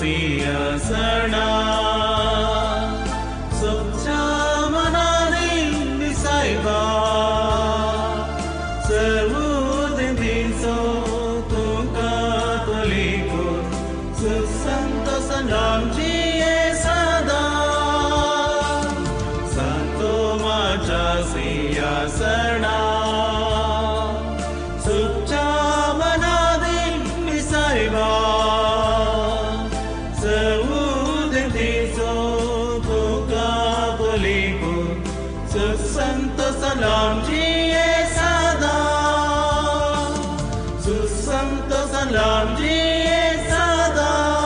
सिंहासना सुखच्या मनाने विसायबा सर्वोदय दिसो तुका तोलिको सुसंत सलामची सदा संतो माझ्या सिंहासना सुखच्या मनाने विसायबा सर्वोदय दिसो तुका तोलिको सुसंत सलामची सदा सुसंत सलामची सदा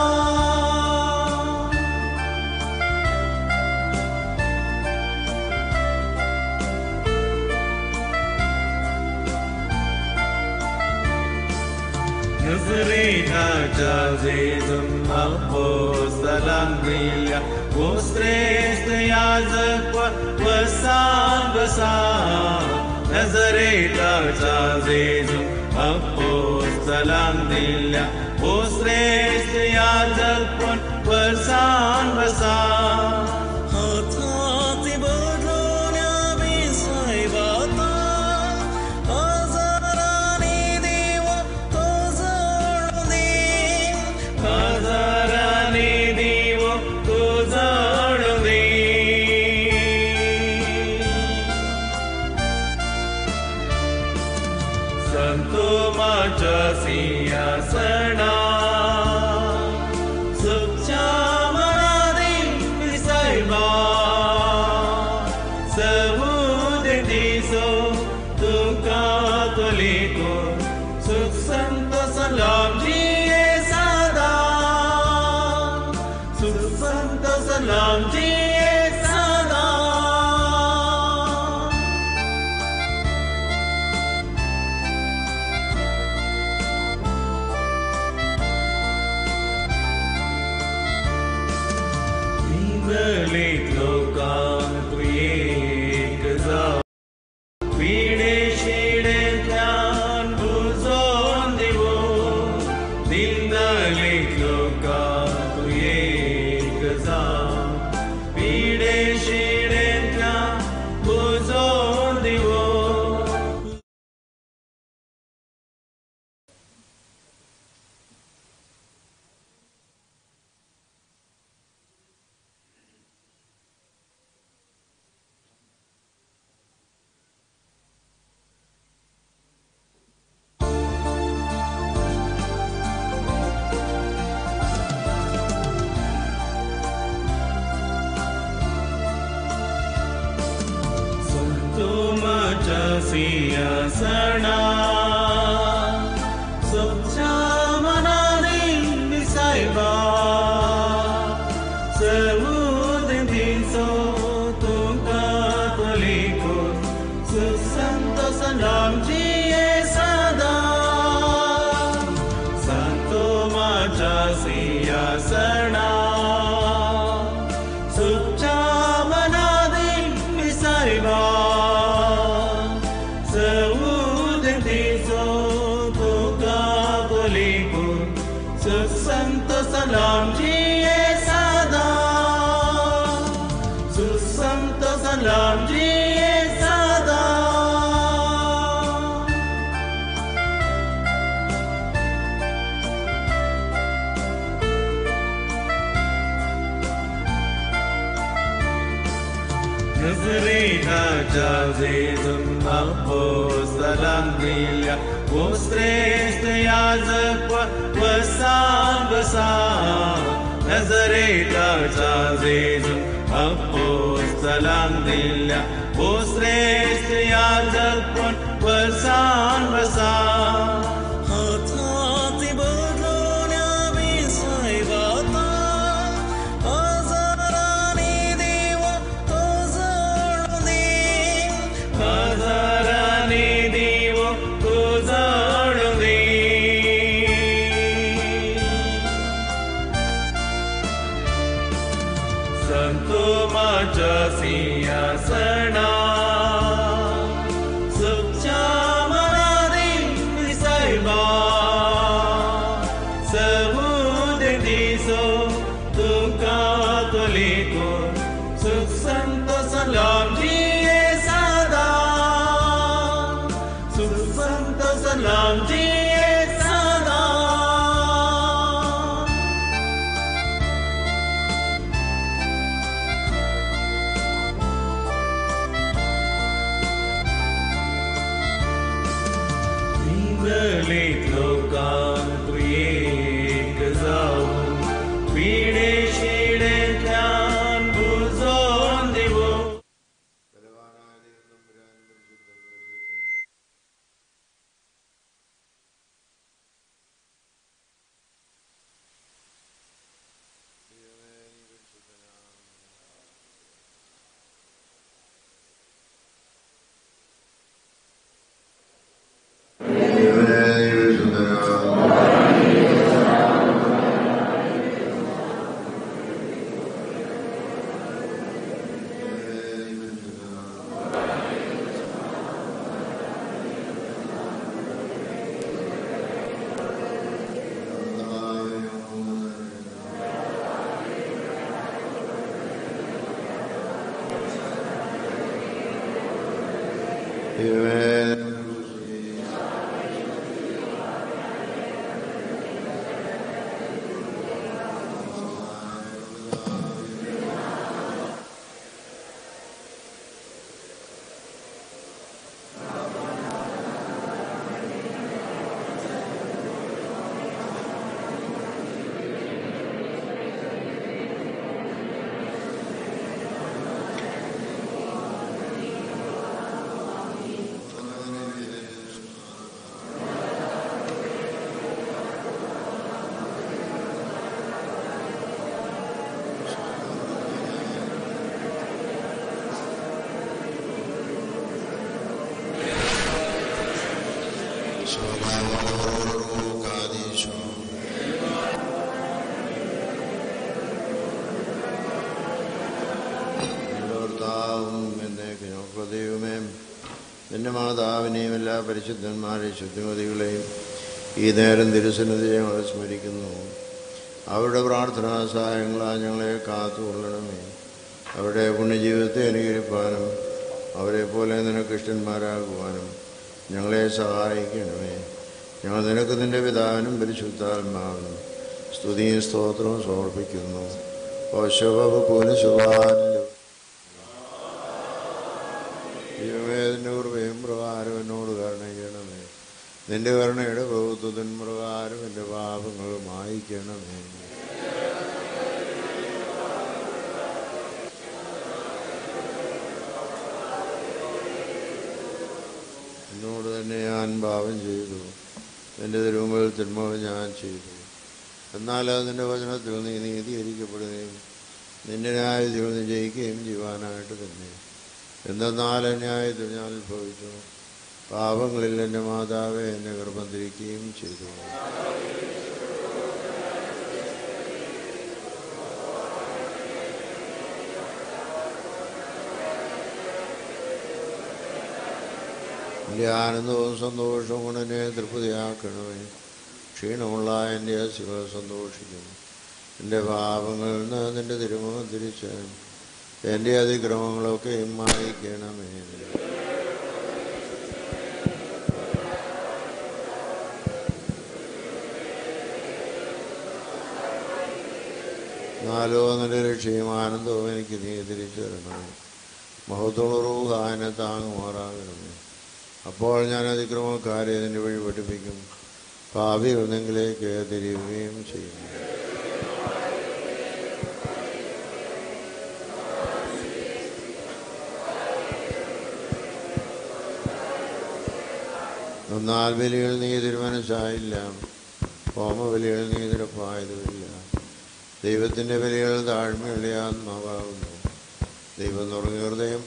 Nazareta Jazizum Apostolandia Vostrește Iazăcua Văsan Văsan Nazareta Jazizum Apostolandia Vostrește Iazăcua Văsan Văsan हाताची बदलून्या विसायबाता आजाराने देव तो जोडून दे हजाराने देव तुझा दे संतो माझ्या सिंहासना सुखच्या मनाने विसायबा सबूत दिसो तुका तोलिको सुख संत सलाम जिये सदा सुख संत सलाम जिये सदा इंगलित लोकांत तू एक जा पिढे शिडे ज्ञान बुजोन दिवो दिंदलित लोकांत तू एक जा पिढे शिडे ज्ञान बुजोन दिवो तुमच्या सिंहासना सुखच्या मनाने विसायबा सर्वोदय दिसो तुका तोलिको सुसंत सलामची सदा संतो माझ्या सिंहासना सुखच्या मनाने विसायबा सर्वोदय दिसो तुका तोलिको सुसंत सलामची सदा सुसंत सलामची सदा Nazareta Jazizum Apostolandia Vostrește Iazăcua Văsan Văsan Nazareta Jazizum Apostolandia Vostrește Iazăcua Văsan Văsan हाताची बदलून्या विसायबाता आजाराने देव तो जोडून दे हजाराने देव तुझा दे संतो माझ्या सिंहासना Salamjiye Sada Vindale Lokan Priye Gazau Pide Shide Kyan Buzon Devo കർത്താവും എന്നെ ദൈവമേ എൻ്റെ മാതാവിനെയും എല്ലാ പരിശുദ്ധന്മാരെയും ശുദ്ധിമതികളെയും ഈ നേരം തിരുസന്നിധിയെ ഞങ്ങൾ സ്മരിക്കുന്നു അവരുടെ പ്രാർത്ഥനാ സഹായങ്ങളാൽ ഞങ്ങളെ കാത്തുകൊള്ളണമേ അവരുടെ പുണ്യജീവിതത്തെ അനുകരിപ്പാനും അവരെ പോലെ നിനക്ക് ഇഷ്ടന്മാരാകുവാനും ഞങ്ങളെ സഹായിക്കണമേ ഞങ്ങൾ നിനക്ക് നിൻ്റെ പിതാവിനും പരിശുദ്ധാത്മാവിനും സ്തുതിയും സ്തോത്രവും സമർപ്പിക്കുന്നു ശുഭാനിലും ദൈവമേതിൻ്റെ കൃപയും പ്രകാരം എന്നോട് കരുണ ചെയ്യണമേ നിന്റെ കരുണയുടെ പ്രഭുത്വത്തിൻ പ്രകാരം എൻ്റെ പാപങ്ങൾ മായിക്കണമേ എന്നോട് തന്നെ ഞാൻ പാപം ചെയ്തു എൻ്റെ തിരുമുമ്പിൽ തിന്മകൾ ഞാൻ ചെയ്തു എന്നാൽ അത് നിന്റെ വചനത്തിൽ നീ നീതീകരിക്കപ്പെടുകയും നിന്റെ ന്യായത്തിൽ നീ ജയിക്കുകയും ചെയ്യുവാനായിട്ട് തന്നെ എന്തെന്നാൽ ന്യായത്തിൽ ഞാൻ ഉത്ഭവിച്ചു പാപങ്ങളിൽ എൻ്റെ മാതാവെ എന്നെ ഗർഭം തിരിക്കുകയും ചെയ്തു എൻ്റെ ആനന്ദവും സന്തോഷവും കൊണ്ട് എന്നെ തൃപ്തിയാക്കണമേ ക്ഷീണമുള്ള എൻ്റെ അസുഖ സന്തോഷിക്കും എൻ്റെ പാപങ്ങളിൽ നിന്ന് നിൻ്റെ തിരുമുഖം തിരിച്ച് എൻ്റെ അതിക്രമങ്ങളൊക്കെ മായിക്കണമേ നാലോ നിന്റെ രക്ഷയും ആനന്ദവും എനിക്ക് നീ തിരിച്ചു തരണമേ മഹത്വമുറവുകാനെ താങ്ങുമാറാകണമേ അപ്പോൾ ഞാൻ അതിക്രമക്കാരെ നിന്റെ വഴി പഠിപ്പിക്കും ഭാവി ഒന്നെങ്കിലേക്ക് തിരിയുകയും ചെയ്യും എന്നാൽ ബലികൾ നീ തിരുമനസ്സായില്ല ഹോമബലികൾ നീ തിരപ്പായതുമില്ല ദൈവത്തിൻ്റെ ബലികൾ താഴ്മയുള്ള ആത്മാവാകുന്നു ദൈവം തുടങ്ങിയ ഹൃദയം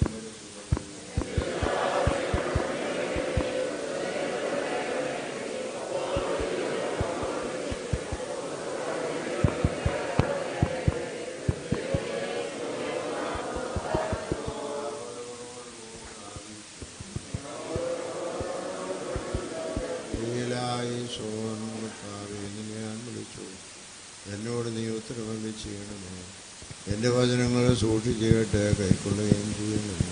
നീലായി സോൻ കർത്താവേ, നിന്നെ ഞാൻ വിളിച്ചു എന്നോട് നീ ഉത്തരവല്ലി ചെയ്യണമേ എൻ്റെ വചനങ്ങൾ സൂക്ഷിച്ച് കേട്ട് കൈക്കൊള്ളുകയും ചെയ്യണമേ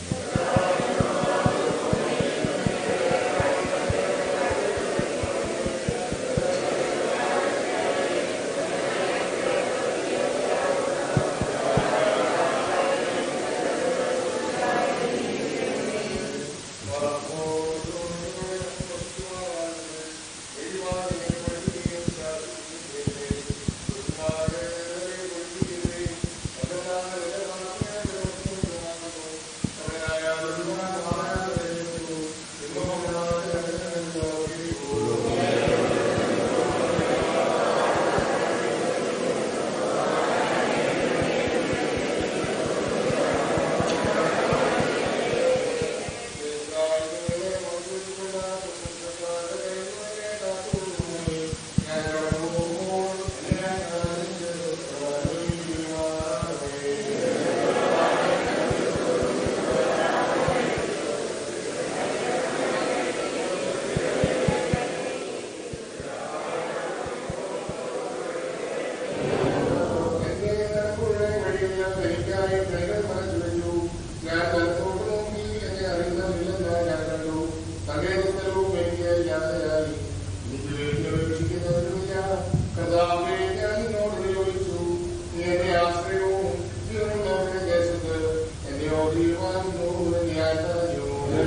യാത്രയായി എനിക്ക് വേണ്ടി അപേക്ഷിക്കുന്നവരുമില്ല കർത്താവേ ഞാൻ നിന്നോട് നിയോഗിച്ചു നീ എന്റെ ആശ്രയവും ജീവനുള്ളവരുടെ ദേശത്ത് എന്നെ ഓടിയുമാകുന്നു എന്ന് ഞാൻ പറഞ്ഞു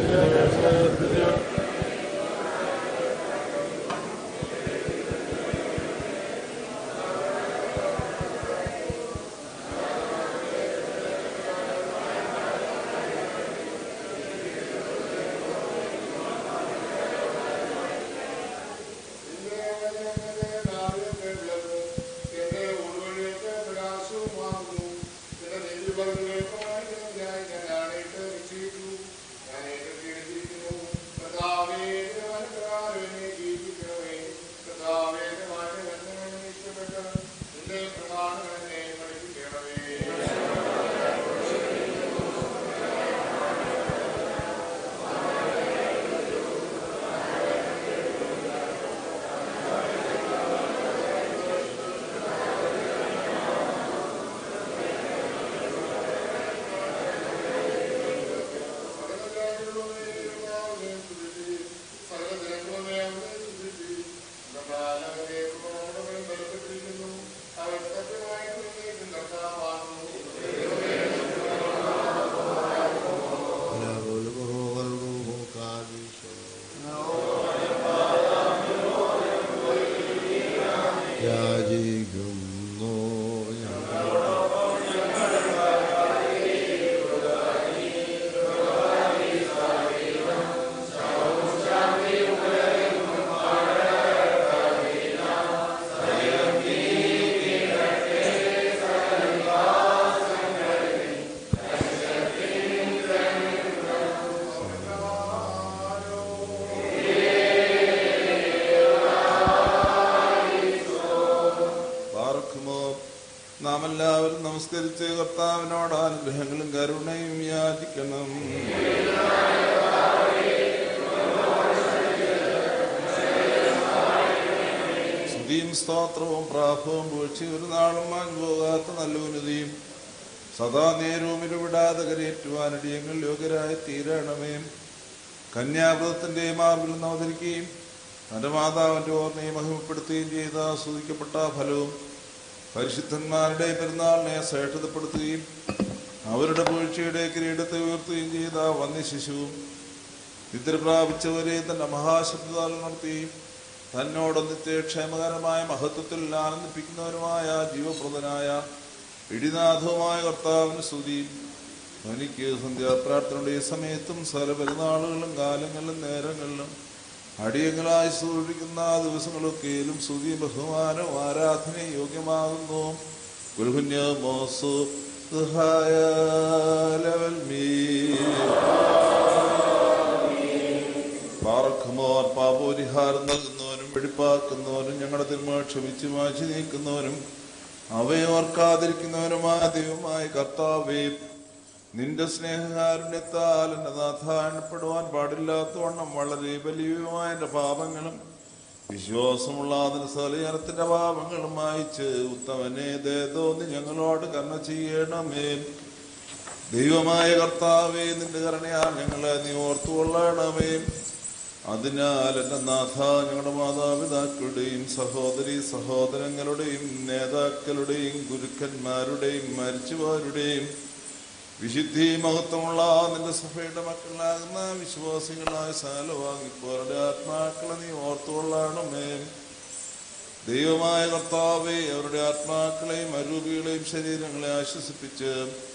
യാചിക്കുന്നു ഞങ്ങൾ പാർക്കുമോ നാം എല്ലാവരും നമസ്കരിച്ച് കർത്താവിനോട് അനുഗ്രഹങ്ങളും കരുണയും യാചിക്കണം സ്തുതിയും സ്തോത്രവും പ്രാഭവും വീഴ്ച ഒരു നാളും മാഞ്ഞു പോകാത്ത നല്ല ഉന്നതിയും സദാ നേരവും ഇടപെടാതെ കരയേറ്റുവാനടിയങ്ങൾ യോഗ്യരായി തീരണമേ കന്യാവ്രതത്തിന്റെ മാർബിൽ നിന്ന് അവതരിക്കുകയും തന്റെ മാതാവിന്റെ ഓർമ്മയെ മഹിമപ്പെടുത്തുകയും ചെയ്ത ആസ്വദിക്കപ്പെട്ട ഫലവും പരിശുദ്ധന്മാരുടെ പെരുന്നാളിനെ ശ്രേഷ്ഠതപ്പെടുത്തുകയും അവരുടെ വീഴ്ചയുടെ കിരീടത്തെ ഉയർത്തുകയും ചെയ്ത വന്യ ശിശുവും നിദ്ര പ്രാപിച്ചവരെ തന്റെ മഹാശബ്ദത്താൽ നടത്തി തന്നോട് നിത്യക്ഷേമകരമായ മഹത്വത്തിൽ ആനന്ദിപ്പിക്കുന്നവരുമായ ജീവപ്രദനായ ഇടിനാഥവുമായ കർത്താവിന് സ്തുതി എനിക്ക് സന്ധ്യാപ്രാർത്ഥനയുടെ ഈ സമയത്തും സകല പെരുന്നാളുകളും കാലങ്ങളിലും നേരങ്ങളിലും അടിയങ്ങളായി സൂക്ഷിക്കുന്ന ദിവസങ്ങളൊക്കെയിലും സ്തുതി ബഹുമാനവും ആരാധനയും യോഗ്യമാകുന്നു ഗുരുകുഞ്ഞ മോസു സഹായ ലെവൽ മീ പാർക്കുമോർ പാപോരിഹാരം നൽകുന്നവനും വെടിപ്പാക്കുന്നവനും ഞങ്ങളുടെ തിന്മ ക്ഷമിച്ച് മാറ്റി നീക്കുന്നവനും അവയെ ഓർക്കാതിരിക്കുന്നവനുമായ ദൈവമായ കർത്താവേ നിന്റെ സ്നേഹകാരുണ്യത്താൽ എന്റെ നാഥാനപ്പെടുവാൻ പാടില്ലാത്തവണ്ണം വളരെ വലിയവുമായ എന്റെ പാപങ്ങളും വിശ്വാസമുള്ള അതിന് സലയനത്തിന്റെ പാപങ്ങളും മായിച്ച് ഉത്തമനെ ദേതോന്ന് ഞങ്ങളോട് കർണ ചെയ്യണമേ ദൈവമായ കർത്താവേ നിന്റെ കരുണയാൽ ഞങ്ങളെ നീ ഓർത്തുകൊള്ളണമേ അതിനാൽ എന്റെ നാഥ ഞങ്ങളുടെ മാതാപിതാക്കളുടെയും സഹോദരി സഹോദരങ്ങളുടെയും നേതാക്കളുടെയും ഗുരുക്കന്മാരുടെയും മരിച്ചുപോരുടെയും വിശുദ്ധി മഹത്വമുള്ള നിന്റെ സഭയുടെ മക്കളാകുന്ന വിശ്വാസികളായ സാലവാങ്ങിപ്പോരുടെ ആത്മാക്കളെ നീ ഓർത്തുകൊള്ളണമേ ദൈവമായ കർത്താവെ അവരുടെ ആത്മാക്കളെയും അരൂപികളെയും ശരീരങ്ങളെ ആശ്വസിപ്പിച്ച്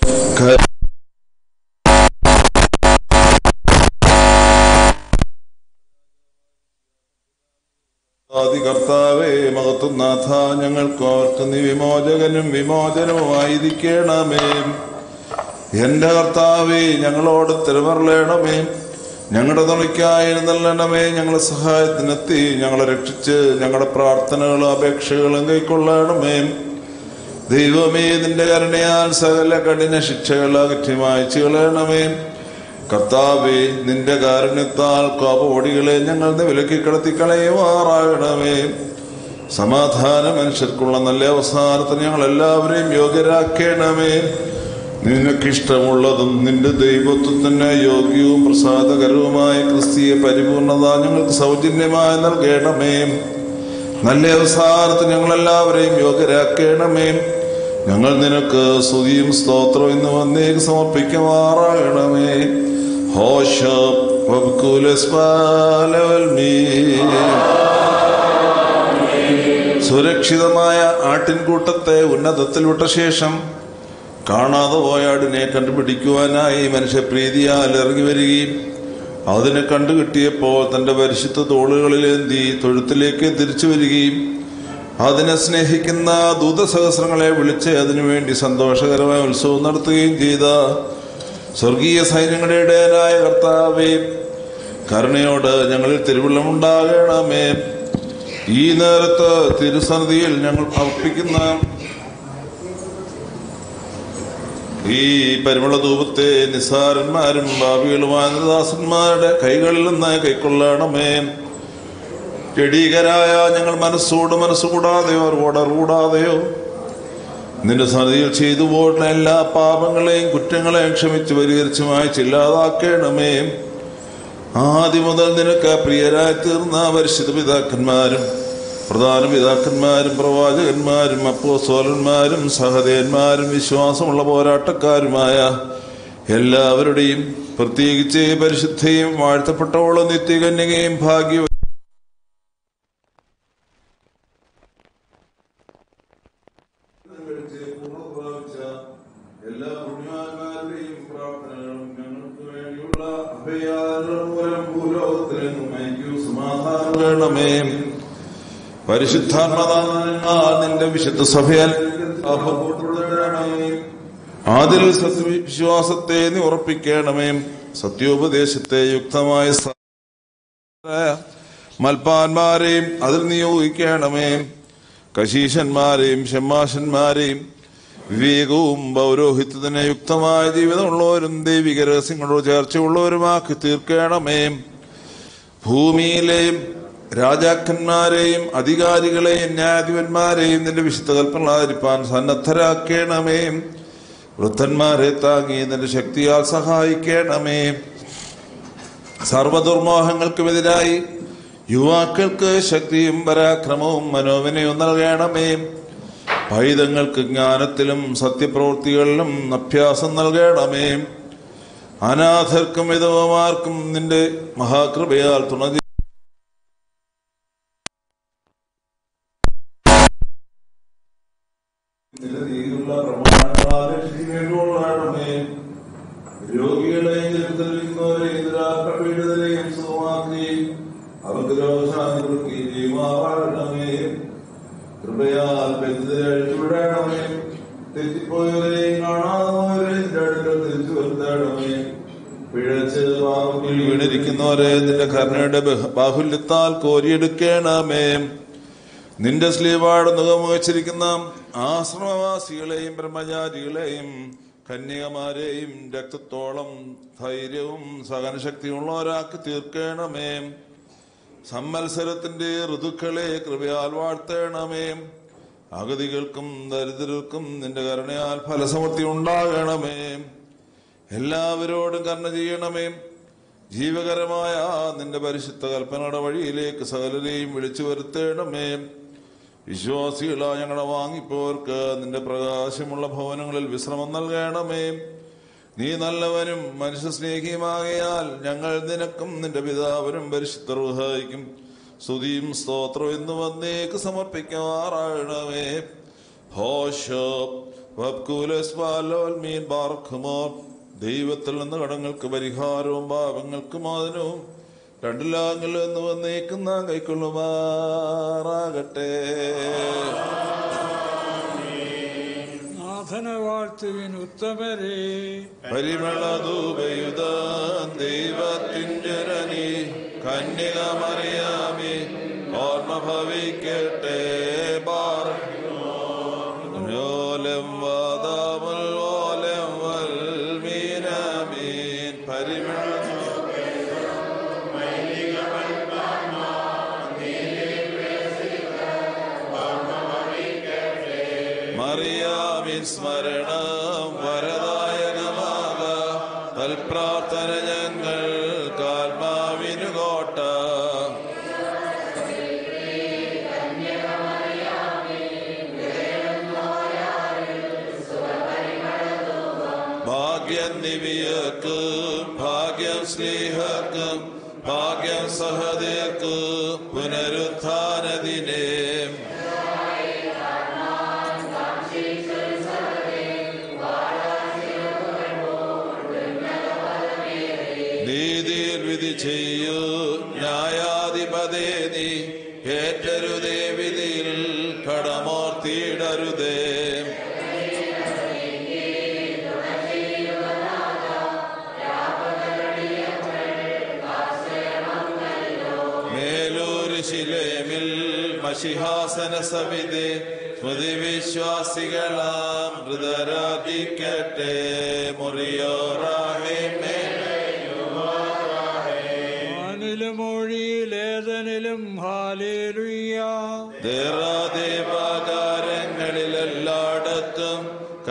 ആദി കർത്താവേ മഹത്വനാഥ ഞങ്ങൾക്ക് ഓർക്ക് നീ വിമോചകനും വിമോചനവുമായിരിക്കണമേ എന്റെ കർത്താവേ ഞങ്ങളോട് തിരുമറലേണമേ ഞങ്ങളുടെ തുണയ്ക്കായി എഴുന്നള്ളണമേ ഞങ്ങളെ സഹായത്തിനെത്തി ഞങ്ങളെ രക്ഷിച്ച് ഞങ്ങളുടെ പ്രാർത്ഥനകളും അപേക്ഷകളും കൈക്കൊള്ളണമേ ദൈവമേ നിന്റെ കരുണയാൽ സകല കഠിന ശിക്ഷകൾ അകറ്റി മായ്ച്ചു കളയണമേ കർത്താവേ നിന്റെ കാരുണ്യത്താൽ കോപവടികളെ ഞങ്ങൾ വിലക്കി കിടത്തി കളയുമാറാകണമേ സമാധാന മനുഷ്യർക്കുള്ള നല്ല അവസാനത്തിന് ഞങ്ങൾ എല്ലാവരെയും യോഗ്യരാക്കണമേ നിനക്കിഷ്ടമുള്ളതും നിന്റെ ദൈവത്വത്തിന് യോഗ്യവും പ്രസാദകരവുമായ ക്രിസ്തീയ പരിപൂർണത ഞങ്ങൾക്ക് സൗജന്യമായി നൽകണമേ നല്ല അവസാനത്തിന് ഞങ്ങളെല്ലാവരെയും യോഗ്യരാക്കണമേ ഞങ്ങൾ നിനക്ക് സ്തുതിയും സ്തോത്രവും ഇന്ന് വന്നേക്ക് സമർപ്പിക്കുമാറാകണമേ ഹോഷ സുരക്ഷിതമായ ആട്ടിൻകൂട്ടത്തെ ഉന്നതത്തിൽ വിട്ട ശേഷം കാണാതെ പോയ ആടിനെ കണ്ടുപിടിക്കുവാനായി മനുഷ്യപ്രീതിയാൽ ഇറങ്ങി വരികയും അതിനെ കണ്ടുകിട്ടിയപ്പോൾ തന്റെ പരിശുദ്ധ തോളുകളിലേന്തി തൊഴുത്തിലേക്ക് തിരിച്ചു വരികയും അതിനെ സ്നേഹിക്കുന്ന ദൂതസഹസ്രങ്ങളെ വിളിച്ച് അതിനുവേണ്ടി സന്തോഷകരമായ ഉത്സവം നടത്തുകയും ചെയ്ത സ്വർഗീയ സൈന്യങ്ങളുടെ ഇടയനായ കർത്താവേ കരുണയോട് ഞങ്ങളിൽ തിരുവുള്ളമുണ്ടാകണമേ ഈ നേരത്ത് തിരുസന്നിധിയിൽ ഞങ്ങൾ അർപ്പിക്കുന്ന ഈ പരിമള ധൂപത്തെ നിസ്സാരന്മാരും ഭാവികളുമായ ദാസന്മാരുടെ കൈകളിൽ നിന്ന് കൈക്കൊള്ളണമേ ജഡീകരായ ഞങ്ങൾ മനസ്സോട് മനസ്സുകൂടാതെയോ ഓടറുകൂടാതെയോ നിന്റെ സന്നിധിയിൽ ചെയ്തു പോകുന്ന എല്ലാ പാപങ്ങളെയും കുറ്റങ്ങളെയും ക്ഷമിച്ച് പരിഹരിച്ച് മായ്ച്ചില്ലാതാക്കണമേ ആദ്യം മുതൽ നിനക്ക് പ്രിയരായി തീർന്ന പരിശുദ്ധ പിതാക്കന്മാരും പ്രധാന പിതാക്കന്മാരും പ്രവാചകന്മാരും അപ്പോസോലന്മാരും സഹദേന്മാരും വിശ്വാസമുള്ള പോരാട്ടക്കാരുമായ എല്ലാവരുടെയും പ്രത്യേകിച്ച് പരിശുദ്ധയും വാഴ്ത്തപ്പെട്ടവളും നിത്യകന്യകയും ഭാഗ്യവും എല്ലാ പുണ്യവാന്മാരുടെയും പ്രാർത്ഥനകളും ഞങ്ങൾക്ക് വേണ്ടിയുള്ള അഭയാചരണം മൂലം ഭൂലോകത്തിലെങ്ങും ഐക്യവും സമാധാനം വേണമേ പരിശുദ്ധാത്മതാൽ നിന്റെ വിശുദ്ധ സഭയാൽ അതിൽ സത്യവിശ്വാസത്തെ നീ ഉറപ്പിക്കണമേ സത്യോപദേശത്തെ യുക്തമായ സ- മൽപ്പാന്മാരെയും അതിൽ നിയോഗിക്കണമേ കശീശന്മാരെയും ഷമ്മാശന്മാരെയും വിവേകവും പൗരോഹിത്യത്തിന് യുക്തമായ ജീവിതമുള്ളവരും ദൈവിക രഹസ്യങ്ങളോട് ചേർച്ചയുള്ളവരുമാക്കി തീർക്കണമേ ഭൂമിയിലെയും രാജാക്കന്മാരെയും അധികാരികളെയും ന്യായാധിപന്മാരെയും നിന്റെ വിശുദ്ധ കൽപ്പനാതിരിപ്പാൻ സന്നദ്ധരാക്കണമേ വൃദ്ധന്മാരെ താങ്ങി നിന്റെ ശക്തിയാൽ സഹായിക്കണമേ സർവദുർമോഹങ്ങൾക്കുമെതിരായി യുവാക്കൾക്ക് ശക്തിയും പരാക്രമവും മനോവിനയും നൽകണമേ പൈതങ്ങൾക്ക് ജ്ഞാനത്തിലും സത്യപ്രവൃത്തികളിലും അഭ്യാസം നൽകണമേ അനാഥർക്കും വിധവമാർക്കും നിന്റെ മഹാകൃപയാൽ തുണ ചെയ്യ- നിലവിലുള്ള പ്രമാണങ്ങളാൽ രക്ഷിക്കപ്പെടുകയുള്ളണമേ. രോഗികളെയും ദരിദ്രരിക്കുന്നവരെയും നിരാകപീഡിതരെയും സുഖമാക്കി അവർക്ക് രോഗശാന്തി കൊടുക്കുകയും ചെയ്യുമാറാകണമേ കൃപയാൽ ബന്ധിതരെ അഴിച്ചുവിടണമേ തെറ്റിപ്പോയവരെയും കാണാതവരെയും നിന്റെ അടുക്കൽ തിരിച്ചു വരുത്തണമേ പിഴച്ച് പാപത്തിൽ വീണിരിക്കുന്നവരെ നിന്റെ കരുണയുടെ ബഹ- ബാഹുല്യത്താൽ കോരിയെടുക്കണമേ നിന്റെ സ്ലീവാട് മുഖമുവച്ചിരിക്കുന്ന ആശ്രമവാസികളെയും ബ്രഹ്മചാരികളെയും കന്യകമാരെയും രക്തത്തോളം ധൈര്യവും സഹനശക്തിയുള്ളവരാക്കി തീർക്കണമേ സമ്മത്സരത്തിന്റെ ഋതുക്കളെ കൃപയാൽ വാഴ്ത്തണമേ അഗതികൾക്കും ദരിദ്രർക്കും നിന്റെ കരുണയാൽ ഫലസമൃദ്ധി ഉണ്ടാകണമേ എല്ലാവരോടും കരുണ ചെയ്യണമേ ജീവകരമായ നിന്റെ പരിശുദ്ധ കൽപ്പനയുടെ വഴിയിലേക്ക് സകലരെയും വിളിച്ചു വരുത്തേണമേ വിശ്വാസികളായ ഞങ്ങളെ വാങ്ങിപ്പോർക്ക് നിന്റെ പ്രകാശമുള്ള ഭവനങ്ങളിൽ വിശ്രമം നൽകണമേ നീ നല്ലവനും മനുഷ്യ സ്നേഹിയുമാകയാൽ ഞങ്ങൾ നിനക്കും നിന്റെ പിതാവിനും പരിശുദ്ധ റുഹായിക്കും സ്തുതിയും സ്തോത്രവും എന്ന് വന്നേക്ക് സമർപ്പിക്കാറാകണമേ ഹോഷോ വബ്കൂലസ്വാലോൽ മീൻ ബാർക്കുമോ ദൈവത്തിൽ നിന്ന് കടങ്ങൾക്ക് പരിഹാരവും പാപങ്ങൾക്ക് മോചനവും രണ്ടിലാങ്ങളിൽ നിന്ന് വന്നേക്കും നാം കൈക്കൊള്ളുമാറാകട്ടെ നാഥനെ വാഴ്ത്തുവിൻ ഉത്തമരെ പരിമളധൂപയുത ദൈവത്തിൻ്റെ രണി കന്യകമറിയാമേ ഓർമ്മ ഭവിക്കട്ടെ ബാർലോലം വാദാമുൽ ഓലം വൽമീനമീൻ പരിമള മറിയാമിൻ സ്മരണം വരദായ ഭാഗ്യം നിവിയർക്കും ഭാഗ്യം സ്നേഹർക്കും ഭാഗ്യം സഹദേർക്കും പുനരുത്ഥാനദിനേ നീതിയിൽ വിധി ചെയ്യൂ ന്യായാധിപതേ നീ ഏറ്റരുതേ വിധിയിൽ കടമോർത്തിയിടരുതേ മേലൂര് ശിലേമിൽ മഷിഹാസന സവിധി സ്മൃതി വിശ്വാസികളാം മൃതരാധിക്കട്ടെ മുറിയോറാഹേ വാനിലും മൊഴിയിലേതനിലും ഹാലേലുയ്യ ദേവാദേവാകാരങ്ങളിലെല്ലായിടത്തും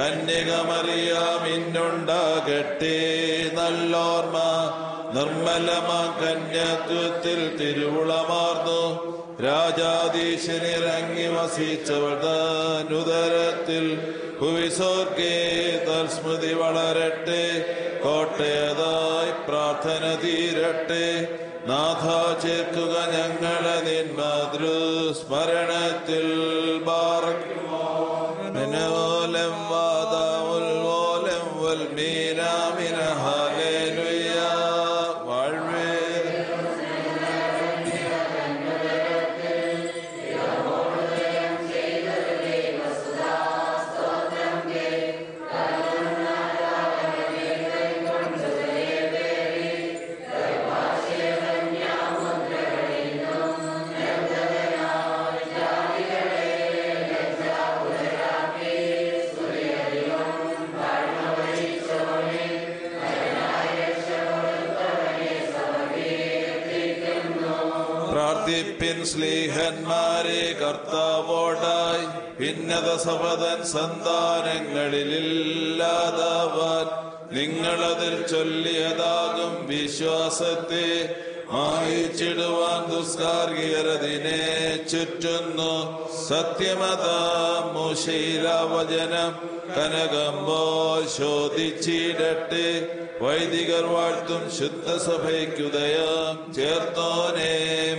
കന്യകമറിയാമിന്നുണ്ടാകട്ടെ നല്ലോർമ്മ നിർമ്മലമാ കന്യാത്വത്തിൽ തിരുവുളമാർന്നു രാജാധീശനിറങ്ങി വസിച്ചവൾ താനുദരത്തിൽ ഭുവിസോർക്കേ തൽസ്മൃതി വളരട്ടെ കോട്ടയതായി പ്രാർത്ഥന തീരട്ടെ നാഥ ചേർക്കുക ഞങ്ങളെ നിൻ മാതൃസ്മരണത്തിൽ ബാറക്കുമോ മനോലം വാദാവുൽ ഓലം വൽ മീനാമിന ഹാലേലുയ വാഴ്വേ പ്രാർത്ഥിപ്പിൻ സ്ലീഹന്മാരെ കർത്താവോടായി ഭിന്നത സപതൻ സന്താനങ്ങളിലില്ലാതാവാൻ നിങ്ങളതിൽ ചൊല്ലിയതാകും വിശ്വാസത്തെ മായിച്ചിടുവാൻ ദുസ്കാർഗിയരതിനെ ചുറ്റുന്നു സത്യമത മുശീലവചനം കനകമ്പോൾ ശോധിച്ചിടട്ടെ വൈദികർ വാഴ്ത്തും ശുദ്ധസഭയ്ക്കുദയം ചേർത്തോനേ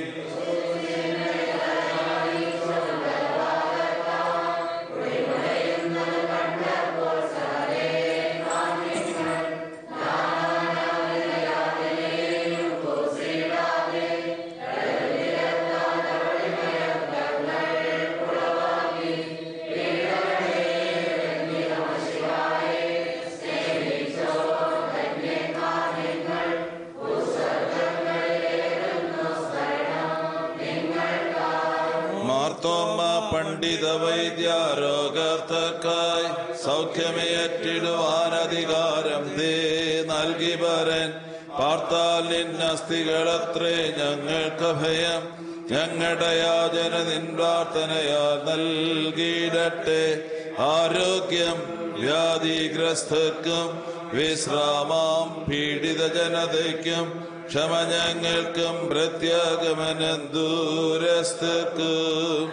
മാർത്തോമ്മ പണ്ഡിത വൈദ്യാരോഗർത്തക്കായി സൗഖ്യമേറ്റിടുവാൻ അധികാരം തേ നൽകി വരൻ പാർത്താൽ നിന്നസ്തികളത്രേ ഞങ്ങൾക്ക് ഭയം ഞങ്ങളുടെ യാചന നിൻ പ്രാർത്ഥനയാൽ നൽകിയിടട്ടെ ആരോഗ്യം വ്യാധിഗ്രസ്തർക്കും വിശ്രാമം പീഡിത ജനതയ്ക്കും ക്ഷമ ഞങ്ങൾക്കും പ്രത്യാഗമനം ദൂരസ്ഥർക്കും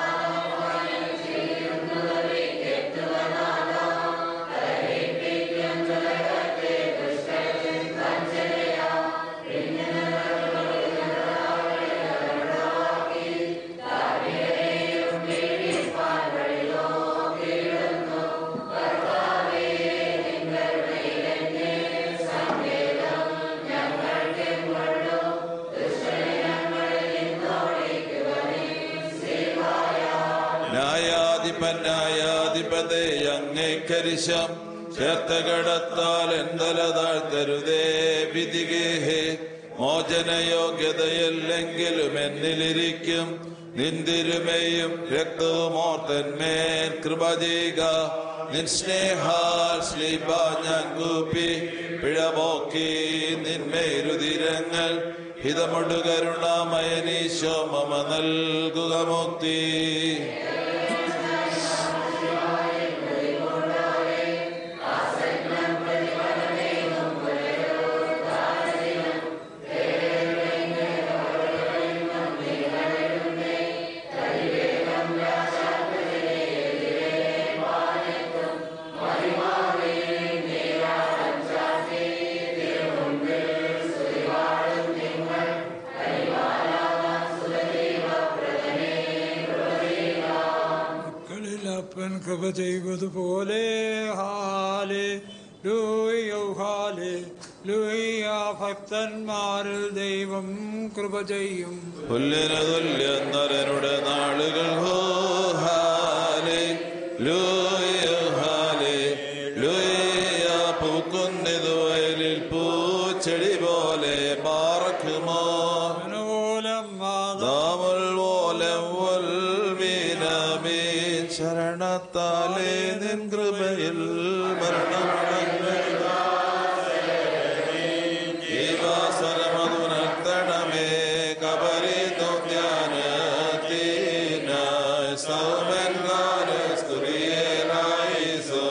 ന്യായാധിപൻ ന്യായാധിപതേ അങ്ങേക്കരിശം ചേർത്ത കടത്താൽ എന്തല താഴ്ത്തരുതേ വിധികേഹേ മോചനയോഗ്യതയില്ലെങ്കിലും എന്നിലിരിക്കും നിന്തിരുമയും രക്തവും ഓർത്തന്മേൽ കൃപ ചെയ്യുക നിൻ സ്നേഹാൽ ശ്ലീപ ഞാൻ കൂപ്പി പിഴപോക്കി നിന്മേരുതിരങ്ങൾ ഹിതമൊടു കരുണാമയനീശോ മമ നൽകുക മുക്തി ും അവൻ കൃപ ചെയ്തതുപോലെ ഹാലെ ലൂയോ ഹാലെ ലൂയ ഭക്തന്മാരിൽ ദൈവം കൃപ ചെയ്യും പുല്ലിന് തുല്യം നരനുടെ നാളുകൾ ഹോ ഹാലേ ലൂയ ഹാലേ ലൂയ പൂക്കുന്നിതു വയലിൽ പൂച്ചെടി പോലെ പാർക്കുമോ അനുകൂലം മാതാ ദാമുൽ ഓലം വൽമീനമീൻ ശരണത്താലേ നിൻ കൃപയിൽ മരണമേ കബരി സൗമൻ സ്തുരിയേലായിസോ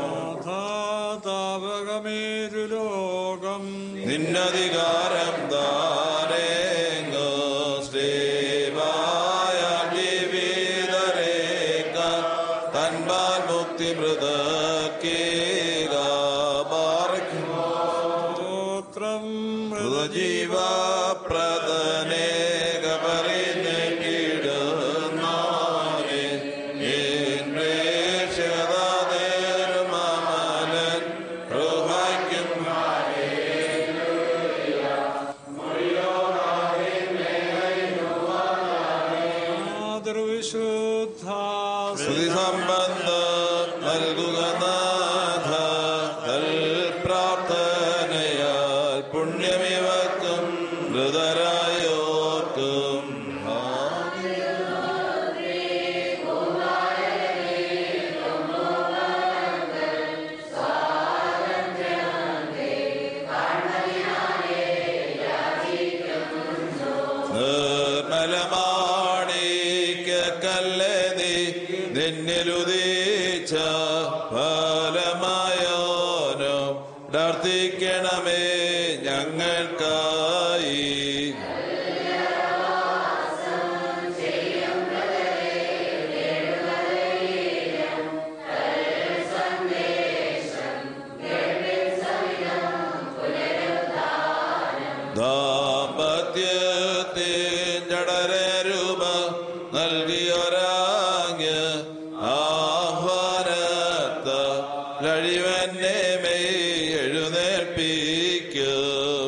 താപകമേരു ലോകം നിന്നധികാരം ദാരേങ്ങോ ശ്രീവായ ജീവിതരേക തൻപാൽ മുക്തി മൃതക്കേക പാർക്കുമോ സ്തോത്രം മൃതജീവ പ്രദനേക പരിന്ന് കീടുന്നാനെ മമലൻ റുഹായ്ക്കും മാതൃവിശുദ്ധ സ്തുതി സംബന്ധ നൽകുക നാഥ തൽ പ്രാർത്ഥനയാൽ പുണ്യമിവക്കും മൃതരായോർക്കും നിർമ്മലമാണിക്ക കല്ലതി നിന്നിലുദീച്ച ഫലമായോനോ പ്രാർത്ഥിക്കണമേ ഞങ്ങൾക്കായി ദാമ്പത്യത്തിൻ ജഡരൂപ നൽകിയൊരാങ് ആഹ്വാനത്ത കഴിവന്നെ മെയ് എഴുന്നേൽപ്പിക്കും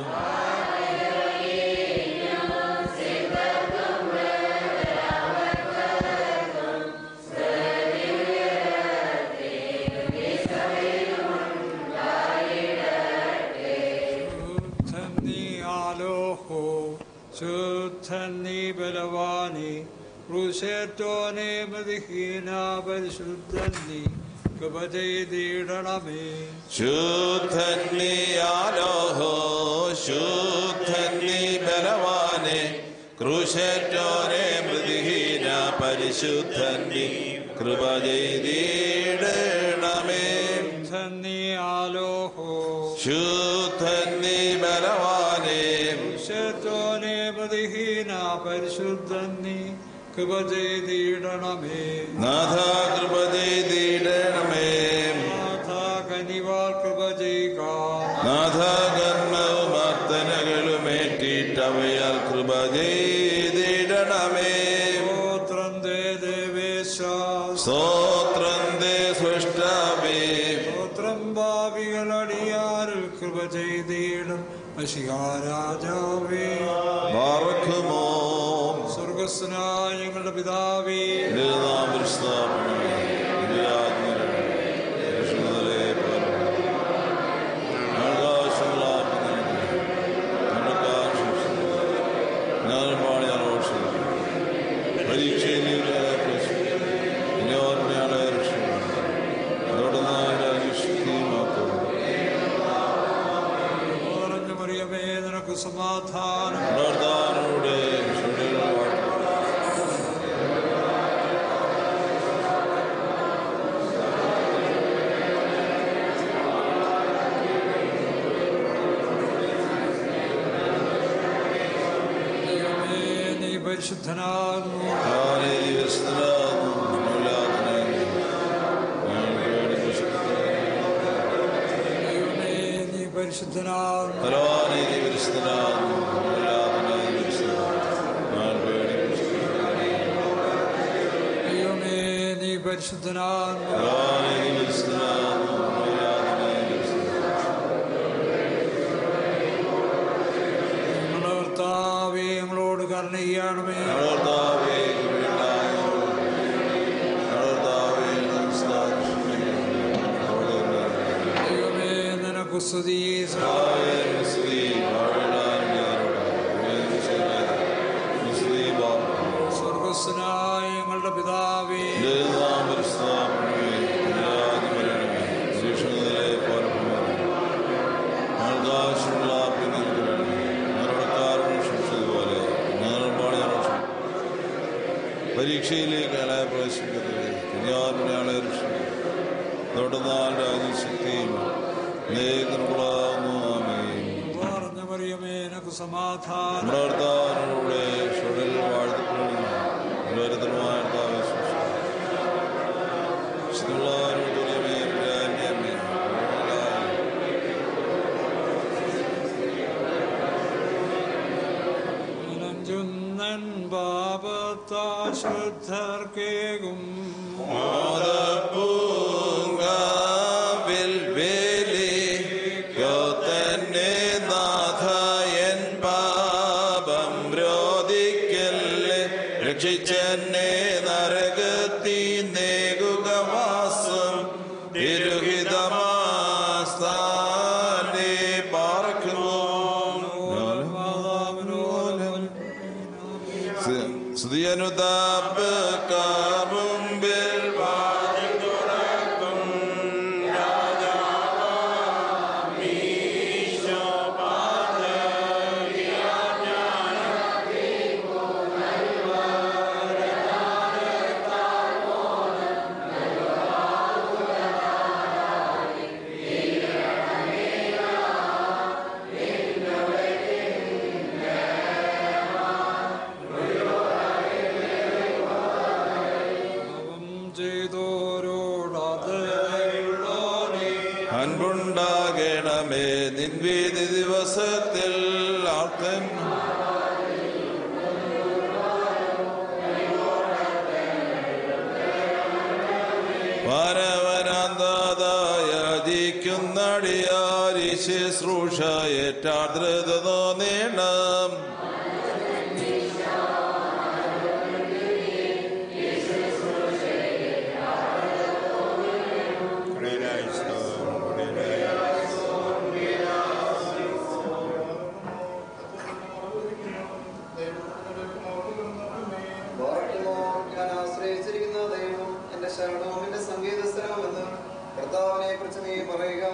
ശുദ്ധൻ നീ ആലോഹോ ശുദ്ധൻ നീ ബലവാനി ഋഷേറ്റോനെ മതിഹീന പരിശുദ്ധൻ നീ കൃപ ചെയ്തിടണമേ ശുദ്ധന്നിയാലോഹോ ശുദ്ധന്നി ബലവാനെ ക്രൂശറ്റോനെ മൃതിഹീന പരിശുദ്ധന്നി കൃപ ചെയ്തിടണമേ ശുദ്ധൻ നീ ആലോഹോ ശുദ്ധന്നി ബലവാനെ ഋഷേറ്റോനെ മതിഹീന പരിശുദ്ധൻ നീ കൃപ ചെയ്തിടണമേ നാഥ കൃപ ചെയ്തിടണമേ നാഥ കനിവാൽ കൃപ ചെയ്യുക നാഥ കർമ്മവും അർത്ഥനകളുമേറ്റിട്ടവയാൽ കൃപ ചെയ്തിടണമേ സ്തോത്രം ദേ ദേവേശ സ്തോത്രം ദേ സൃഷ്ടാവേ സ്തോത്രം ഭാവികളടിയാറിൽ കൃപ ചെയ്തിടും മഷിഹാരാജാവേ പാർക്കുമോ സ്വർഗസ്നായ ഞങ്ങളുടെ പിതാവേ പരീക്ഷയിൽ നിറഞ്ഞ മറിയമേ നിനക്ക് സമാധാനം പ്രാർത്ഥനയുടെ ദൈവമേ നീ പരിശുദ്ധനാകുന്നു ദൈവമേ നീ പരിശുദ്ധനാകുന്നു ദൈവമേ നീ പരിശുദ്ധനാകുന്നു ഞങ്ങളുടെ കർത്താവേ ഞങ്ങളോട് കരുണ ചെയ്യണമേ ദൈവമേ നിനക്ക് സ്തുതി സ്വർഗസ്വനായ ഞങ്ങളുടെ പിതാവേ പരീക്ഷയിലേക്ക് അയാളെ പ്രവേശിക്കരുത് കന്യാവിനെ ആളെ തൊട്ടുന്നാൽ രാജ്യശക്തിയും നേതൃകളാകുന്നു ആമേൻ പറഞ്ഞ മറിയമേ നിനക്ക് സമാധാനം നമ്മുടെ കർത്താവിനോടെ ചുഴൽ വാഴ്ത്തപ്പെടുന്നു നിരന്തരമായ കർത്താവെ ശുശ്രൂഷകളാരോട് തുല്യമേ പ്രാന്യമേ നഞ്ചുന്നൻ പാപത്താ ശുദ്ധർക്കേകും മോദപൂങ്കാവിൽ വേലിയോ തന്നെ നാഥയൻ പാപം രോധിക്കല്ലേ രക്ഷിച്ചെന്നെ നരകത്തി നേകുക വാസം തിരുഹിതമാസ്ഥാനെ പാർക്കുന്നു സ്തുതിയനുതാപ് കാമുമ്പിൽ വാതിൽ തുറക്കും പാപം ചെയ്തോരോടത് അൻപുണ്ടാകണമേ നിൻവീതി ദിവസത്തിൽ ആർത്തൻ വരവരാന്തയാചിക്കുന്നടിയാരി ശുശ്രൂഷ ഏറ്റാർദ്രത തോന്നേണം ഓർക്കുമോ ഞാൻ ആശ്രയിച്ചിരിക്കുന്ന ദൈവം എന്റെ ശരണവും എന്റെ സംഗീത സ്ഥലമെന്ന് കർത്താവിനെ കുറിച്ച് നീ പറയുക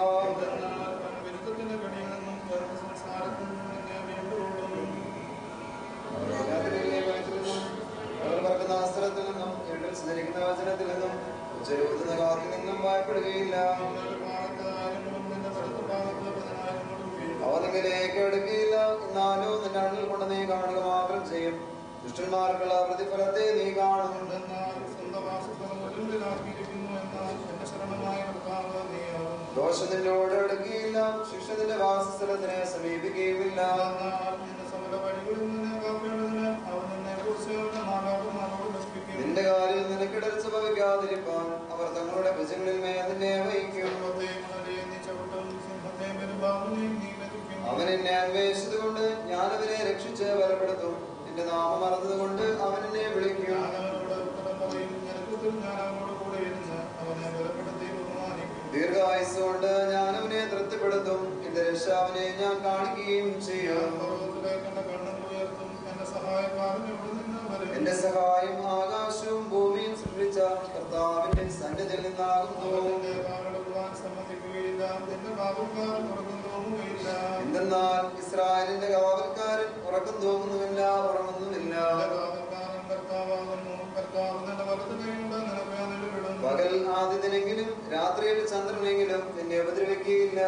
രാത്രിയിലെ വെളിച്ചത്തിൽ നിന്നും, അവർ പറക്കുന്ന അസ്ത്രത്തിൽ നിന്നും ഇരുട്ടിൽ സഞ്ചരിക്കുന്ന വചനത്തിൽ നിന്നും ഉച്ചരൂതുന്ന കാറ്റിൽ നിന്നും ഭയപ്പെടുകയില്ല അവ നിങ്ങളിലേക്ക് എടുക്കുകയില്ല എന്നാലോ നിന്റെ അണ്ണിൽ കൊണ്ട് നീ കാണുക മാത്രം ചെയ്യും ദുഷ്ടന്മാർക്കുള്ള പ്രതിഫലത്തെ നീ കാണും ദോഷം നിന്നോട് എടുക്കുകയില്ല ശിക്ഷ നിന്റെ വാസസ്ഥലത്തിനെ സമീപിക്കുകയുമില്ല നിന്റെ കാലിൽ നിനക്കിടർച്ച ഭവിക്കാതിരിപ്പാൻ അവർ തങ്ങളുടെ ഭുജങ്ങളിൽ മേൽ നിന്നെ വഹിക്കും അവൻ എന്നെ അന്വേഷിച്ചതുകൊണ്ട് ഞാൻ അവനെ രക്ഷിച്ച് ബലപ്പെടുത്തും എന്റെ നാമം മറന്നതുകൊണ്ട് അവൻ എന്നെ വിളിക്കും ദീർഘായുസ് കൊണ്ട് ഞാൻ അവനെ തൃപ്തിപ്പെടുത്തും എന്റെ രക്ഷാവിനെ ഞാൻ കാണിക്കുകയും ചെയ്യും എന്റെ സഹായം ആകാശവും ഭൂമിയും സൃഷ്ടിച്ച കർത്താവിന്റെ സന്നിധിയിൽ നിന്നാകുന്നു എന്തെന്നാൽ ഇസ്രായേലിന്റെ കാവൽക്കാരൻ ഉറക്കം തോന്നുന്നുമില്ല ഉറങ്ങുന്നുമില്ല പകൽ ആദ്യത്തിനെങ്കിലും രാത്രിയിൽ ചന്ദ്രനെങ്കിലും എന്നെ ഉപദ്രവിക്കുകയില്ല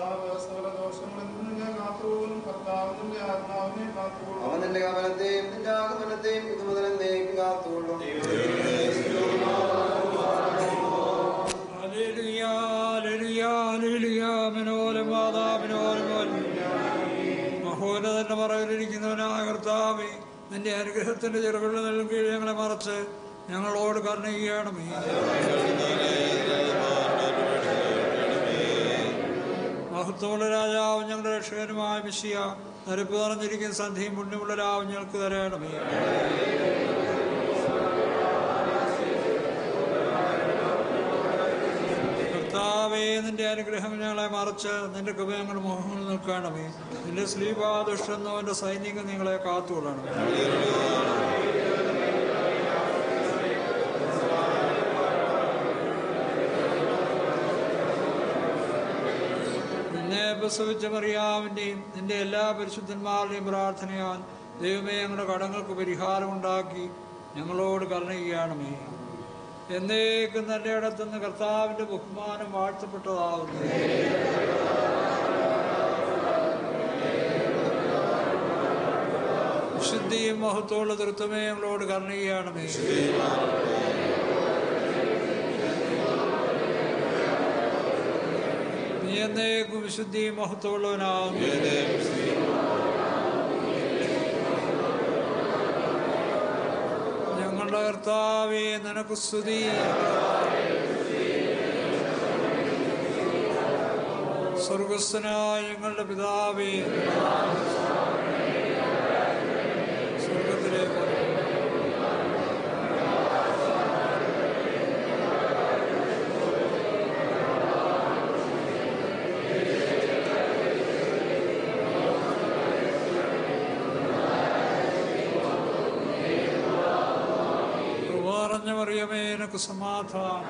അവൻ നിന്റെ ഗമനത്തെയും നിന്റെ ആഗമനത്തെയും ഇത് മുതൽ എന്നേക്കും കാത്തുകൊള്ളും ഹല്ലേലൂയ, ഹല്ലേലൂയ, ഹല്ലേലൂയ, മനോഹരം മാതാ, മനോഹരം മോൻ. മഹോന്നതന്റെ മറവിലിരിക്കുന്നവനായ കർത്താവേ നിന്റെ അനുഗ്രഹത്തിന്റെ ചെറുകളിൽ നൽകി ഞങ്ങളെ മറച്ച് ഞങ്ങളോട് കരുണ ചെയ്യണമേ മഹത്വമുള്ള രാജാവ് ഞങ്ങളുടെ രക്ഷകനുമായ മിശിയ നരപ്പ് നിറഞ്ഞിരിക്കുന്ന സന്ധിയും പുണ്യമുള്ള രാവ് ഞങ്ങൾക്ക് തരണമേ കർത്താവേ നിന്റെ അനുഗ്രഹം ഞങ്ങളെ മറച്ച് നിന്റെ കൃപ ഞങ്ങളുടെ മുഖങ്ങൾ നിൽക്കണമേ നിന്റെ സ്ലീപാ ദുഷ്ടന്നവന്റെ സൈനികം നിങ്ങളെ കാത്തുകൊള്ളണം നിന്നെ പ്രസവിച്ച മറിയാവിൻ്റെയും നിന്റെ എല്ലാ പരിശുദ്ധന്മാരുടെയും പ്രാർത്ഥനയാൽ ദൈവമേ ഞങ്ങളുടെ കടങ്ങൾക്ക് പരിഹാരമുണ്ടാക്കി ഞങ്ങളോട് കരുണ ചെയ്യണമേ എന്നേക്കും നല്ല ഇടത്തുനിന്ന് കർത്താവിന്റെ ബഹുമാനം വാഴ്ത്തപ്പെട്ടതാകുന്നു വിശുദ്ധിയും മഹത്വമുള്ള തൃത്വമേ ഞങ്ങളോട് കരുണ ചെയ്യണമേ നീ എന്നേക്കും വിശുദ്ധിയും മഹത്വമുള്ളവനാകുന്നു ഞങ്ങളുടെ കർത്താവേ നിനക്ക് സ്തുതി സ്വർഗസ്ഥനായ ഞങ്ങളുടെ പിതാവേ സ്വർഗത്തിലേക്ക് പറഞ്ഞ മറിയമേ എനക്ക് സമാധാനം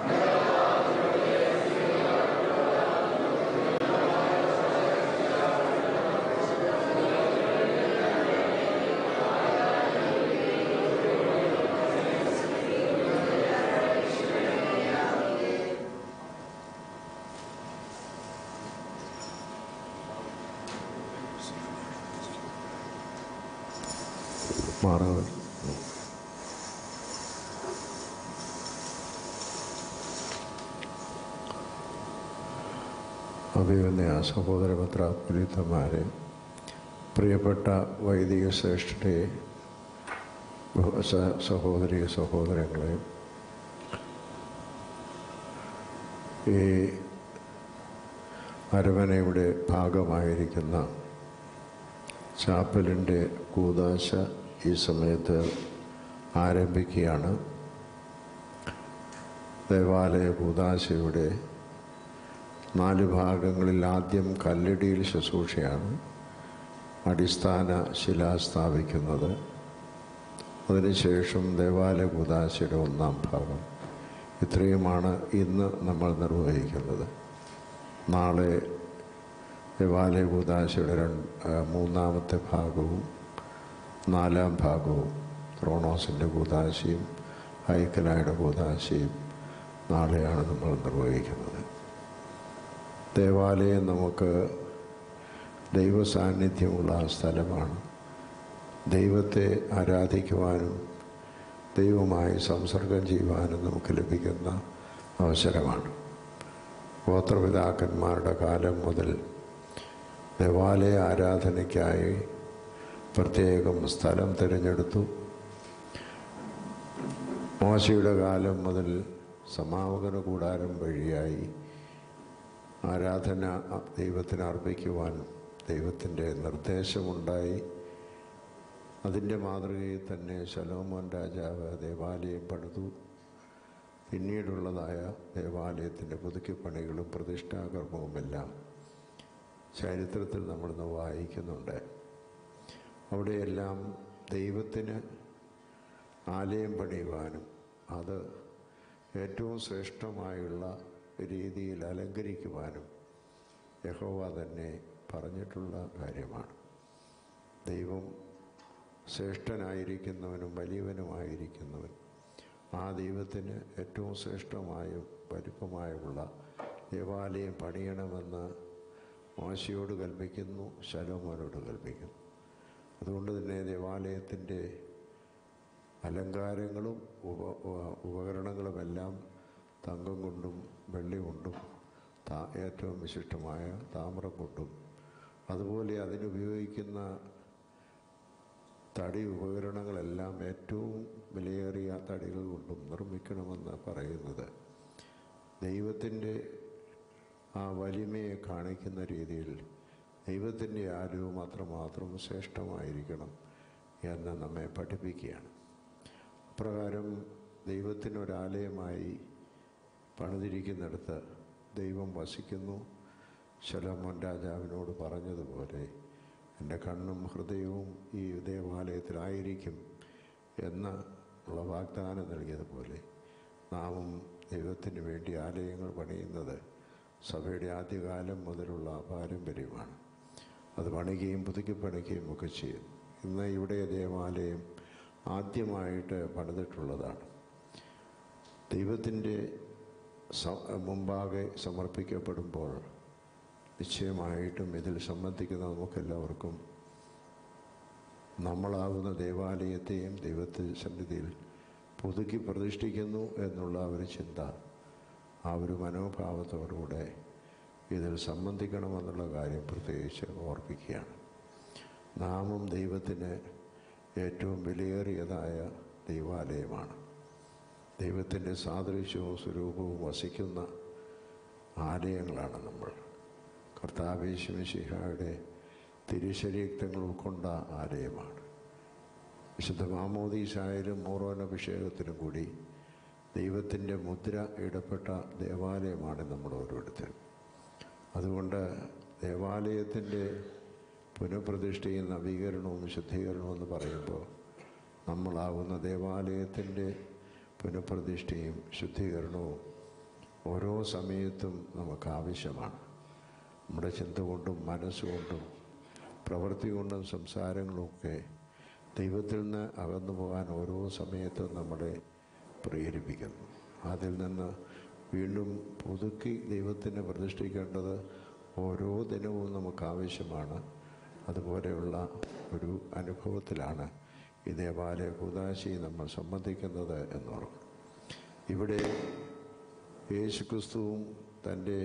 മാറാവ് അഭിമന്യ സഹോദര പത്രാപുരിത്തന്മാരെ പ്രിയപ്പെട്ട വൈദിക ശ്രേഷ്ഠരെ ബഹു- സ- സഹോദരി സഹോദരങ്ങളെ ഈ അരമനയുടെ ഭാഗമായിരിക്കുന്ന ചാപ്പലിൻ്റെ കൂതാശ ഈ സമയത്ത് ആരംഭിക്കുകയാണ് ദേവാലയ കൂതാശയുടെ നാല് ഭാഗങ്ങളിൽ ആദ്യം കല്ലടിയിൽ ശുശ്രൂഷയാണ് അടിസ്ഥാന ശില സ്ഥാപിക്കുന്നത് അതിനുശേഷം ദേവാലയ കൂതാശയുടെ ഒന്നാം ഭാഗം ഇത്രയുമാണ് ഇന്ന് നമ്മൾ നിർവഹിക്കുന്നത് നാളെ ദേവാലയ കൂതാശയുടെ രണ്ട് ആ, മൂന്നാമത്തെ ഭാഗവും നാലാം ഭാഗവും ത്രോണോസിൻ്റെ കൂതാശയും ഹൈക്കലായുടെ കൂതാശയും നാളെയാണ് നമ്മൾ നിർവഹിക്കുന്നത് ദേവാലയം നമുക്ക് ദൈവ സാന്നിധ്യമുള്ള സ്ഥലമാണ് ദൈവത്തെ ആരാധിക്കുവാനും ദൈവമായി സംസർഗം ചെയ്യുവാനും നമുക്ക് ലഭിക്കുന്ന അവസരമാണ് ഗോത്രപിതാക്കന്മാരുടെ കാലം മുതൽ ദേവാലയ ആരാധനയ്ക്കായി പ്രത്യേകം സ്ഥലം തിരഞ്ഞെടുത്തു മോശയുടെ കാലം മുതൽ സമാപന കൂടാരം വഴിയായി ആരാധന ദൈവത്തിന് അർപ്പിക്കുവാൻ ദൈവത്തിൻ്റെ നിർദ്ദേശമുണ്ടായി അതിൻ്റെ മാതൃകയിൽ തന്നെ ശലോമോൻ രാജാവ് ദേവാലയം പണിതു പിന്നീടുള്ളതായ ദേവാലയത്തിൻ്റെ പുതുക്കിപ്പണികളും പ്രതിഷ്ഠാകർമ്മവുമെല്ലാം ചരിത്രത്തിൽ നമ്മളിന്ന് വായിക്കുന്നുണ്ട് അവിടെയെല്ലാം ദൈവത്തിന് ആലയം പണിയുവാനും അത് ഏറ്റവും ശ്രേഷ്ഠമായുള്ള രീതിയിൽ അലങ്കരിക്കുവാനും യഹോവ തന്നെ പറഞ്ഞിട്ടുള്ള കാര്യമാണ് ദൈവം ശ്രേഷ്ഠനായിരിക്കുന്നവനും വലിയവനുമായിരിക്കുന്നവൻ ആ ദൈവത്തിന് ഏറ്റവും ശ്രേഷ്ഠമായും വലിപ്പമായുമുള്ള ദേവാലയം പണിയണമെന്ന് മോശയോട് കൽപ്പിക്കുന്നു ശലോമോനോട് കൽപ്പിക്കുന്നു അതുകൊണ്ട് തന്നെ ദേവാലയത്തിൻ്റെ അലങ്കാരങ്ങളും ഉപ ഉപ- ഉപകരണങ്ങളുമെല്ലാം തങ്കം കൊണ്ടും വെള്ളി കൊണ്ടും താ ഏറ്റവും വിശിഷ്ടമായ താമ്രം കൊണ്ടും അതുപോലെ അതിനുപയോഗിക്കുന്ന തടി ഉപകരണങ്ങളെല്ലാം ഏറ്റവും വിലയേറിയ തടികൾ കൊണ്ടും നിർമ്മിക്കണമെന്ന് പറയുന്നത് ദൈവത്തിൻ്റെ ആ വലിമയെ കാണിക്കുന്ന രീതിയിൽ ദൈവത്തിൻ്റെ ആലയവും അത്രമാത്രം ശ്രേഷ്ഠമായിരിക്കണം എന്ന് നമ്മെ പഠിപ്പിക്കുകയാണ് അപ്രകാരം ദൈവത്തിനൊരാലയമായി പണിതിരിക്കുന്നിടത്ത് ദൈവം വസിക്കുന്നു ശലോമോൻ രാജാവിനോട് പറഞ്ഞതുപോലെ എൻ്റെ കണ്ണും ഹൃദയവും ഈ ദേവാലയത്തിലായിരിക്കും എന്ന് ഉള്ള വാഗ്ദാനം നൽകിയതുപോലെ നാമും ദൈവത്തിന് വേണ്ടി ആലയങ്ങൾ പണിയുന്നത് സഭയുടെ ആദ്യകാലം മുതലുള്ള പാരമ്പര്യമാണ് അത് പണിയുകയും പുതുക്കി പണിയുകയും ഒക്കെ ചെയ്യും ഇന്ന് ഇവിടെ ദേവാലയം ആദ്യമായിട്ട് പണിതിട്ടുള്ളതാണ് ദൈവത്തിൻ്റെ സ- മുമ്പാകെ സമർപ്പിക്കപ്പെടുമ്പോൾ നിശ്ചയമായിട്ടും ഇതിൽ സംബന്ധിക്കുന്ന നമുക്കെല്ലാവർക്കും നമ്മളാകുന്ന ദേവാലയത്തെയും ദൈവത്തെ സന്നിധിയിൽ പുതുക്കി പ്രതിഷ്ഠിക്കുന്നു എന്നുള്ള ഒരു ചിന്ത ആ ഒരു മനോഭാവത്തോടുകൂടെ ഇതിൽ സംബന്ധിക്കണമെന്നുള്ള കാര്യം പ്രത്യേകിച്ച് ഓർപ്പിക്കുകയാണ് നാമും ദൈവത്തിന് ഏറ്റവും വിലയേറിയതായ ദൈവാലയമാണ് ദൈവത്തിൻ്റെ സാദൃശ്യവും സ്വരൂപവും വസിക്കുന്ന ആലയങ്ങളാണ് നമ്മൾ കർത്താവേശുമിശിഹായുടെ തിരുശരീരങ്ങൾ ഉൾക്കൊണ്ട ആലയമാണ് വിശുദ്ധ മാമോദീസായാലും മോറോനഭിഷേകത്തിനും കൂടി ദൈവത്തിൻ്റെ മുദ്ര ഇടപെട്ട ദേവാലയമാണ് നമ്മൾ ഓരോരുത്തരും അതുകൊണ്ട് ദേവാലയത്തിൻ്റെ പുനഃപ്രതിഷ്ഠയും നവീകരണവും ശുദ്ധീകരണവും എന്ന് പറയുമ്പോൾ നമ്മളാകുന്ന ദേവാലയത്തിൻ്റെ പുനഃപ്രതിഷ്ഠയും ശുദ്ധീകരണവും ഓരോ സമയത്തും നമുക്ക് ആവശ്യമാണ് നമ്മുടെ ചിന്ത കൊണ്ടും മനസ്സുകൊണ്ടും പ്രവൃത്തി കൊണ്ടും സംസാരങ്ങളുമൊക്കെ ദൈവത്തിൽ നിന്ന് അകന്നു പോകാൻ ഓരോ സമയത്തും നമ്മളെ പ്രേരിപ്പിക്കുന്നു അതിൽ നിന്ന് വീണ്ടും പുതുക്കി ദൈവത്തിനെ പ്രതിഷ്ഠിക്കേണ്ടത് ഓരോ ദിനവും നമുക്ക് ആവശ്യമാണ് അതുപോലെയുള്ള ഒരു അനുഭവത്തിലാണ് ഈ ദേവാലയ കൂതാശി നമ്മൾ സംബന്ധിക്കുന്നത് എന്നോർക്കും ഇവിടെ യേശുക്രിസ്തുവും തൻ്റെ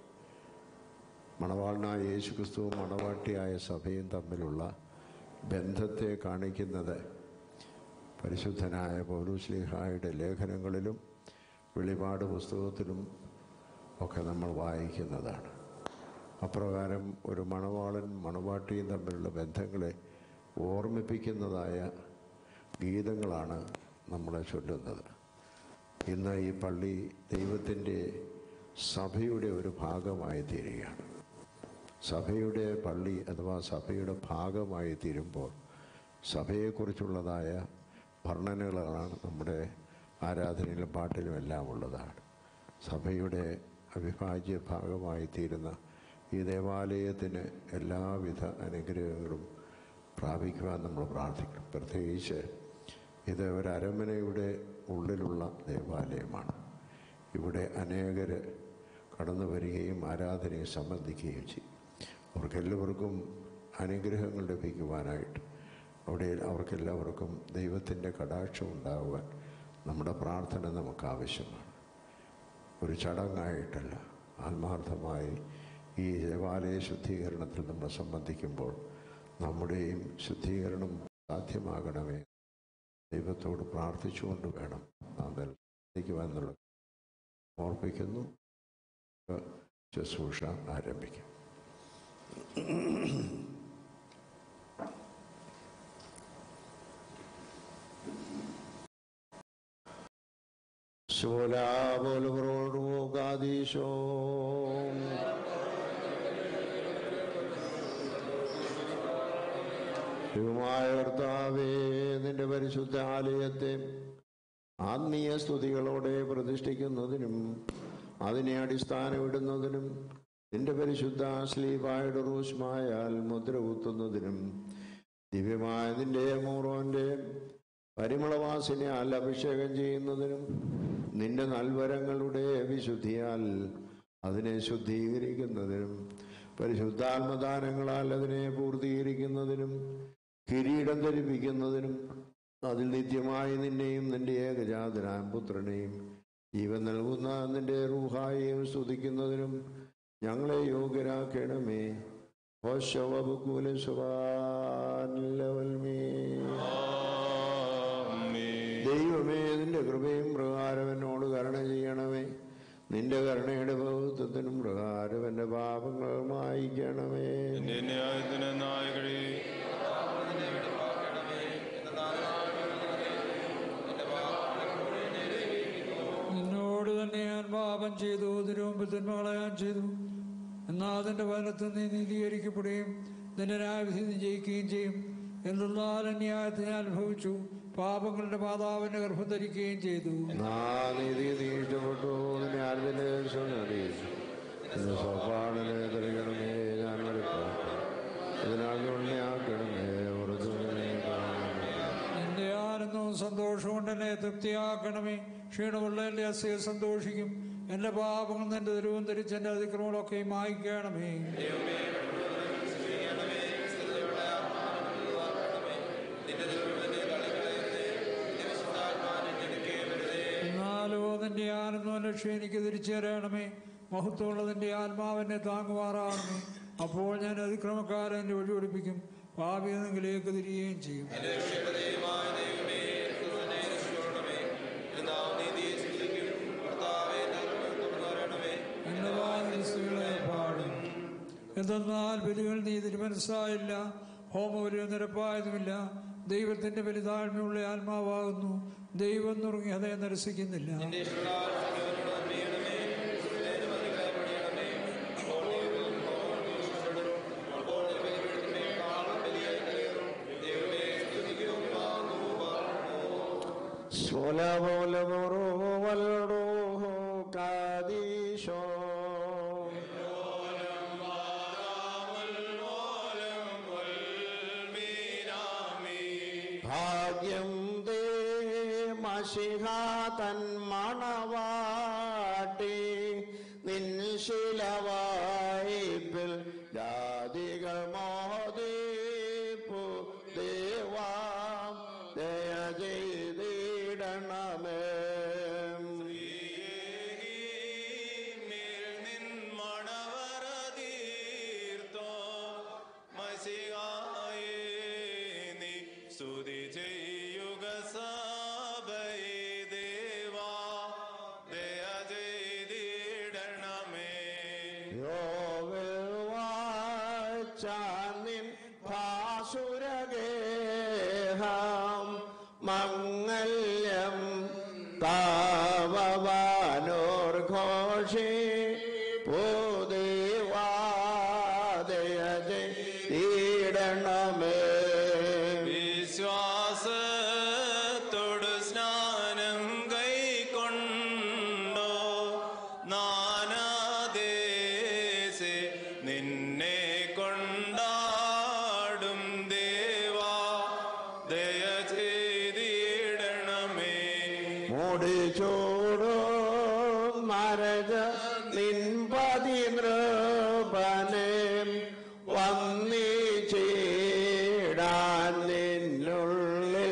മണവാളനായ യേശുക്രിസ്തുവും മണവാട്ടിയായ സഭയും തമ്മിലുള്ള ബന്ധത്തെ കാണിക്കുന്നത് പരിശുദ്ധനായ പൗരുശ്ലീഹായുടെ ലേഖനങ്ങളിലും വെളിപാട് പുസ്തകത്തിലും ഒക്കെ നമ്മൾ വായിക്കുന്നതാണ് അപ്രകാരം ഒരു മണവാളൻ മണവാട്ടിയും തമ്മിലുള്ള ബന്ധങ്ങളെ ഓർമ്മിപ്പിക്കുന്നതായ ഗീതങ്ങളാണ് നമ്മളെ ചൊല്ലുന്നത് ഇന്ന് ഈ പള്ളി ദൈവത്തിൻ്റെ സഭയുടെ ഒരു ഭാഗമായി തീരുകയാണ് സഭയുടെ പള്ളി അഥവാ സഭയുടെ ഭാഗമായി തീരുമ്പോൾ സഭയെക്കുറിച്ചുള്ളതായ വർണ്ണനകളാണ് നമ്മുടെ ആരാധനയിലും പാട്ടിലും എല്ലാം ഉള്ളതാണ് സഭയുടെ അവിഭാജ്യ ഭാഗമായി തീരുന്ന ഈ ദേവാലയത്തിന് എല്ലാവിധ അനുഗ്രഹങ്ങളും പ്രാപിക്കുവാൻ നമ്മൾ പ്രാർത്ഥിക്കണം പ്രത്യേകിച്ച് ഇത് ഒരു അരമനയുടെ ഉള്ളിലുള്ള ദേവാലയമാണ് ഇവിടെ അനേകർ കടന്നു വരികയും ആരാധനയെ സംബന്ധിക്കുകയും ചെയ്യും അവർക്കെല്ലാവർക്കും അനുഗ്രഹങ്ങൾ ലഭിക്കുവാനായിട്ട് അവിടെ അവർക്കെല്ലാവർക്കും ദൈവത്തിൻ്റെ കടാക്ഷം ഉണ്ടാകുവാൻ നമ്മുടെ പ്രാർത്ഥന നമുക്ക് ആവശ്യമാണ് ഒരു ചടങ്ങായിട്ടല്ല ആത്മാർത്ഥമായി ഈ ദേവാലയ ശുദ്ധീകരണത്തിൽ നമ്മൾ സംബന്ധിക്കുമ്പോൾ നമ്മുടെയും ശുദ്ധീകരണം സാധ്യമാകണമേ ദൈവത്തോട് പ്രാർത്ഥിച്ചുകൊണ്ട് വേണം നാം എന്നുള്ള ഓർപ്പിക്കുന്നു ശുശ്രൂഷ ആരംഭിക്കും ശോലാപോലുകാദീശോ ദൈവമായ കർത്താവേ നിന്റെ പരിശുദ്ധ ആലയത്തെ ആത്മീയ സ്തുതികളോടെ പ്രതിഷ്ഠിക്കുന്നതിനും അതിനെ അടിസ്ഥാനമിടുന്നതിനും നിന്റെ പരിശുദ്ധ ശ്ലീപായുടെ റൂഷ്മായാൽ മുദ്ര കുത്തുന്നതിനും ദിവ്യമായ നിന്റെ മൂറോന്റെ പരിമളവാസിനാൽ അഭിഷേകം ചെയ്യുന്നതിനും നിന്റെ നൽവരങ്ങളുടെ വിശുദ്ധിയാൽ അതിനെ ശുദ്ധീകരിക്കുന്നതിനും പരിശുദ്ധാത്മദാനങ്ങളാൽ അതിനെ പൂർത്തീകരിക്കുന്നതിനും കിരീടം ധരിപ്പിക്കുന്നതിനും അതിൽ നിത്യമായി നിന്നെയും നിന്റെ ഏകജാതനായ പുത്രനെയും ജീവൻ നൽകുന്ന നിന്റെ റൂഹായെയും സ്തുതിക്കുന്നതിനും ഞങ്ങളെ യോഗ്യരാക്കണമേ ദൈവമേ നിന്റെ കൃപയും പ്രകാരം എന്നോട് കരുണ ചെയ്യണമേ നിന്റെ കരുണയുടെ ബഹുത്വത്തിനും പ്രകാരം എൻ്റെ പാപങ്ങൾ മായിക്കണമേ എന്റെ ന്യായത്തിന് നായകഴി നിന്നോട് തന്നെ ഞാൻ പാപം ചെയ്തു ഇതിനു മുമ്പ് തിന്മകളെ ഞാൻ ചെയ്തു എന്നാൽ അതിന്റെ ഫലത്തിൽ നീ നീതീകരിക്കപ്പെടുകയും നിന്റെ ന്യായവിധി നീ ജയിക്കുകയും ചെയ്യും എന്തെന്നാൽ അന്യായത്തെ ഞാൻ അനുഭവിച്ചു പാപങ്ങളുടെ മാതാവിന്റെ ഗർഭം ധരിക്കുകയും ചെയ്തു നാ നീതി നീ ഇഷ്ടപ്പെട്ടു നിന്നെ ആരുടെ അറിയിച്ചു എന്റെ സ്വപ്പാടിനെ തെളിക്കണമേ ഞാൻ വരട്ടെ ഇതിനാൽ ഉണ്ണിയാക്കണമേ ഉറച്ചുനെ കാണണമേ നിന്റെ ആനന്ദവും സന്തോഷവും കൊണ്ട് എന്നെ തൃപ്തിയാക്കണമേ ക്ഷീണമുള്ള എൻ്റെ അസ്ഥയെ സന്തോഷിക്കും എൻ്റെ പാപങ്ങൾ നിന്റെ ദുരവും ധരിച്ച് എൻ്റെ അതിക്രമങ്ങളൊക്കെ മായിക്കണമേ എന്നാലോ നിന്റെ ആനന്ദവും ലക്ഷ്യം എനിക്ക് തിരിച്ചു തരണമേ മഹത്വമുള്ളതിൻ്റെ ആത്മാവിനെ താങ്ങുമാറാണമേ അപ്പോൾ ഞാൻ അതിക്രമക്കാരൻ എൻ്റെ വഴി ഒടിപ്പിക്കും പാപിയെന്നെങ്കിലേക്ക് തിരികുകയും ചെയ്യും എന്റെ വാദസ്തുകളെ പാടും എന്തെന്നാൽ ബലികൾ നീ തിരുമനസ്സായില്ല ഹോമബലി നിരപ്പായതുമില്ല ദൈവത്തിന്റെ ബലിതാഴ്മയുള്ള ആത്മാവാകുന്നു ദൈവം നുറുങ്ങി അതേ നിരസിക്കുന്നില്ല Sola bola moro valro kadisho. ഭാഗ്യം ദേ മഷിഹാതൻ മണവാട്ടി നിൻശിലവായിപ്പിൽ ജാതികൾ മോദീപ്പു ദേവാം ദയ ചെയ്തിടണമേ സ്തുതി ചെയ്യുക സഭയെ ദേവാ ദയ ചെയ്തിടണമേ യോവിൻ ഭാസുരഗേഹം മംഗല്യം താവവാനോർഘോഷി പൂദേവാദയജീടണമേ വിശ്വാസത്തോട് സ്നാനം കൈക്കൊണ്ടോ നാനാദേശെ നിന്നെ കൊണ്ടാടും ദേവാ ദയ ചെയ്തിടണമേ മുടിച്ചോടോ മരജ നിൻപതി നൃപനെ വന്നിച്ചേടാൻ നിന്നുള്ളിൽ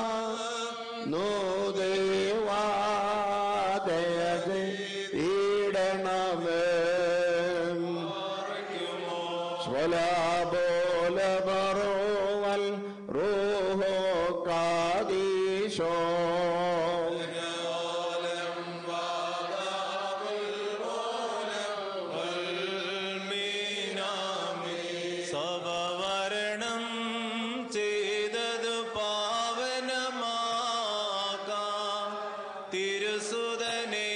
വന്നുദേവാദയണമേ സ്വലാബോല ബറോവൽ റൂഹോ കാദീശോ സഭവരണം ചെയ്തതു പാവനമാകാം തിരുസുതനെ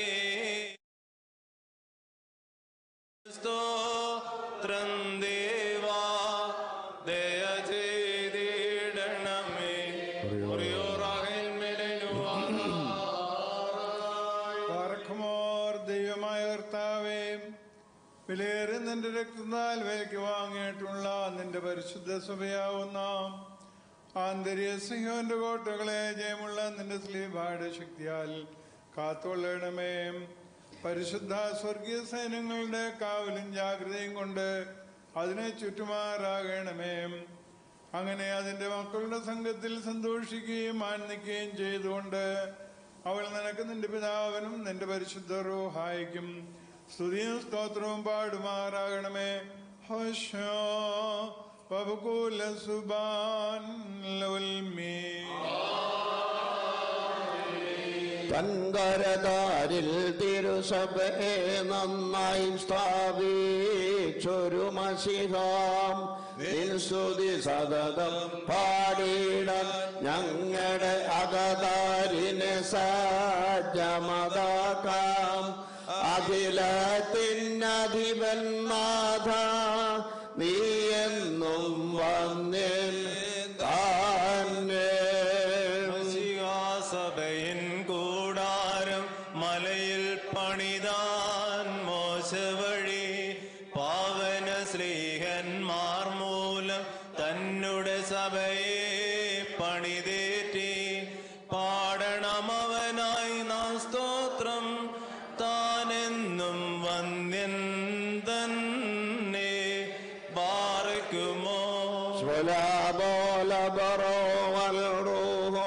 സ്തോത്രം ദേവാ ദയ ചെയ്തിടണമേ ഒറിയോറാകേൽ പാർക്കുമോർ ദൈവമായ കർത്താവേ വിലയേറെ നിന്റെ രക്തത്താൽ വിലയ്ക്ക് വാങ്ങിയിട്ടുള്ള നിന്റെ പരിശുദ്ധ സഭയാവുന്ന ആന്തരിക സിംഹോന്റെ കോട്ടകളെ ജയമുള്ള നിന്റെ സ്ലീബായുടെ ശക്തിയാൽ കാത്തുകൊള്ളണമേ പരിശുദ്ധ സ്വർഗീയ സൈന്യങ്ങളുടെ കാവലും ജാഗ്രതയും കൊണ്ട് അതിനെ ചുറ്റുമാറാകണമേ അങ്ങനെ അതിന്റെ മക്കളുടെ സംഘത്തിൽ സന്തോഷിക്കുകയും ആനന്ദിക്കുകയും ചെയ്തുകൊണ്ട് അവൾ നിനക്ക് നിന്റെ പിതാവിനും നിന്റെ പരിശുദ്ധ റൂഹായിക്കും സ്തുതിയും സ്തോത്രവും പാടുമാറാകണമേ ഹോശോ പബുകൂല സുബാൻ ലവൽമീ തൻകരതാരിൽ തിരുസഭയെ നന്നായി സ്ഥാപിച്ചൊരു മഷിഹാം നിൻസ്തുതി സതതം പാടിയിടാൻ ഞങ്ങളുടെ അകതാരിനെ സജ്ജമതാക്കാം അഖിലത്തിനധിപൻ നാഥ നീ എന്നും വന്നിൽ തന്നെ സഭയിൻ കൂടാരം മലയിൽ പണിതാൻ മോശ വഴി പാവന ശ്രീഹന്മാർ മൂലം തന്നുടെ സഭയെ പണിതേറ്റി പാടണമവനായി നാം സ്തോത്രം താനെന്നും വന്യൻ തന്നെ പാറയ്ക്കുമോ സ്വലാബോല ബറോവൽ റൂഹോ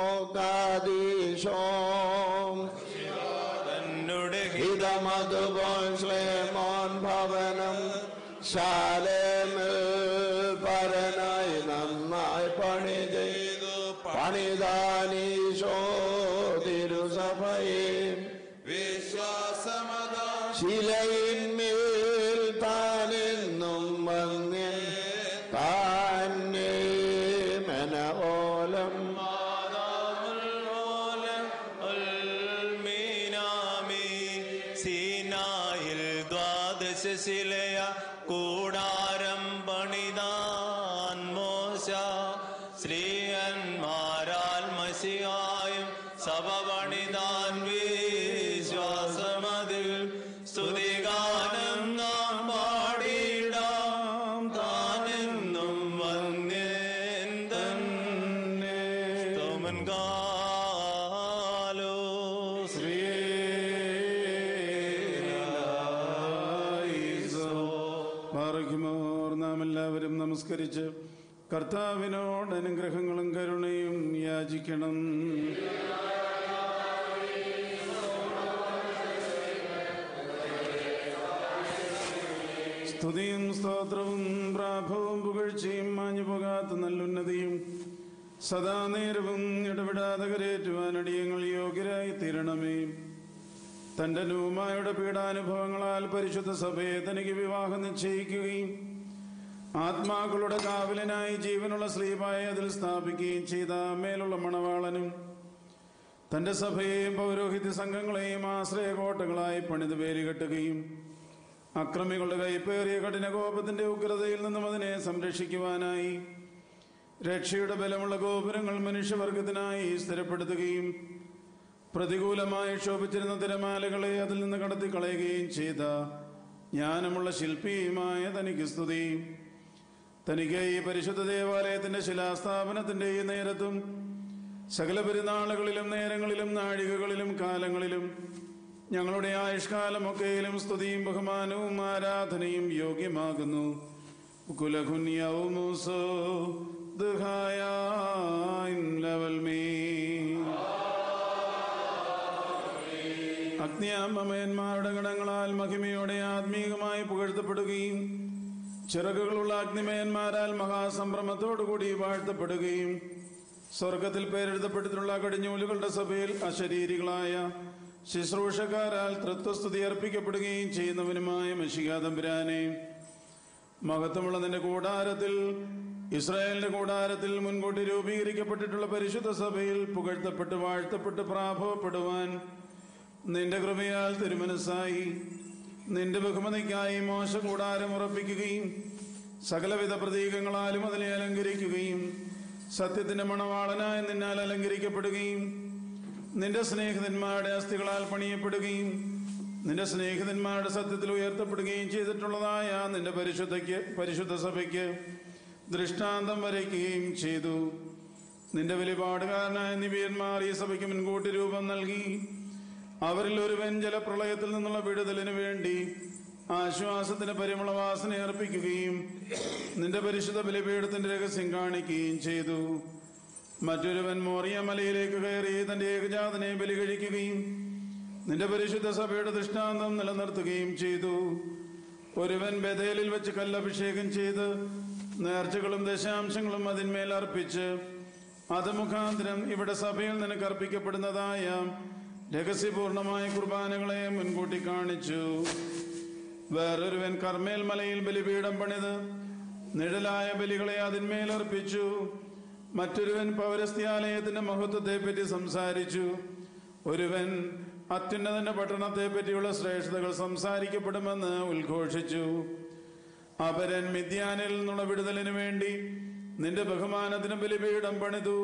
കാദീശോം തന്നുടെ ഹിതമതുപോൽ ശ്ലേമോൻ ഭവനം ശാലേമിൽ പരനായി നന്നായി പണി ചെയ്തു പണിതാനീശോ തിരുസഭയെ വിശ്വാസമതാ ശിലയിന്മേൽ താനെന്നും വന്യൻ താനേ മനോലം സീനായിൽ ദ്വാദശശിലയ കൂടാരം പണിതാൻ മോശ ശ്രീയന്മാരാൽ മസിയായും സഭ പണിതാൻ വിശ്വാസമതിൽ സ്തുതിഗാനം നാം പാടിയിടാം താനെന്നും വന്യൻ തന്നെ സ്തോമൻ കാലോ ബാറയ്ക്കുമോർ നാം എല്ലാവരും നമസ്കരിച്ച് കർത്താവിനോട് അനുഗ്രഹങ്ങളും കരുണയും യാചിക്കണം സ്തുതിയും സ്തോത്രവും പ്രാഭവും പുകഴ്ചയും മാഞ്ഞു പോകാത്ത നല്ലുന്നതിയും സദാ നേരവും ഇടപെടാതെ കരേറ്റുവാൻ അടിയങ്ങൾ യോഗ്യരായി തീരണമേ തന്റെ നൂമായുടെ പീഡാനുഭവങ്ങളാൽ പരിശുദ്ധ സഭയെ തനിക്ക് വിവാഹം നിശ്ചയിക്കുകയും ആത്മാക്കളുടെ കാവലനായി ജീവനുള്ള സ്ലീപായ അതിൽ സ്ഥാപിക്കുകയും ചെയ്ത മേലുള്ള മണവാളനും തന്റെ സഭയെയും പൗരോഹിത്യ സംഘങ്ങളെയും ആശ്രയകോട്ടകളായി പണിത് വേലികെട്ടുകയും അക്രമികളുടെ കൈപ്പേറിയ കഠിനകോപത്തിന്റെ ഉഗ്രതയിൽ നിന്നും അതിനെ സംരക്ഷിക്കുവാനായി രക്ഷയുടെ ബലമുള്ള ഗോപുരങ്ങൾ മനുഷ്യവർഗത്തിനായി സ്ഥിരപ്പെടുത്തുകയും പ്രതികൂലമായി ശോഭിച്ചിരുന്ന തിരമാലകളെ അതിൽ നിന്ന് കടത്തി കളയുകയും ചെയ്ത ജ്ഞാനമുള്ള ശില്പിയുമായ തനിക്ക് സ്തുതി തനിക്ക് ഈ പരിശുദ്ധ ദേവാലയത്തിന്റെ ശിലാസ്ഥാപനത്തിന്റെ ഈ നേരത്തും സകല പെരുന്നാളുകളിലും നേരങ്ങളിലും നാഴികകളിലും കാലങ്ങളിലും ഞങ്ങളുടെ ആയുഷ്കാലമൊക്കെയിലും സ്തുതിയും ബഹുമാനവും ആരാധനയും യോഗ്യമാകുന്നു കുലഖുന്യവുമൂസോ ദുഹായ ലവൽ മീ അഗ്നിയാമയന്മാരുടെ ഗണങ്ങളാൽ മഹിമയോടെ ആത്മീകമായി പുകഴ്ത്തപ്പെടുകയും ചിറകുകളുള്ള അഗ്നിമയന്മാരാൽ മഹാസംഭ്രമത്തോടുകൂടി വാഴ്ത്തപ്പെടുകയും സ്വർഗത്തിൽ പേരെഴുതപ്പെട്ടിട്ടുള്ള കടിഞ്ഞൂലുകളുടെ സഭയിൽ അശരീരികളായ ശുശ്രൂഷക്കാരാൽ തൃത്വസ്തുതി അർപ്പിക്കപ്പെടുകയും ചെയ്യുന്നവനുമായ മഷികാതമ്പുരാനെ മഹത്വമുള്ള നിന്റെ കൂടാരത്തിൽ ഇസ്രായേലിന്റെ കൂടാരത്തിൽ മുൻകൂട്ടി രൂപീകരിക്കപ്പെട്ടിട്ടുള്ള പരിശുദ്ധ സഭയിൽ പുകഴ്ത്തപ്പെട്ട് വാഴ്ത്തപ്പെട്ട് പ്രാഭവപ്പെടുവാൻ നിന്റെ കൃപയാൽ തിരുമനസ്സായി നിന്റെ ബഹുമതിക്കായി മോശ കൂടാരം ഉറപ്പിക്കുകയും സകലവിധ പ്രതീകങ്ങളാലും അതിനെ അലങ്കരിക്കുകയും സത്യത്തിന്റെ മണവാളനായി നിന്നാൽ അലങ്കരിക്കപ്പെടുകയും നിന്റെ സ്നേഹിതന്മാരുടെ അസ്ഥികളാൽ പണിയപ്പെടുകയും നിന്റെ സ്നേഹിതന്മാരുടെ സത്യത്തിൽ ഉയർത്തപ്പെടുകയും ചെയ്തിട്ടുള്ളതായ നിന്റെ പരിശുദ്ധയ്ക്ക് പരിശുദ്ധ സഭയ്ക്ക് ദൃഷ്ടാന്തം വരയ്ക്കുകയും ചെയ്തു നിന്റെ വെളിപാടുകാരനായ നിബിയന്മാർ ഈ സഭയ്ക്ക് മുൻകൂട്ടി രൂപം നൽകി അവരിൽ ഒരുവൻ ജലപ്രളയത്തിൽ നിന്നുള്ള വിടുതലിന് വേണ്ടി ആശ്വാസത്തിന് പരിമള വാസന അർപ്പിക്കുകയും നിന്റെ പരിശുദ്ധ ബലിപീഠത്തിന്റെ രഹസ്യം കാണിക്കുകയും ചെയ്തു മറ്റൊരുവൻ മോറിയ മലയിലേക്ക് കയറി തന്റെ ഏകജാതനെ ബലി കഴിക്കുകയും നിന്റെ പരിശുദ്ധ സഭയുടെ ദൃഷ്ടാന്തം നിലനിർത്തുകയും ചെയ്തു ഒരുവൻ ബദേലിൽ വെച്ച് കല്ലഭിഷേകം ചെയ്ത് നേർച്ചകളും ദശാംശങ്ങളും അതിന്മേൽ അർപ്പിച്ച് അത് മുഖാന്തരം ഇവിടെ സഭയിൽ നിനക്ക് അർപ്പിക്കപ്പെടുന്നതായ രഹസ്യപൂർണമായ കുർബാനകളെ മുൻകൂട്ടി കാണിച്ചു വേറൊരുവൻ കർമ്മേൽ മലയിൽ ബലിപീഠം പണിത് നിഴലായ ബലികളെ അതിന്മേൽ അർപ്പിച്ചു മറ്റൊരുവൻ പൗരസ്ത്യാലയത്തിന്റെ മഹത്വത്തെ പറ്റി സംസാരിച്ചു ഒരുവൻ അത്യുന്നതന്റെ പട്ടണത്തെ പറ്റിയുള്ള ശ്രേഷ്ഠതകൾ സംസാരിക്കപ്പെടുമെന്ന് ഉദ്ഘോഷിച്ചു അപരൻ മിഥ്യാനിൽ നിന്നുള്ള വിടുതലിന് വേണ്ടി നിന്റെ ബഹുമാനത്തിന് ബലിപീഠം പണിതു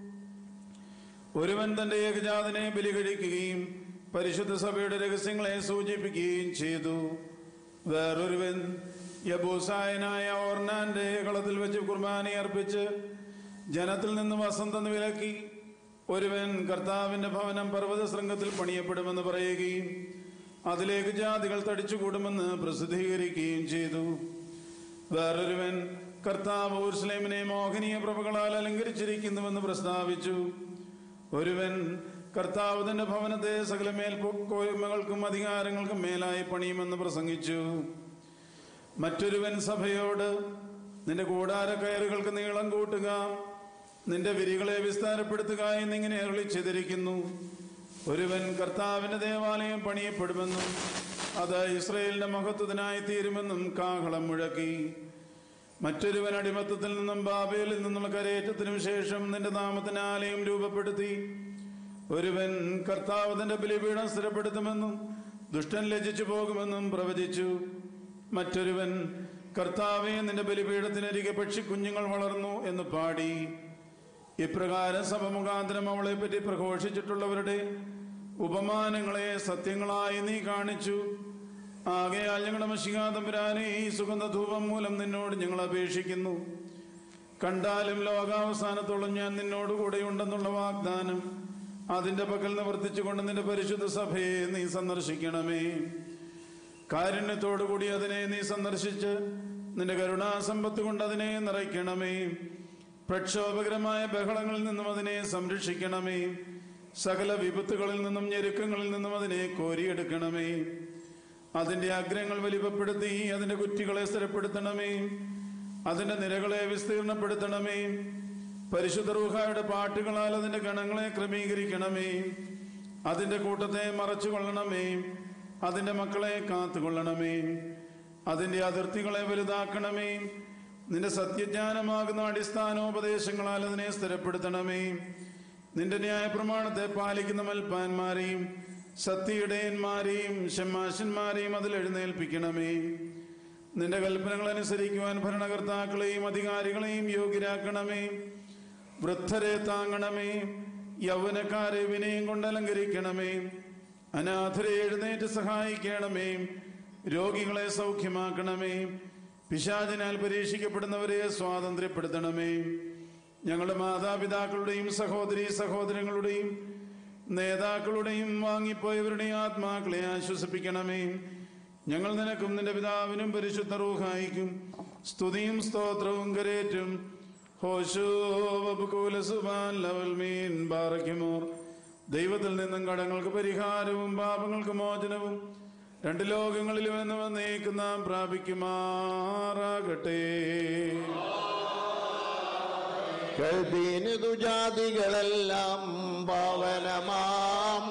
ഒരുവൻ തന്റെ ഏകജാതനെ ബലി കഴിക്കുകയും പരിശുദ്ധ സഭയുടെ രഹസ്യങ്ങളെ സൂചിപ്പിക്കുകയും ചെയ്തു വേറൊരുവൻ യബൂസായനായ ഓർണാന്റെ കളത്തിൽ വെച്ച് കുർബാന അർപ്പിച്ച് ജനത്തിൽ നിന്ന് വസന്തം വിലക്കി ഒരുവൻ കർത്താവിന്റെ ഭവനം പർവ്വത ശൃംഗത്തിൽ പണിയപ്പെടുമെന്ന് പറയുകയും അതിലേക്ക് ജാതികൾ തടിച്ചുകൂടുമെന്ന് പ്രസിദ്ധീകരിക്കുകയും ചെയ്തു വേറൊരുവൻ കർത്താവ് ഊർസ്ലേമിനെ മോഹനീയ പ്രഭകളാൽ അലങ്കരിച്ചിരിക്കുന്നുവെന്ന് പ്രസ്താവിച്ചു ഒരുവൻ കർത്താവ് തന്റെ ഭവനത്തെ സകല മേൽക്കോയ്മകൾക്കും അധികാരങ്ങൾക്കും മേലായി പണിയുമെന്ന് പ്രസംഗിച്ചു മറ്റൊരുവൻ സഭയോട് നിന്റെ കൂടാര കയറുകൾക്ക് നീളം കൂട്ടുക നിന്റെ വിരികളെ വിസ്താരപ്പെടുത്തുക എന്നിങ്ങനെ അരുളിച്ചെതിരിക്കുന്നു ഒരുവൻ കർത്താവിന്റെ ദേവാലയം പണിയപ്പെടുമെന്നും അത് ഇസ്രയേലിന്റെ മഹത്വത്തിനായി തീരുമെന്നും കാഹളം മുഴക്കി മറ്റൊരുവൻ അടിമത്തത്തിൽ നിന്നും ബാബേലിൽ നിന്നുള്ള കരയേറ്റത്തിനും ശേഷം നിന്റെ നാമത്തിന് ആലയം രൂപപ്പെടുത്തി ഒരുവൻ കർത്താവ് തന്റെ ബലിപീഠം സ്ഥിരപ്പെടുത്തുമെന്നും ദുഷ്ടൻ ലജിച്ചു പോകുമെന്നും പ്രവചിച്ചു മറ്റൊരുവൻ കർത്താവെ നിന്റെ ബലിപീഠത്തിനരികെ പക്ഷിക്കുഞ്ഞുങ്ങൾ വളർന്നു എന്ന് പാടി ഇപ്രകാരം സഭ മുഖാന്തരം അവളെ പറ്റി പ്രഘോഷിച്ചിട്ടുള്ളവരുടെ ഉപമാനങ്ങളെ സത്യങ്ങളായി നീ കാണിച്ചു ആകയാൽ ഞങ്ങളുടെ മഷികാതമ്പുരാനെ ഈ സുഗന്ധധൂപം മൂലം നിന്നോട് ഞങ്ങൾ അപേക്ഷിക്കുന്നു കണ്ടാലും ലോകാവസാനത്തോളം ഞാൻ നിന്നോട് കൂടെയുണ്ടെന്നുള്ള വാഗ്ദാനം അതിന്റെ പക്കൽ നിവർത്തിച്ചുകൊണ്ട് നിന്റെ പരിശുദ്ധ സഭയെ നീ സന്ദർശിക്കണമേ കാരുണ്യത്തോടു കൂടി അതിനെ നീ സന്ദർശിച്ച് നിന്റെ കരുണാസമ്പത്ത് കൊണ്ട് അതിനെ നിറയ്ക്കണമേ പ്രക്ഷോഭകരമായ ബഹളങ്ങളിൽ നിന്നും അതിനെ സംരക്ഷിക്കണമേ സകല വിപത്തുകളിൽ നിന്നും ഞെരുക്കങ്ങളിൽ നിന്നും അതിനെ കോരിയെടുക്കണമേ അതിന്റെ അഗ്രങ്ങൾ വലിപ്പപ്പെടുത്തി അതിന്റെ കുറ്റികളെ സ്ഥിരപ്പെടുത്തണമേ അതിന്റെ നിരകളെ വിസ്തീർണപ്പെടുത്തണമേ പരിശുദ്ധ റൂഹായുടെ പാട്ടുകളാൽ അതിന്റെ ഗണങ്ങളെ ക്രമീകരിക്കണമേ അതിന്റെ കൂട്ടത്തെ മറച്ചു കൊള്ളണമേ അതിന്റെ മക്കളെ കാത്തുകൊള്ളണമേ അതിന്റെ അതിർത്തികളെ വലുതാക്കണമേ നിന്റെ സത്യജ്ഞാനമാകുന്ന അടിസ്ഥാനോപദേശങ്ങളാൽ അതിനെ സ്ഥിരപ്പെടുത്തണമേ നിന്റെ ന്യായ പ്രമാണത്തെ പാലിക്കുന്ന മൽപ്പാന്മാരെയും സത്യയുടയന്മാരെയും ഷമ്മാശന്മാരെയും അതിൽ എഴുന്നേൽപ്പിക്കണമേ നിന്റെ കൽപ്പനകൾ അനുസരിക്കുവാൻ ഭരണകർത്താക്കളെയും അധികാരികളെയും യോഗ്യരാക്കണമേ വൃദ്ധരെ താങ്ങണമേ യൗവനക്കാരെ വിനയം കൊണ്ട് അലങ്കരിക്കണമേ അനാഥരെ എഴുന്നേറ്റ് സഹായിക്കണമേ രോഗികളെ സൗഖ്യമാക്കണമേ പിശാചിനാൽ പരീക്ഷിക്കപ്പെടുന്നവരെ സ്വാതന്ത്ര്യപ്പെടുത്തണമേ ഞങ്ങളുടെ മാതാപിതാക്കളുടെയും സഹോദരി സഹോദരങ്ങളുടെയും നേതാക്കളുടെയും വാങ്ങിപ്പോയവരുടെയും ആത്മാക്കളെ ആശ്വസിപ്പിക്കണമേ ഞങ്ങൾ നിനക്കും നിന്റെ പിതാവിനും പരിശുദ്ധ റൂഹായിക്കും സ്തുതിയും സ്തോത്രവും കരേറ്റും ഹോശോ വബുകൂല സുബാൻ ലവൽ മീൻ ബാറയ്ക്കുമോർ ദൈവത്തിൽ നിന്നും കടങ്ങൾക്ക് പരിഹാരവും പാപങ്ങൾക്ക് മോചനവും രണ്ട് ലോകങ്ങളിലും എന്ന് വന്നേക്ക് നാം പ്രാപിക്കുമാറാകട്ടെ കേൾപ്പീനിതു ജാതികളെല്ലാം പാവനമാം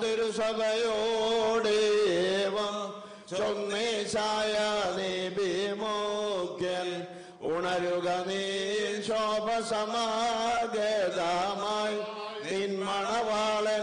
തിരുസഭയോടേവം ചൊന്നേശായ നീ ഭീമോക്യൻ ഉണരുക നീ ശോഭസമാഗതമായി നിന്മണവാളൻ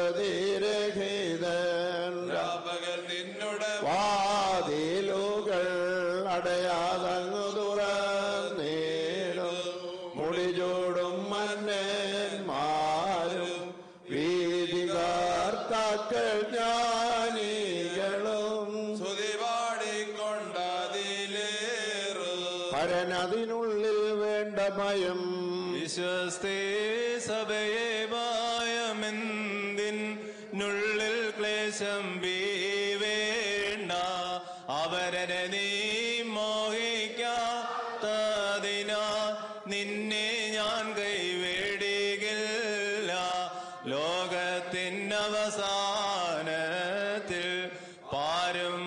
മൃതിരഹിതൻ പകൽ നിന്നോട് വാതിലുകൾ അടയാതങ്ങു തുറന്നേരും മുടിചൂടും മന്നന്മാരും വീതികാർത്താക്കൾ ജ്ഞാനികളും സ്തുതി പാടിക്കൊണ്ടതിലേറു പരനതിനുള്ളിൽ വേണ്ട ഭയം വിശ്വസ്തേ സഭയെ മായമെന്തിൻ നുള്ളിൽ ക്ലേശം വേണ്ട അവരനെ നീ മോഹിക്കാത്തതിനാ നിന്നെ ഞാൻ കൈവേടികില്ല ലോകത്തിനവസാനത്തിൽ പാരും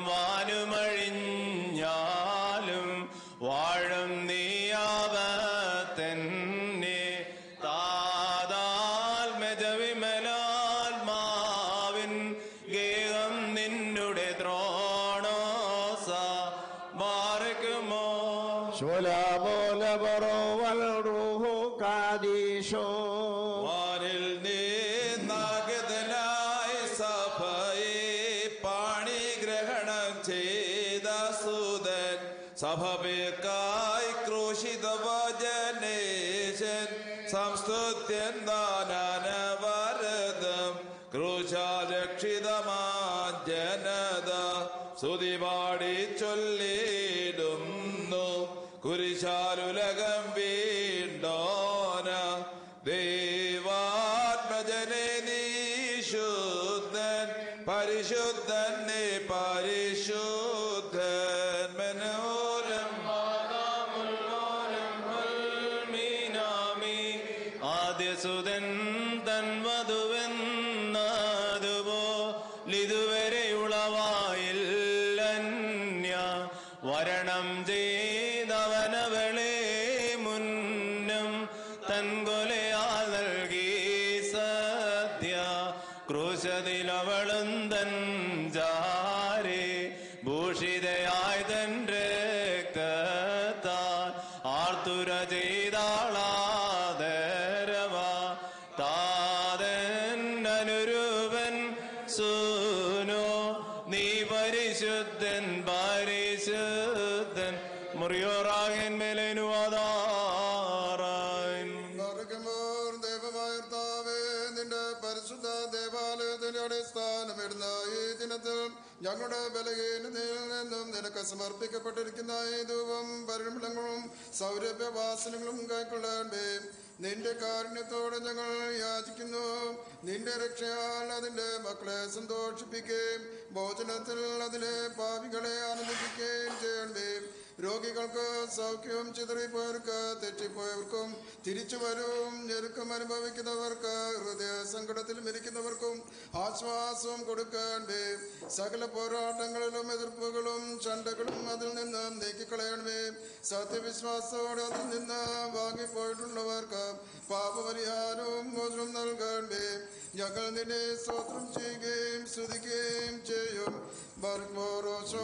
വാനുമഴിഞ്ഞാലും വാഴും നീയാവത്തന്നെ താതാൽ മെജവിമലാത്മാവിൻ വാനിൽ നീന്നാഗതനായി സഭയെ പാണിഗ്രഹണം ചെയ്ത സൂതൻ സഭപേർക്കായി ക്രൂശിത വചനേശൻ സംസ്തുത്യൻ ദാനവരതം ക്രൂശാരക്ഷിതമാ ജനത സ്തുതി പാടി ചൊല്ലിടുന്നു കുരിശാലുലകം വീണ്ടോന ദൈവാത്മജനെ നീശുദ്ധൻ പരിശുദ്ധൻ നീ പരിശുദ്ധൻ മനോരം ആദ്യസുതൻ തൻ വധുവെന്നതുപോ ലിതുവരെ ഉളവായില്ലന്യ വരണം ചെയ്തവനവളെ മുന്നും തൻ കൊലയാൽ നൽകി സത്യ ക്രൂശതിലവളും തൻ ജാരെ ഭൂഷിതയായി തൻ രക്തത്താൽ ആർത്തുര ചെയ്താളാദരവ താതൻ അനുരൂപൻ സൂനോ നീ പരിശുദ്ധൻ പരിശുദ്ധൻ മുറിയോറാകൻ മേലനുവാദാറാൻ നറുക്കുമ്പോൾ ദൈവമായ കർത്താവേ, നിന്റെ പരിശുദ്ധ ദേവാലയത്തിന്റെ അടിസ്ഥാനമിടുന്ന ഈ ദിനത്തിൽ ഞങ്ങളുടെ ബലഹീനതയിൽ നിന്നും നിനക്ക് സമർപ്പിക്കപ്പെട്ടിരിക്കുന്ന ഈ ധൂപം പരിമളങ്ങളും സൗരഭ്യവാസനങ്ങളും കൈക്കൊള്ളേണ്ടേ നിന്റെ കാരുണ്യത്തോടെ ഞങ്ങൾ യാചിക്കുന്നു നിന്റെ രക്ഷയാൽ അതിന്റെ മക്കളെ സന്തോഷിപ്പിക്കുകയും ഭോജനത്തിൽ അതിലെ പാപികളെ ആനന്ദിപ്പിക്കുകയും ചെയ്യണ്ടേ രോഗികൾക്ക് സൗഖ്യവും ചിതറിപ്പോയവർക്ക് തെറ്റിപ്പോയവർക്കും തിരിച്ചു വരും ഞെരുക്കം അനുഭവിക്കുന്നവർക്ക് ഹൃദയ സങ്കടത്തിലും ഇരിക്കുന്നവർക്കും ആശ്വാസവും കൊടുക്കണ്ടേ സകല പോരാട്ടങ്ങളിലും എതിർപ്പുകളും ചണ്ടകളും അതിൽ നിന്ന് നീക്കിക്കളയണമേ സത്യവിശ്വാസത്തോടെ അതിൽ നിന്ന് വാങ്ങിപ്പോയിട്ടുള്ളവർക്ക് പാപപരിഹാരവും മോചനം നൽകണ്ടേ ഞങ്ങൾ നിന്നെ സ്തോത്രം ചെയ്യുകയും സ്തുതിക്കുകയും ചെയ്യും ബർമോറോശോ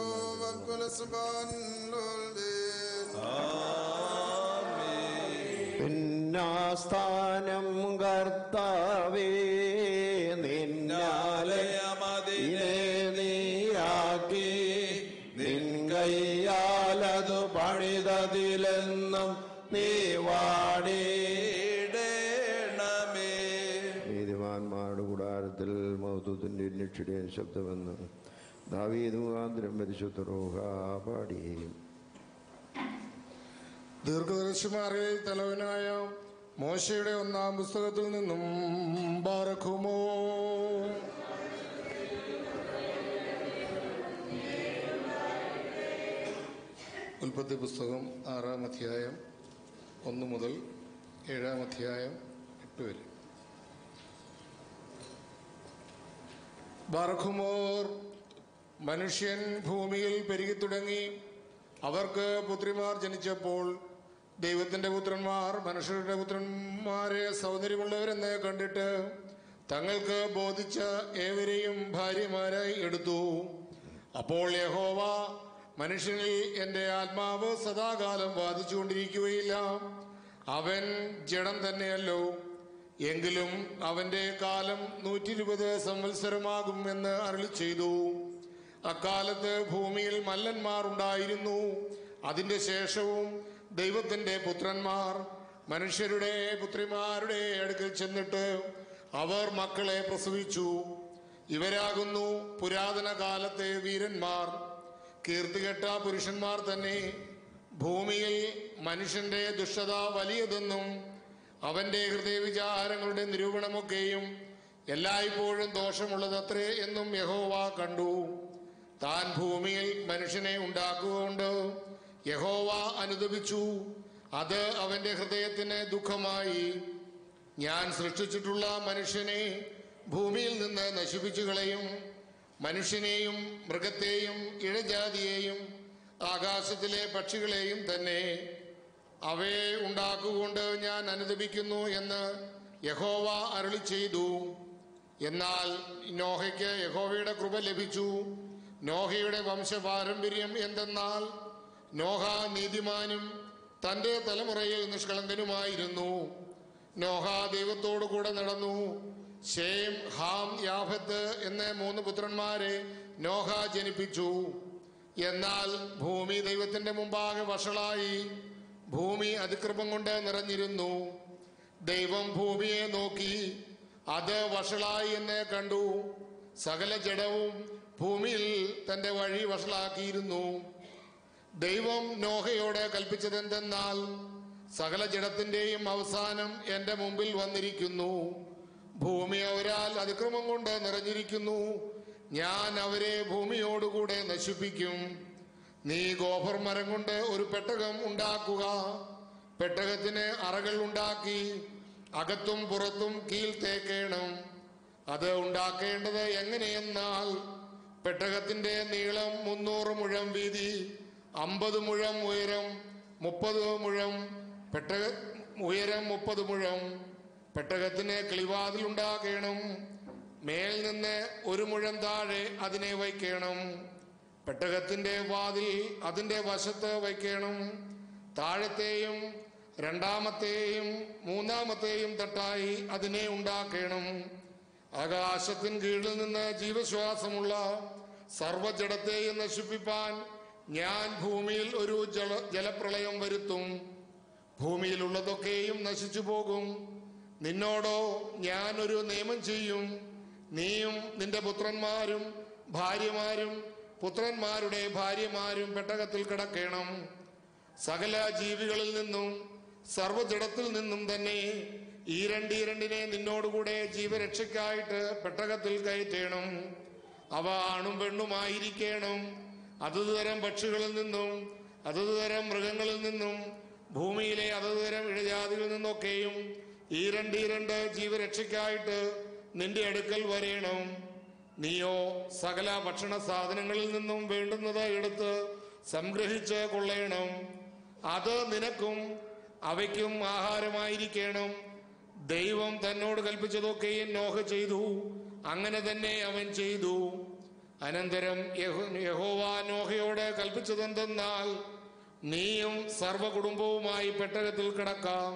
പിന്നാസ്ഥാനം കർത്താവേ നിന്നാലെ ഇനെ നീയാക്കി നിൻ കയ്യാലതു പണിതതിലെന്നും നീ വാടിയിടേണമേ നീതിമാന്മാരുടെ കൂടാരത്തിൽ മൗത്വത്തിൻ്റെ നിക്ഷിടേൻ ശബ്ദമെന്ന് ദാവീദ് മുഖാന്തരം പരിശുദ്ധ റോഹ പാടിയും ദീർഘദർശിമാരിൽ തലവനായ മോശയുടെ ഒന്നാം പുസ്തകത്തിൽ നിന്നും ബാറഖുമോ ഉൽപ്പത്തി പുസ്തകം ആറാം അധ്യായം ഒന്ന് മുതൽ ഏഴാം അധ്യായം എട്ട് വരെ ബാറഖുമോർ മനുഷ്യൻ ഭൂമിയിൽ പെരുകി തുടങ്ങി അവർക്ക് പുത്രിമാർ ജനിച്ചപ്പോൾ ദൈവത്തിന്റെ പുത്രന്മാർ മനുഷ്യരുടെ പുത്രന്മാരെ സൗന്ദര്യമുള്ളവരെന്ന് കണ്ടിട്ട് തങ്ങൾക്ക് ബോധിച്ച ഏവരെയും ഭാര്യമാരായി എടുത്തു അപ്പോൾ യഹോവ മനുഷ്യനിൽ എൻ്റെ ആത്മാവ് സദാകാലം ബാധിച്ചുകൊണ്ടിരിക്കുകയില്ല അവൻ ജഡം തന്നെയല്ലോ എങ്കിലും അവന്റെ കാലം നൂറ്റി ഇരുപത് സംവത്സരമാകും എന്ന് അരളി ചെയ്തു അക്കാലത്ത് ഭൂമിയിൽ മല്ലന്മാർ ഉണ്ടായിരുന്നു അതിന്റെ ശേഷവും ദൈവത്തിന്റെ പുത്രന്മാർ മനുഷ്യരുടെ പുത്രിമാരുടെ അടുക്കൽ ചെന്നിട്ട് അവർ മക്കളെ പ്രസവിച്ചു ഇവരാകുന്നു പുരാതന കാലത്തെ വീരന്മാർ കീർത്തികെട്ട പുരുഷന്മാർ തന്നെ ഭൂമിയിൽ മനുഷ്യന്റെ ദുഷ്ടത വലിയതെന്നും അവന്റെ ഹൃദയവിചാരങ്ങളുടെ നിരൂപണമൊക്കെയും എല്ലായ്പ്പോഴും ദോഷമുള്ളതത്രേ എന്നും യഹോവ കണ്ടു താൻ ഭൂമിയിൽ മനുഷ്യനെ ഉണ്ടാക്കുകൊണ്ട് യഹോവ അനുദപിച്ചു അത് അവന്റെ ഹൃദയത്തിന് ദുഃഖമായി ഞാൻ സൃഷ്ടിച്ചിട്ടുള്ള മനുഷ്യനെ ഭൂമിയിൽ നിന്ന് നശിപ്പിച്ചു കളയും മനുഷ്യനെയും മൃഗത്തെയും ഇഴജാതിയെയും ആകാശത്തിലെ പക്ഷികളെയും തന്നെ അവയെ ഉണ്ടാക്കുകൊണ്ട് ഞാൻ അനുദപിക്കുന്നു എന്ന് യഹോവ അരുളി ചെയ്തു എന്നാൽ നോഹയ്ക്ക് യഹോവയുടെ കൃപ ലഭിച്ചു നോഹയുടെ വംശപാരമ്പര്യം എന്തെന്നാൽ നോഹ നീതിമാനും തന്റെ തലമുറയിൽ നിഷ്കളങ്കനുമായിരുന്നു നോഹ ദൈവത്തോടു കൂടെ നടന്നു ഷേം ഹാം യാഫത്ത് എന്ന മൂന്ന് പുത്രന്മാരെ നോഹ ജനിപ്പിച്ചു എന്നാൽ ഭൂമി ദൈവത്തിന്റെ മുമ്പാകെ വഷളായി ഭൂമി അതിക്രമം കൊണ്ട് നിറഞ്ഞിരുന്നു ദൈവം ഭൂമിയെ നോക്കി അത് വഷളായി എന്ന് കണ്ടു സകല ജഡവും ഭൂമിയിൽ തന്റെ വഴി വഷളാക്കിയിരുന്നു ദൈവം നോഹയോട് കൽപ്പിച്ചതെന്തെന്നാൽ സകല ജഡത്തിന്റെയും അവസാനം എന്റെ മുമ്പിൽ വന്നിരിക്കുന്നു ഭൂമി അവരാൽ അതിക്രമം കൊണ്ട് നിറഞ്ഞിരിക്കുന്നു ഞാൻ അവരെ ഭൂമിയോടുകൂടെ നശിപ്പിക്കും നീ ഗോഫർ മരം കൊണ്ട് ഒരു പെട്ടകം ഉണ്ടാക്കുക പെട്ടകത്തിന് അറകൾ ഉണ്ടാക്കി അകത്തും പുറത്തും കീൽ തേക്കേണം അത് ഉണ്ടാക്കേണ്ടത് എങ്ങനെയെന്നാൽ പെട്ടകത്തിന്റെ നീളം മുന്നൂറ് മുഴം വീതി അമ്പത് മുഴം ഉയരം മുപ്പത് മുഴം പെട്ടക ഉയരം മുപ്പത് മുഴം പെട്ടകത്തിന് കിളിവാതിൽ ഉണ്ടാക്കണം മേൽ നിന്ന് ഒരു മുഴം താഴെ അതിനെ വയ്ക്കണം പെട്ടകത്തിന്റെ വാതിൽ അതിന്റെ വശത്ത് വയ്ക്കണം താഴത്തെയും രണ്ടാമത്തെയും മൂന്നാമത്തെയും തട്ടായി അതിനെ ഉണ്ടാക്കണം ആകാശത്തിന് കീഴിൽ നിന്ന് ജീവശ്വാസമുള്ള സർവജടത്തെയും നശിപ്പിപ്പാൻ ഞാൻ ഭൂമിയിൽ ഒരു ജല ജലപ്രളയം വരുത്തും ഭൂമിയിലുള്ളതൊക്കെയും നശിച്ചു പോകും നിന്നോടോ ഞാൻ ഒരു നിയമം ചെയ്യും നീയും നിന്റെ പുത്രന്മാരും ഭാര്യമാരും പുത്രന്മാരുടെ ഭാര്യമാരും പെട്ടകത്തിൽ കിടക്കണം സകല ജീവികളിൽ നിന്നും സർവജടത്തിൽ നിന്നും തന്നെ ഈ രണ്ടീരണ്ടിനെ നിന്നോടുകൂടെ ജീവരക്ഷയ്ക്കായിട്ട് പെട്ടകത്തിൽ കയറ്റേണം അവ ആണും പെണ്ണുമായിരിക്കണം അതത് തരം പക്ഷികളിൽ നിന്നും അതത് തരം മൃഗങ്ങളിൽ നിന്നും ഭൂമിയിലെ അതത് തരം ഇഴജാതികളിൽ നിന്നൊക്കെയും ഈ രണ്ട് ഈ രണ്ട് ജീവരക്ഷയ്ക്കായിട്ട് നിന്റെ അടുക്കൽ വരേണം നീയോ സകല ഭക്ഷണ സാധനങ്ങളിൽ നിന്നും വേണ്ടുന്നത് എടുത്ത് സംഗ്രഹിച്ച് കൊള്ളേണം അത് നിനക്കും അവയ്ക്കും ആഹാരമായിരിക്കണം ദൈവം തന്നോട് കൽപ്പിച്ചതൊക്കെയും നോഹ ചെയ്തു അങ്ങനെ തന്നെ അവൻ ചെയ്തു അനന്തരം യഹോ- യഹോവ നോഹയോട് കൽപ്പിച്ചതെന്തെന്നാൽ നീയും സർവകുടുംബവുമായി പെട്ടകത്തിൽ കിടക്കാം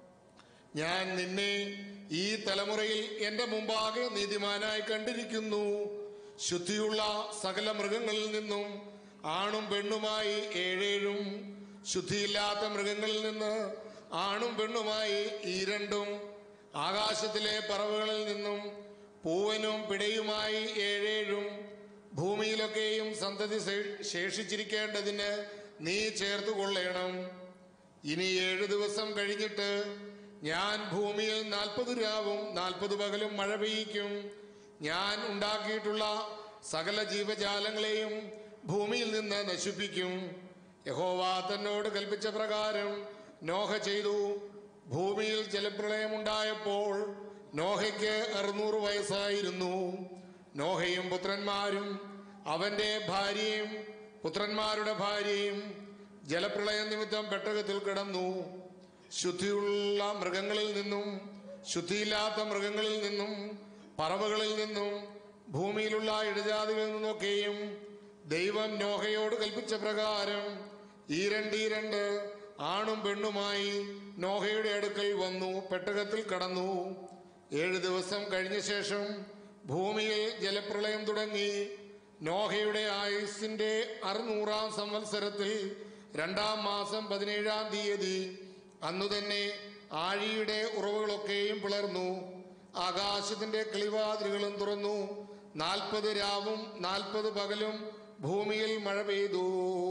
ഞാൻ നിന്നെ ഈ തലമുറയിൽ എന്റെ മുമ്പാകെ നീതിമാനായി കണ്ടിരിക്കുന്നു ശുദ്ധിയുള്ള സകല മൃഗങ്ങളിൽ നിന്നും ആണും പെണ്ണുമായി ഏഴേഴും ശുദ്ധിയില്ലാത്ത മൃഗങ്ങളിൽ നിന്ന് ആണും പെണ്ണുമായി ഈ രണ്ടും ആകാശത്തിലെ പറവുകളിൽ നിന്നും പൂവനും പിടയുമായി ഏഴേഴും ഭൂമിയിലൊക്കെയും സന്തതി ശേ- ശേഷിച്ചിരിക്കേണ്ടതിന് നീ ചേർത്ത് കൊള്ളേണം ഇനി ഏഴു ദിവസം കഴിഞ്ഞിട്ട് ഞാൻ ഭൂമിയിൽ നാൽപ്പത് രാവും നാൽപ്പത് പകലും മഴ പെയ്യിക്കും ഞാൻ ഉണ്ടാക്കിയിട്ടുള്ള സകല ജീവജാലങ്ങളെയും ഭൂമിയിൽ നിന്ന് നശിപ്പിക്കും യഹോവ തന്നോട് കൽപ്പിച്ച പ്രകാരം നോഹ ചെയ്തു ഭൂമിയിൽ ജലപ്രളയമുണ്ടായപ്പോൾ നോഹയ്ക്ക് അറുന്നൂറ് വയസ്സായിരുന്നു നോഹയും പുത്രന്മാരും അവന്റെ ഭാര്യയും പുത്രന്മാരുടെ ഭാര്യയും ജലപ്രളയ നിമിത്തം പെട്ടകത്തിൽ കിടന്നു ശുദ്ധിയുള്ള മൃഗങ്ങളിൽ നിന്നും ശുദ്ധിയില്ലാത്ത മൃഗങ്ങളിൽ നിന്നും പറവകളിൽ നിന്നും ഭൂമിയിലുള്ള ഇടജാതികളിൽ നിന്നൊക്കെയും ദൈവം നോഹയോട് കൽപ്പിച്ച പ്രകാരം ഈ രണ്ട് ഈ രണ്ട് ആണും പെണ്ണുമായി നോഹയുടെ അടുക്കൽ വന്നു പെട്ടകത്തിൽ കടന്നു ഏഴ് ദിവസം കഴിഞ്ഞ ശേഷം ഭൂമിയിൽ ജലപ്രളയം തുടങ്ങി നോഹയുടെ ആയുസിന്റെ അറുന്നൂറാം സംവത്സരത്തിൽ രണ്ടാം മാസം പതിനേഴാം തീയതി അന്നു തന്നെ ആഴിയുടെ ഉറവുകളൊക്കെയും പിളർന്നു ആകാശത്തിന്റെ കിളിവാതിലുകളും തുറന്നു നാൽപ്പത് രാവും നാൽപ്പത് പകലും ഭൂമിയിൽ മഴ പെയ്തു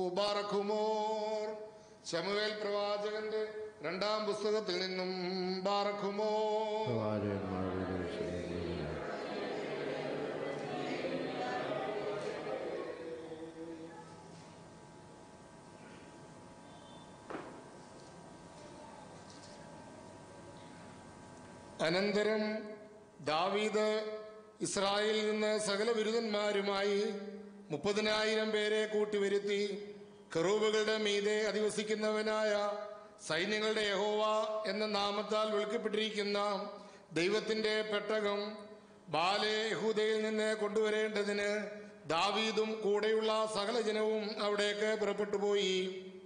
ബാറഖുമോർ ശമുവേൽ പ്രവാചകന്റെ രണ്ടാം പുസ്തകത്തിൽ നിന്നും ബാറഖുമോർ അനന്തരം ദാവീദ് ഇസ്രായേലിൽ നിന്ന് സകല ബിരുദന്മാരുമായി മുപ്പതിനായിരം പേരെ കൂട്ടിവരുത്തി കെറൂബുകളുടെ മീതെ അധിവസിക്കുന്നവനായ സൈന്യങ്ങളുടെ യഹോവ എന്ന നാമത്താൽ വിളിക്കപ്പെട്ടിരിക്കുന്ന ദൈവത്തിന്റെ പെട്ടകം ബാലെ യഹൂദയിൽ നിന്ന് കൊണ്ടുവരേണ്ടതിന് ദാവീദും കൂടെയുള്ള സകല ജനവും അവിടേക്ക് പുറപ്പെട്ടു പോയി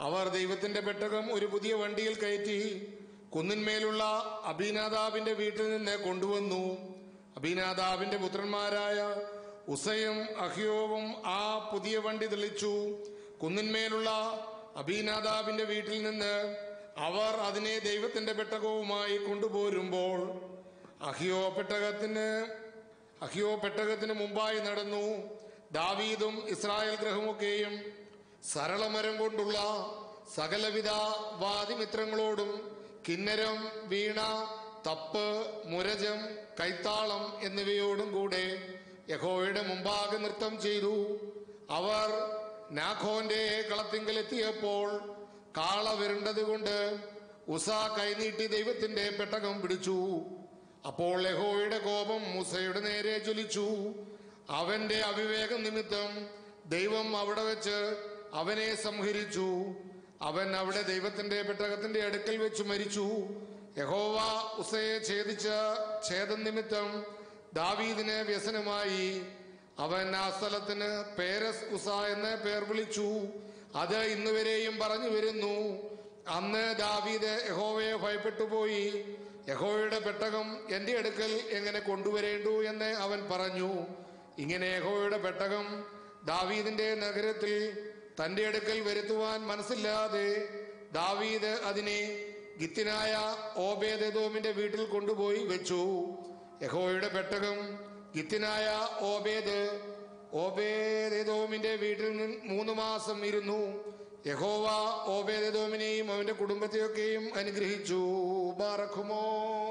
അവർ ദൈവത്തിന്റെ പെട്ടകം ഒരു പുതിയ വണ്ടിയിൽ കയറ്റി കുന്നിന്മേലുള്ള അഭിനാദാബിന്റെ വീട്ടിൽ നിന്ന് കൊണ്ടുവന്നു അഭിനാദാബിന്റെ പുത്രന്മാരായ ഉസയും അഹിയോവും ആ പുതിയ വണ്ടി തെളിച്ചു കുന്നിന്മേലുള്ള അഭിനാദാബിന്റെ വീട്ടിൽ നിന്ന് അവർ അതിനെ ദൈവത്തിന്റെ പെട്ടകവുമായി കൊണ്ടുപോരുമ്പോൾ അഹിയോ പെട്ടകത്തിന് അഹിയോ പെട്ടകത്തിന് മുമ്പായി നടന്നു ദാവീദും ഇസ്രായേൽ ഗ്രഹമൊക്കെയും സരളമരം കൊണ്ടുള്ള സകലവിധ വാദിമിത്രങ്ങളോടും കിന്നരം വീണ തപ്പ് മുരജം കൈത്താളം എന്നിവയോടും കൂടെ യഹോയുടെ മുമ്പാകെ നൃത്തം ചെയ്തു അവർ നാഖോന്റെ കളത്തിങ്കൽ എത്തിയപ്പോൾ കാള വിരണ്ടതുകൊണ്ട് ഉസ കൈനീട്ടി ദൈവത്തിന്റെ പെട്ടകം പിടിച്ചു അപ്പോൾ യഹോയുടെ കോപം മൂസയുടെ നേരെ ജ്വലിച്ചു അവന്റെ അവിവേകം നിമിത്തം ദൈവം അവിടെ വെച്ച് അവനെ സംഹരിച്ചു അവൻ അവിടെ ദൈവത്തിന്റെ പെട്ടകത്തിന്റെ അടുക്കൽ വെച്ച് മരിച്ചു യഹോവ ഉസയെ ഛേദിച്ച ഛേദം നിമിത്തം ദാവീദിന് വ്യസനമായി അവൻ ആ സ്ഥലത്തിന് പേരസ് ഉസ എന്ന് പേർ വിളിച്ചു അത് ഇന്നുവരെയും പറഞ്ഞു വരുന്നു അന്ന് ദാവീദ് യഹോവയെ ഭയപ്പെട്ടു പോയി യഹോവയുടെ പെട്ടകം എന്റെ അടുക്കൽ എങ്ങനെ കൊണ്ടുവരേണ്ടു എന്ന് അവൻ പറഞ്ഞു ഇങ്ങനെ യഹോവയുടെ പെട്ടകം ദാവീദിന്റെ നഗരത്തിൽ തന്റെ അടുക്കൽ വരുത്തുവാൻ മനസ്സില്ലാതെ ദാവീദ് അതിനെ ഗിത്തിനായ ഓബേദോമിന്റെ വീട്ടിൽ കൊണ്ടുപോയി വെച്ചു യഹോവയുടെ പെട്ടകം ഗിത്തിനായ ഓബേദ് ഓബേദോമിന്റെ വീട്ടിൽ നിന്ന് മൂന്ന് മാസം ഇരുന്നു യഹോവ ഓബേദോമിനെയും അവന്റെ കുടുംബത്തെയൊക്കെയും അനുഗ്രഹിച്ചു ബാറഖുമോ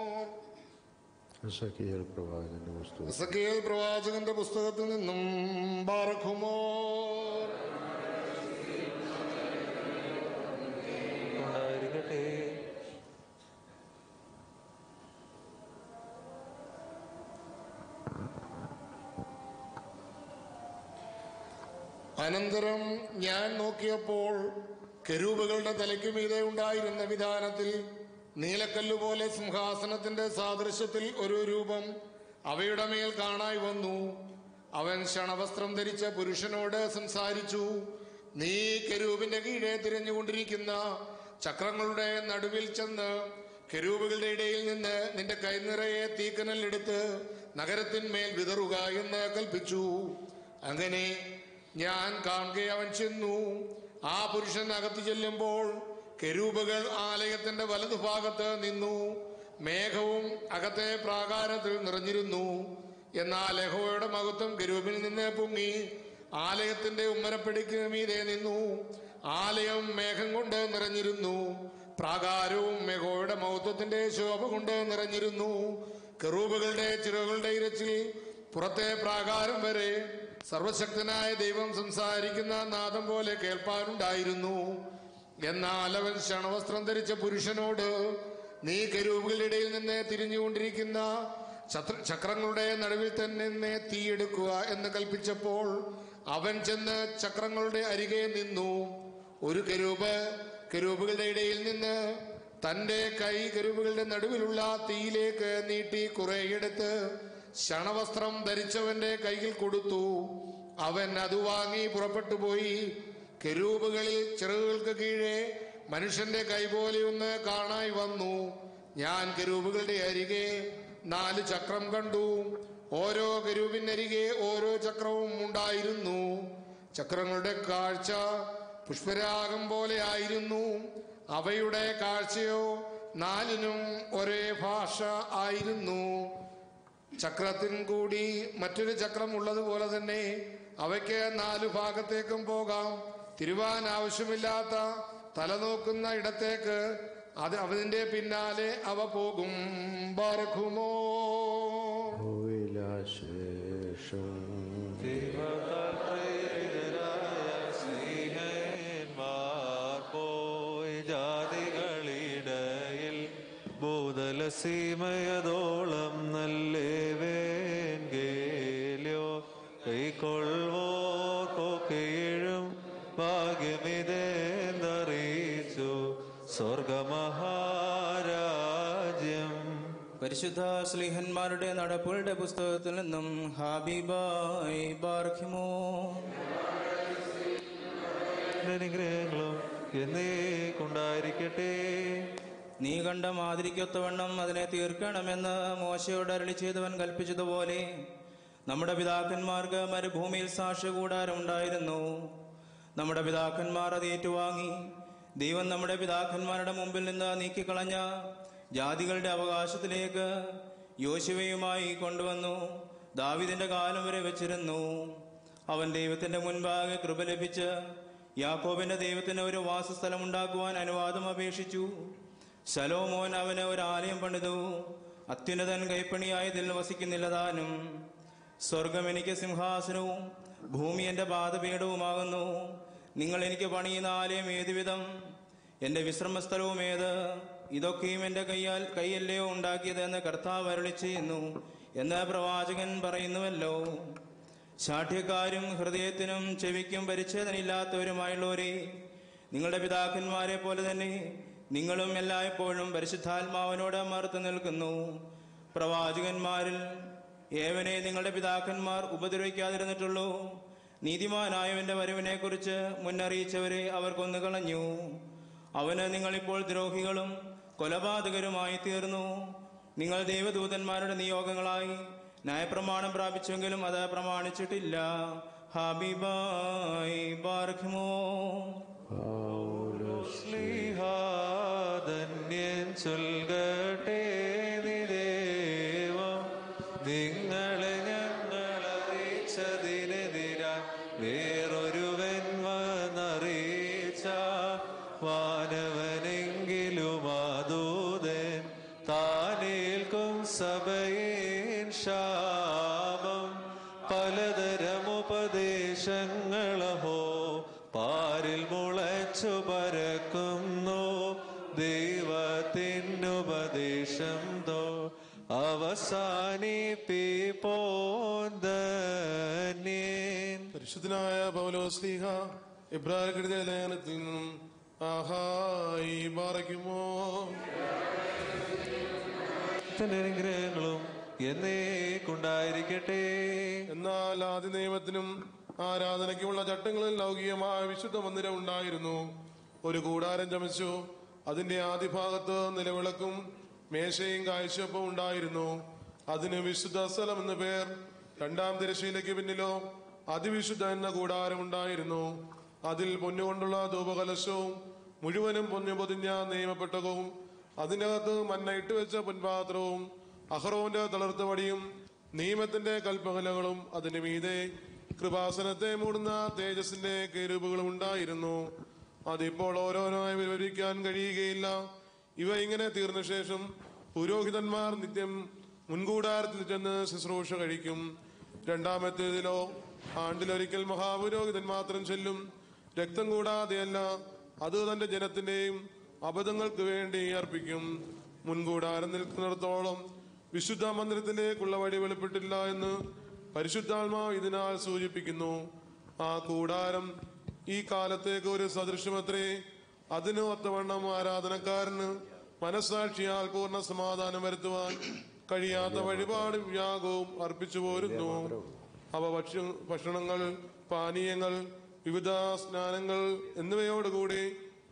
സഖിയൽ പ്രവാചകന്റെ പുസ്തകം ഇസക്കിയേൽ പ്രവാചകന്റെ പുസ്തകത്തിൽ നിന്നും ബാറഖുമോ ഉണ്ടായിരിക്കട്ടെ അനന്തരം ഞാൻ നോക്കിയപ്പോൾ കെരൂബുകളുടെ തലയ്ക്ക് മീതെ ഉണ്ടായിരുന്ന വിധാനത്തിൽ നീലക്കല്ല് പോലെ സിംഹാസനത്തിന്റെ സാദൃശ്യത്തിൽ ഒരു രൂപം അവയുടെ മേൽ കാണായി വന്നു അവൻ ക്ഷണവസ്ത്രം ധരിച്ച പുരുഷനോട് സംസാരിച്ചു നീ കെരൂബിന്റെ കീഴെ തിരഞ്ഞുകൊണ്ടിരിക്കുന്ന ചക്രങ്ങളുടെ നടുവിൽ ചെന്ന് കെരൂബുകളുടെ ഇടയിൽ നിന്ന് നിന്റെ കൈനിറയെ തീക്കനൽ എടുത്ത് നഗരത്തിന്മേൽ വിതറുക എന്ന് കൽപ്പിച്ചു അങ്ങനെ ഞാൻ കാണുക അവൻ ചെന്നു ആ പുരുഷൻ അകത്ത് ചെല്ലുമ്പോൾ കെരൂബുകൾ ആലയത്തിന്റെ വലതുഭാഗത്ത് നിന്നു മേഘവും അകത്തെ പ്രാകാരത്തിൽ നിറഞ്ഞിരുന്നു എന്നാൽ യഹോവയുടെ മഹത്വം കെരൂബിൽ നിന്ന് പൊങ്ങി ആലയത്തിന്റെ ഉമ്മരപ്പടിക്ക് മീതെ നിന്നു ആലയം മേഘം കൊണ്ട് നിറഞ്ഞിരുന്നു പ്രാകാരവും യഹോവയുടെ മഹത്വത്തിന്റെ ശോഭ കൊണ്ട് നിറഞ്ഞിരുന്നു കെറൂബുകളുടെ ചിറകളുടെ ഇരച്ചിൽ പുറത്തെ പ്രാകാരം വരെ സർവശക്തനായ ദൈവം സംസാരിക്കുന്ന നാദം പോലെ കേൾപ്പാനുണ്ടായിരുന്നു എന്നാൽ അവൻ ക്ഷണവസ്ത്രം ധരിച്ച പുരുഷനോട് നീ കരൂപുകളുടെ ഇടയിൽ നിന്ന് തിരിഞ്ഞുകൊണ്ടിരിക്കുന്ന ചത്ര- ചക്രങ്ങളുടെ നടുവിൽ തന്നെ നിന്ന് തീയെടുക്കുക എന്ന് കൽപ്പിച്ചപ്പോൾ അവൻ ചെന്ന് ചക്രങ്ങളുടെ അരികെ നിന്നു ഒരു കരൂപ് കരൂപുകളുടെ ഇടയിൽ നിന്ന് തന്റെ കൈ കരൂപുകളുടെ നടുവിലുള്ള തീയിലേക്ക് നീട്ടി കുറെയെടുത്ത് ശണവസ്ത്രം ധരിച്ചവന്റെ കയ്യിൽ കൊടുത്തു അവൻ അത് വാങ്ങി പുറപ്പെട്ടു പോയി കെരൂബുകളിൽ ചിറകുകൾക്ക് കീഴെ മനുഷ്യന്റെ കൈ പോലെയൊന്ന് കാണായി വന്നു ഞാൻ കെരൂബുകളുടെ അരികെ നാല് ചക്രം കണ്ടു ഓരോ കെരൂബിനരികെ ഓരോ ചക്രവും ഉണ്ടായിരുന്നു ചക്രങ്ങളുടെ കാഴ്ച പുഷ്പരാഗം പോലെ ആയിരുന്നു അവയുടെ കാഴ്ചയോ നാലിനും ഒരേ ഭാഷ ആയിരുന്നു ചക്രത്തിൻ കൂടി മറ്റൊരു ചക്രം ഉള്ളതുപോലെ തന്നെ അവയ്ക്ക് നാലു ഭാഗത്തേക്കും പോകാം തിരുവാൻ ആവശ്യമില്ലാത്ത തല നോക്കുന്ന ഇടത്തേക്ക് അത് അതിന്റെ പിന്നാലെ അവ പോകും ബർഖുമോ ശേഷം ദൈവത്താൽ പ്രേരിതരായ സ്നേഹന്മാർ പോയി ജാതികളിടയിൽ ഭൂതലസീമയതോളം നല്ലേവേൻകേലോ കൈക്കൊള്ളുവോർക്കൊക്കെയും ഭാഗ്യമിതേന്തറിയിച്ചു സ്വർഗമഹാരാജ്യം പരിശുദ്ധ സ്ലീഹന്മാരുടെ നടപ്പുകളുടെ പുസ്തകത്തിൽ നിന്നും ഹാബിബായി ബാർഖിമോ അനുഗ്രഹങ്ങളും എന്നേക്കുണ്ടായിരിക്കട്ടെ നീ കണ്ട മാതിരിക്കൊത്തവണ്ണം അതിനെ തീർക്കണമെന്ന് മോശയോട് അരളി ചെയ്തവൻ കൽപ്പിച്ചതുപോലെ നമ്മുടെ പിതാക്കന്മാർക്ക് മരുഭൂമിയിൽ സാക്ഷ്യ കൂടാരം ഉണ്ടായിരുന്നു നമ്മുടെ പിതാക്കന്മാർ അത് ഏറ്റുവാങ്ങി ദൈവം നമ്മുടെ പിതാക്കന്മാരുടെ മുമ്പിൽ നിന്ന് നീക്കിക്കളഞ്ഞ ജാതികളുടെ അവകാശത്തിലേക്ക് യോശുവയുമായി കൊണ്ടുവന്നു ദാവിദിന്റെ കാലം വരെ വെച്ചിരുന്നു അവൻ ദൈവത്തിന്റെ മുൻപാകെ കൃപ ലഭിച്ച് യാക്കോബിന്റെ ദൈവത്തിന് ഒരു വാസസ്ഥലം ഉണ്ടാക്കുവാൻ അനുവാദം അപേക്ഷിച്ചു ശലോമോൻ അവന് ഒരു ആലയം പണിതു അത്യുന്നതൻ കൈപ്പണിയായതിൽ വസിക്കുന്നില്ല താനും സ്വർഗം എനിക്ക് സിംഹാസനവും ഭൂമി എൻ്റെ പാദപീഠവുമാകുന്നു നിങ്ങൾ എനിക്ക് പണിയുന്ന ആലയം ഏതുവിധം എൻ്റെ വിശ്രമസ്ഥലവും ഏത് ഇതൊക്കെയും എൻ്റെ കയ്യാൽ കൈയല്ലയോ ഉണ്ടാക്കിയതെന്ന് കർത്താവ് അരുളി ചെയ്യുന്നു എന്ന് പ്രവാചകൻ പറയുന്നുവല്ലോ ശാഠ്യക്കാരും ഹൃദയത്തിനും ചെവിക്കും പരിച്ഛേദനയില്ലാത്തവരുമായുള്ളവരെ നിങ്ങളുടെ പിതാക്കന്മാരെ പോലെ തന്നെ നിങ്ങളും എല്ലായ്പ്പോഴും പരിശുദ്ധാത്മാവിനോട് മറുത്തു നിൽക്കുന്നു പ്രവാചകന്മാരിൽ ഏവനെ നിങ്ങളുടെ പിതാക്കന്മാർ ഉപദ്രവിക്കാതിരുന്നിട്ടുള്ളൂ നീതിമാനായവന്റെ വരവിനെ കുറിച്ച് മുന്നറിയിച്ചവരെ അവർ കൊന്നുകളഞ്ഞു അവന് നിങ്ങളിപ്പോൾ ദ്രോഹികളും കൊലപാതകരുമായി തീർന്നു നിങ്ങൾ ദൈവദൂതന്മാരുടെ നിയോഗങ്ങളായി ന്യായപ്രമാണം പ്രാപിച്ചെങ്കിലും അത് പ്രമാണിച്ചിട്ടില്ല ഹബീബായി ബാർഖിമോ ശ്ലീഹാധന്യൻ ചൊൽകട്ടെ നിദേവം നിങ്ങളെ ഞങ്ങൾ അറിയിച്ചതിനെതിരായി വേറൊരുവൻ വന്നറിയിച്ച വാനവനെങ്കിലും ആദൂതൻ താനേൽക്കും സഭയേൻ ശാപം പലതരം ഉപദേശങ്ങളഹോ പാരിൽ മുളച്ചു പരക്കുന്നു ദൈവത്തിനുപദേശം തോ അവസാനിപ്പിപ്പോന്തന്യൻ പരിശുദ്ധനായ പൗലോസ്ലീഹ ഇബ്രാഹിം കെടുതിയ ലേഖനത്തിൽ നിന്നും ആഹായി പാറയ്ക്കുമോ അനുഗ്രഹങ്ങളും എന്നേക്കുണ്ടായിരിക്കട്ടെ എന്നാൽ ആദ്യ നിയമത്തിനും ആരാധനയ്ക്കുമുള്ള ചട്ടങ്ങളിൽ ലൗകികമായ വിശുദ്ധ മന്ദിരം ഉണ്ടായിരുന്നു ഒരു കൂടാരം ചമച്ചു അതിന്റെ ആദ്യ ഭാഗത്ത് നിലവിളക്കും മേശയും കാഴ്ചയൊപ്പം ഉണ്ടായിരുന്നു അതിന് വിശുദ്ധ സ്ഥലം എന്ന പേർ രണ്ടാം തിരശ്ശീലയ്ക്ക് പിന്നിലോ അതിവിശുദ്ധ എന്ന കൂടാരം ഉണ്ടായിരുന്നു അതിൽ പൊന്നുകൊണ്ടുള്ള ധൂപകലശവും മുഴുവനും പൊന്നു പൊതിഞ്ഞ നിയമപ്പെട്ടകവും അതിനകത്ത് മന്ന ഇട്ടുവെച്ച പൊൻപാത്രവും അഹ്റോന്റെ തളർത്ത വടിയും നിയമത്തിന്റെ കൽപ്പകലകളും അതിന് മീതെ കൃപാസനത്തെ മൂടുന്ന തേജസിന്റെ കേരുബുകളും ഉണ്ടായിരുന്നു അതിപ്പോൾ ഓരോന്നായി വിവരിക്കാൻ കഴിയുകയില്ല ഇവ ഇങ്ങനെ തീർന്ന ശേഷം പുരോഹിതന്മാർ നിത്യം മുൻകൂടാരത്തിൽ ചെന്ന് ശുശ്രൂഷ കഴിക്കും രണ്ടാമത്തേതിലോ ആണ്ടിലൊരിക്കൽ മഹാപുരോഹിതൻ മാത്രം ചെല്ലും രക്തം കൂടാതെയല്ല അത് തന്റെ ജനത്തിന്റെയും അബദ്ധങ്ങൾക്ക് വേണ്ടി അർപ്പിക്കും മുൻകൂടാരം നിൽക്കുന്നിടത്തോളം വിശുദ്ധ മന്ദിരത്തിലേക്കുള്ള വഴി വെളിപ്പെട്ടില്ല എന്ന് പരിശുദ്ധാത്മാവ് ഇതിനാൽ സൂചിപ്പിക്കുന്നു ആ കൂടാരം ഈ കാലത്തേക്ക് ഒരു സദൃശ്യമത്രേ അതിന് ഒത്തവണ്ണം ആരാധനക്കാരന് മനസ്സാക്ഷിയാൽ പൂർണ്ണ സമാധാനം വരുത്തുവാൻ കഴിയാത്ത വഴിപാടും യാഗവും അർപ്പിച്ചു പോരുന്നു അവ ഭക്ഷ്യ ഭക്ഷണങ്ങൾ പാനീയങ്ങൾ വിവിധ സ്നാനങ്ങൾ എന്നിവയോടുകൂടി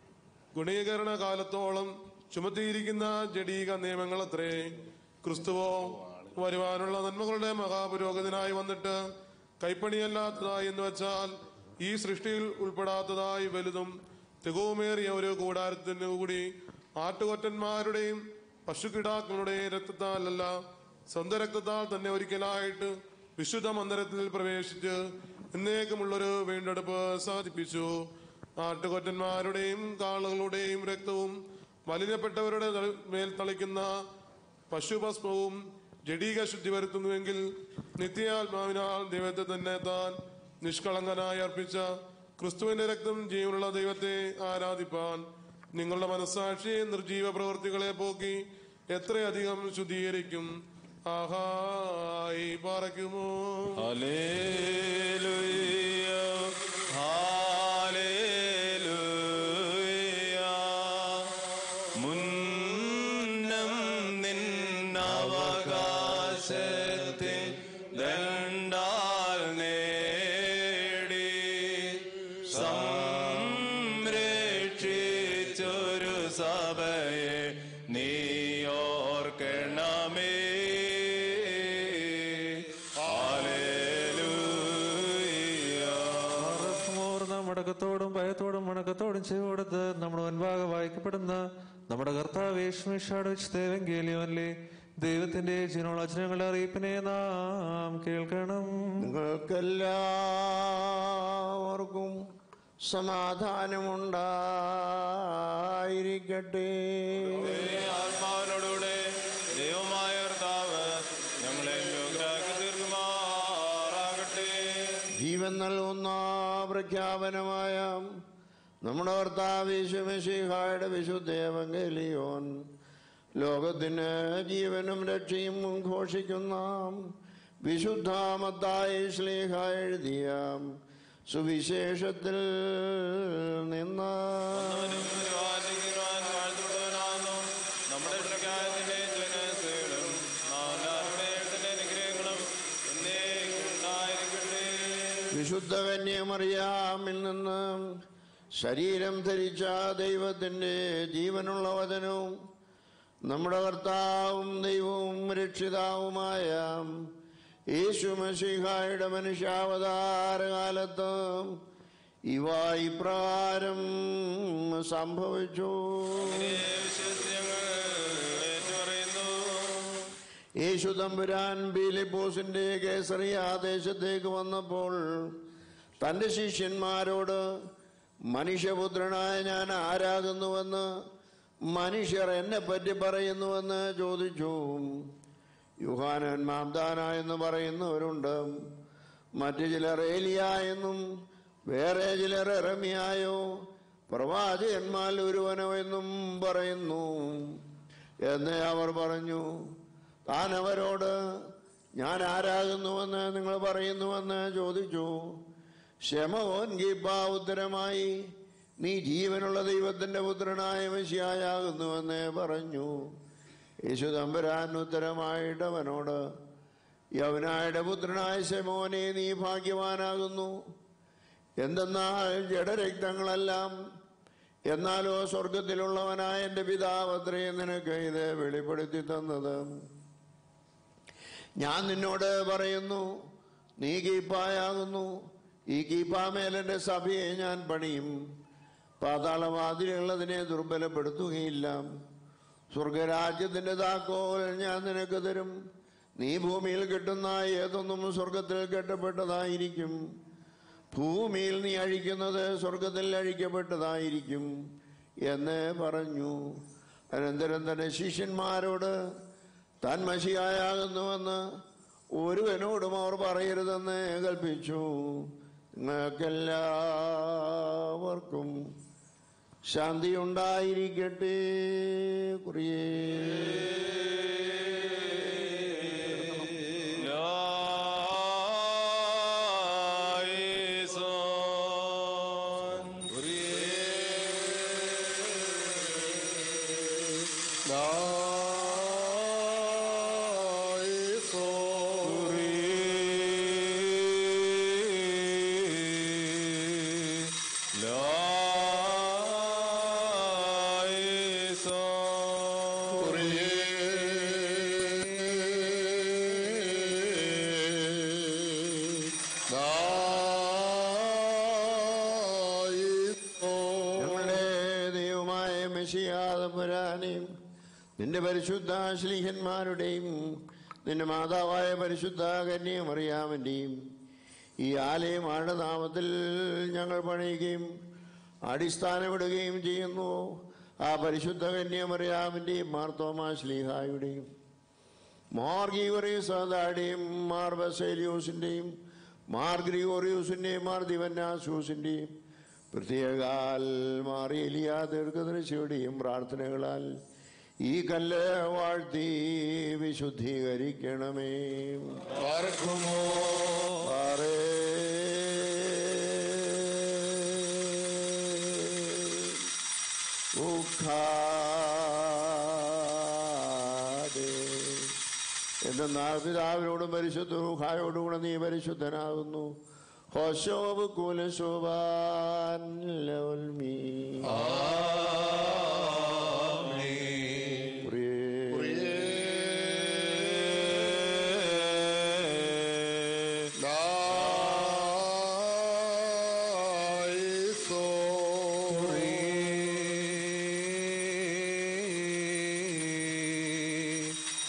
ഗുണീകരണ കാലത്തോളം ചുമത്തിയിരിക്കുന്ന ജഡീക നിയമങ്ങൾ അത്രേ ക്രിസ്തുവോ വരുവാനുള്ള നന്മകളുടെ മഹാപുരോഗതിനായി വന്നിട്ട് കൈപ്പണിയല്ലാത്തതായി എന്ന് വെച്ചാൽ ഈ സൃഷ്ടിയിൽ ഉൾപ്പെടാത്തതായി വലുതും തികവുമേറിയ ഒരു കൂടാരത്തിന് കൂടി ആട്ടുകൊറ്റന്മാരുടെയും പശുക്കിടാക്കളുടെയും രക്തത്താലല്ല സ്വന്തം രക്തത്താൽ തന്നെ ഒരിക്കലായിട്ട് വിശുദ്ധ മന്ദിരത്തിൽ പ്രവേശിച്ച് എന്നേക്കുമുള്ളൊരു വീണ്ടെടുപ്പ് സാധിപ്പിച്ചു ആട്ടുകൊറ്റന്മാരുടെയും കാളുകളുടെയും രക്തവും മലിനപ്പെട്ടവരുടെ തളി- മേൽ തളിക്കുന്ന പശുഭസ്മവും ജഡീക ശുദ്ധി വരുത്തുന്നുവെങ്കിൽ നിത്യാത്മാവിനാൽ ദൈവത്തെ തന്നെ താൻ നിഷ്കളങ്കനായി അർപ്പിച്ച ക്രിസ്തുവിന്റെ രക്തം ജീവനുള്ള ദൈവത്തെ ആരാധിപ്പാൻ നിങ്ങളുടെ മനസ്സാക്ഷിയെ നിർജീവ പ്രവൃത്തികളെ പോക്കി എത്രയധികം ശുദ്ധീകരിക്കും ആഹായി പാറയ്ക്കുമോ ഹല്ലേലൂയ ഹല്ലേലൂയ മുന്നം നിന്നവകാശത്തിൽ ദണ്ടാൽ നേടി സംരക്ഷിച്ച അടക്കത്തോടും ഭയത്തോടും വണക്കത്തോടും ചെയ്തുകൊടുത്ത് നമ്മുടെ മുൻപാകെ വായിക്കപ്പെടുന്ന നമ്മുടെ കർത്താവ് യേശുമിഷാട് വെച്ച് ദേവങ്കേലിയോനിലെ ദൈവത്തിന്റെ ജീവനോളചനങ്ങളുടെ അറിയിപ്പിനെ നാം കേൾക്കണം നിങ്ങൾക്കെല്ലാവർക്കും സമാധാനമുണ്ടായിരിക്കട്ടെ ആത്മാവിനോടുകൂടെ ദൈവമായ കർത്താവ് ഞങ്ങളെ യോഗ്യരാക്കി തീർക്കുമാറാകട്ടെ ജീവൻ നൽകുന്ന പ്രഖ്യാപനമായ നമ്മുടെ കർത്താവ് യേശുമിശിഹായുടെ വിശുദ്ധേവങ്കലിയോൻ ലോകത്തിന് ജീവനും രക്ഷയും ഘോഷിക്കുന്ന വിശുദ്ധാമത്തായ ശ്ലേഹ എഴുതിയ സുവിശേഷത്തിൽ നിന്ന് വാഴ്ത്തപ്പെട്ടവനാകുന്നു നമ്മുടെ പ്രകാരത്തിന്റെ ജനസേവനം നാലാത്മേയത്തിന്റെ അനുഗ്രഹങ്ങളും എന്നേക്കുണ്ടായിരിക്കട്ടെ വിശുദ്ധ കന്യമറിയാമിൽ നിന്ന് ശരീരം ധരിച്ച ദൈവത്തിൻ്റെ ജീവനുള്ള വചനവും നമ്മുടെ കർത്താവും ദൈവവും രക്ഷിതാവുമായ യേശു മഷിഹായുടെ മനുഷ്യാവതാരകാലത്ത് ഇവ ഇപ്രകാരം സംഭവിച്ചു യേശു തമ്പുരാൻ ബീലിപ്പോസിന്റെ കേസറിയ ദേശത്തേക്ക് വന്നപ്പോൾ തന്റെ ശിഷ്യന്മാരോട് മനുഷ്യപുത്രനായ ഞാൻ ആരാകുന്നുവെന്ന് മനുഷ്യർ എന്നെ പറ്റി പറയുന്നുവെന്ന് ചോദിച്ചു യുഹാനൻ മാംദാന എന്ന് പറയുന്നവരുണ്ട് മറ്റു ചിലർ ഏലിയ എന്നും വേറെ ചിലർ എറമിയായോ പ്രവാചകന്മാർ ഒരുവനോ എന്നും പറയുന്നു എന്ന് അവർ പറഞ്ഞു താൻ അവരോട് ഞാൻ ആരാകുന്നുവെന്ന് നിങ്ങൾ പറയുന്നുവെന്ന് ചോദിച്ചു ശമോൻ ഗീബ ഉത്തരമായി നീ ജീവനുള്ള ദൈവത്തിന്റെ പുത്രനായ മെസ്സിയായാകുന്നുവെന്ന് പറഞ്ഞു യേശു തമ്പുരാൻ ഉത്തരമായിട്ട് അവനോട് യവനായുടെ പുത്രനായ ശമോനെ നീ ഭാഗ്യവാനാകുന്നു എന്തെന്നാൽ ജഡരക്തങ്ങളെല്ലാം എന്നാലോ സ്വർഗത്തിലുള്ളവനായ എൻ്റെ പിതാവ് അത്രയും നിനക്ക് ഇത് വെളിപ്പെടുത്തി തന്നത് ഞാൻ നിന്നോട് പറയുന്നു നീ കീപ്പായാകുന്നു ഈ കീപ്പാമേലെൻ്റെ സഭയെ ഞാൻ പണിയും പാതാളവാതിലുള്ളതിനെ ദുർബലപ്പെടുത്തുകയില്ല സ്വർഗരാജ്യത്തിന്റെ താക്കോൽ ഞാൻ നിനക്ക് തരും നീ ഭൂമിയിൽ കെട്ടുന്ന ഏതൊന്നും സ്വർഗത്തിൽ കെട്ടപ്പെട്ടതായിരിക്കും ഭൂമിയിൽ നീ അഴിക്കുന്നത് സ്വർഗത്തിൽ അഴിക്കപ്പെട്ടതായിരിക്കും എന്ന് പറഞ്ഞു അനന്തരം തന്നെ ശിഷ്യന്മാരോട് താൻ മഷിയായാകുന്നുവെന്ന് ഒരുവനോടും അവർ പറയരുതെന്ന് കൽപ്പിച്ചു നിങ്ങൾക്കെല്ലാവർക്കും ശാന്തി ഉണ്ടായിരിക്കട്ടെ കുറിയേ ഞങ്ങളുടെ ദൈവമായ മെഷിയാതപുരാനെയും നിന്റെ പരിശുദ്ധ ശ്ലീഹന്മാരുടെയും നിന്റെ മാതാവായ പരിശുദ്ധ കന്യമറിയാമൻ്റെയും ഈ ആലയം ആരുടെ നാമത്തിൽ ഞങ്ങൾ പണിയുകയും അടിസ്ഥാനമിടുകയും ചെയ്യുന്നു ആ പരിശുദ്ധ കന്യമറിയാമൻ്റെയും മാർത്തോമാ ശ്ലീഹായുടെയും മാർ ഗീവറിയസാദായുടെയും മാർ ബസേലിയോസിൻ്റെയും മാർ ഗ്രിഗോറിയോസിൻ്റെയും മാർ ദിവന്നാസൂസിൻ്റെയും പ്രത്യേകാൽ മാർ എലിയ ദീർഘദർശിയുടെയും പ്രാർത്ഥനകളാൽ ഈ കല്ല് വാഴ്ത്തി വിശുദ്ധീകരിക്കണമേ പാറേ. ഉഖാദേ. എന്തെന്നാൽ പിതാവിനോടും പരിശുദ്ധ റുഹായോടും കൂടെ നീ പരിശുദ്ധനാകുന്നു ഹോശോബ് കുലശോഭാൻ ലവൽമീ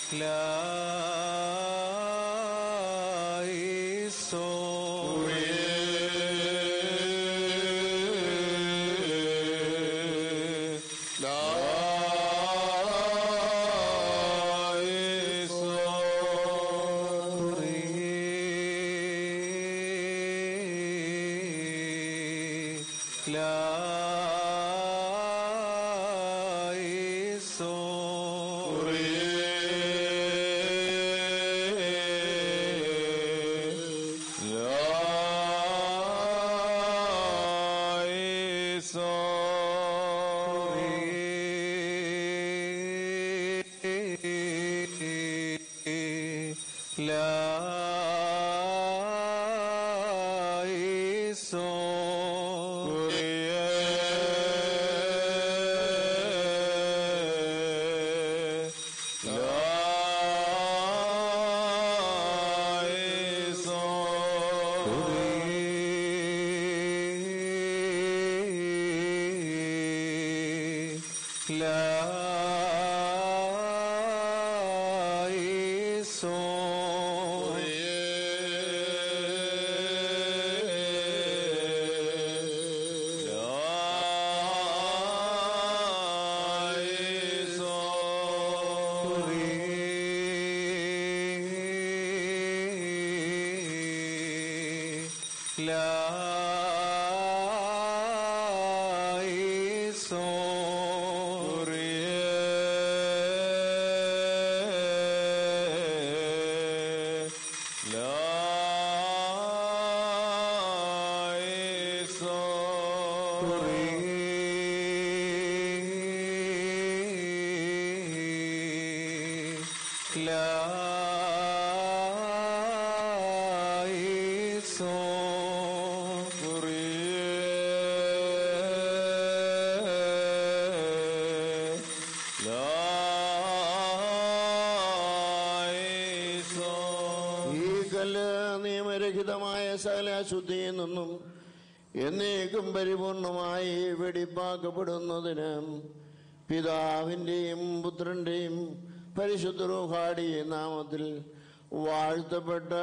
ഈ കല്ല് നിയമരഹിതമായ സകല അശുദ്ധിയിൽ നിന്നും എന്നേക്കും പരിപൂർണമായി വെടിപ്പാക്കപ്പെടുന്നതിന് പിതാവിൻ്റെയും പുത്രൻ്റെയും പരിശുദ്ധ റൂഹാടിയ നാമത്തിൽ വാഴ്ത്തപ്പെട്ട്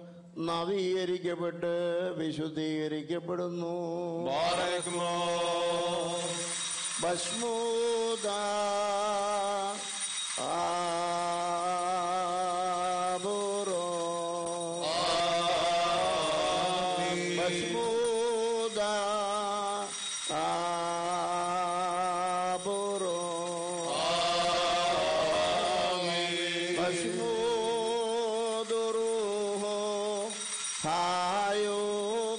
നവീകരിക്കപ്പെട്ട് വിശുദ്ധീകരിക്കപ്പെടുന്നു ഭസ്മൂത ആബുറോ ഭസ്മൂത ആബുറോ ഭസ്മൂദുറുഹോ ഹായോ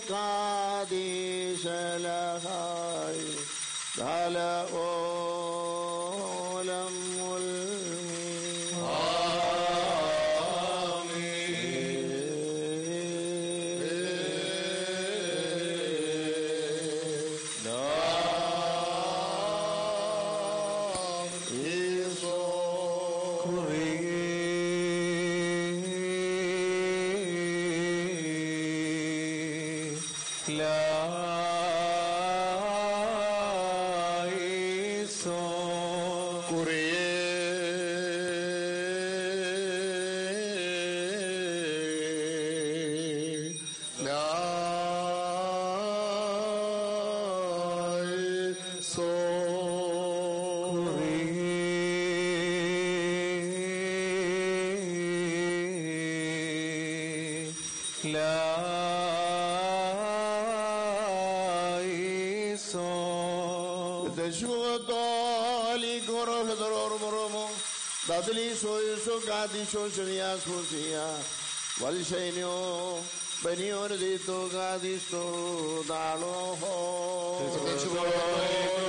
കാദീശലഹായി ധല ഓലം Teshuotoli korohedoror moromo Dadli soyuso gadi shoshriya sosia Valshainyo Benior dito gadi sto dalo ho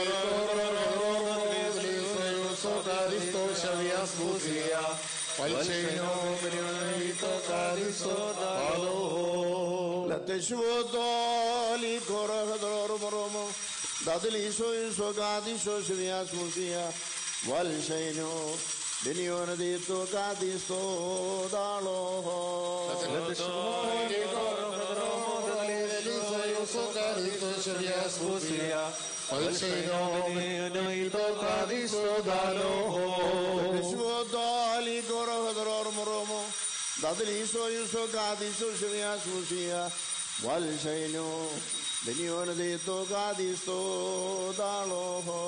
La teshuotoli korohedoror moromo Dadli soyuso gadi shoshriya sosia Valshainyo Benior dito gadi sto dalo ho Suodali goroh ദദലീസോ യുസോ കാദിസോ ശിവയാ സൂസിയ വൽശൈനോ ബനിയോനദീത്തോ കാദിസ്തോ ദാളോഹോ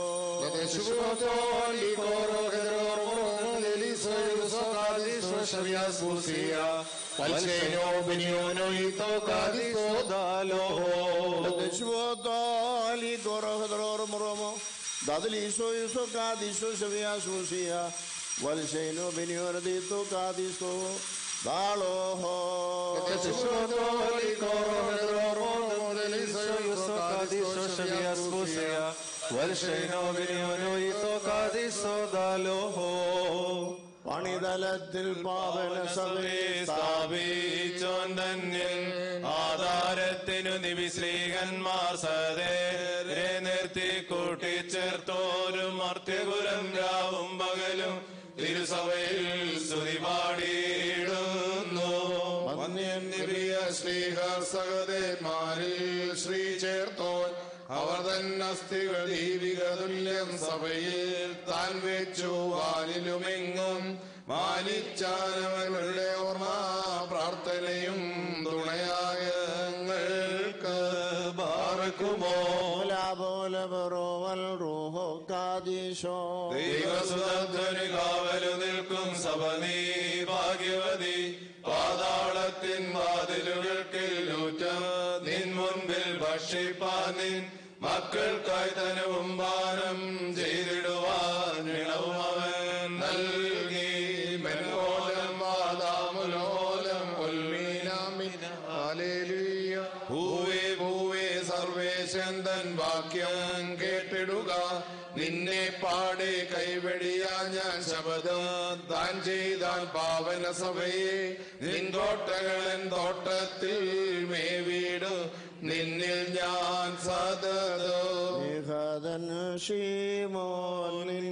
Δεσβοτόλι κοροχδρόρ μρόμο Δαδλίσο ίσο κάδισο σε βιασουσία Βαλσέινο βενιόρδι το κάδιστο Δάλοχο Δεσβοτόλι κοροχδρόρ μρόμο Δελίσο κάδισο σε βιασουσία Βαλσέινο βενιόρδι το κάδιστο Δάλοχο പണിതലത്തിൽ പാവന സഭയെ സ്ഥാപിച്ചോൻ തന്നിൽ ആധാരത്തിനു നിവിശ്രീകന്മാർ സദേരെ നിർത്തി കൂട്ടിച്ചേർത്തോരും മർത്യകുലം രാവും പകലും തിരുസഭയിൽ സ്തുതി പാടിയിടുന്നു വന്യൻ ദിവ്യ ശ്രീഹർ സഹദേന്മാരിൽ ശ്രീ ചേർത്തോൻ അവർ തന്നസ്ഥികൾ ദീപിക തുല്യം സഭയിൽ താൻ വെച്ചു വാനിലുമെങ്ങും മാനിച്ചാനവരുടെ ഓർമ്മ പ്രാർത്ഥനയും തുണയായ ഞങ്ങൾക്ക് പാർക്കുമോ റൂഹോ കാദീശോ ദൈവസുതത്വന് കാവലു നിൽക്കും സഭ നീ ഭാഗ്യവതി പാതാളത്തിൻ വാതിലുകൾക്കില്ലൂറ്റം നിൻ മുൻപിൽ ഭക്ഷിപ്പാൻ നിൻ മക്കൾക്കായി തനവും പാനം ചെയ്തിടുവാൻ ഇണവും അവൻ നൽകി മെൻമോലം വാദാമുലോലം ഉൽമീനാമിന ഹാലേലൂയ ഭൂവേ ഭൂവേ സർവേശൻ തൻ വാക്യം കേട്ടിടുക നിന്നെ പാടെ കൈവെടിയാ ഞാൻ ശബദം താൻ ചെയ്താൻ പാവന സഭയെ നിൻ തോട്ടകളൻ തോട്ടത്തിൽ മേവീട് നിന്നിൽ ഞാൻ സതതോ നിഹതൻ ശീമോനിൻ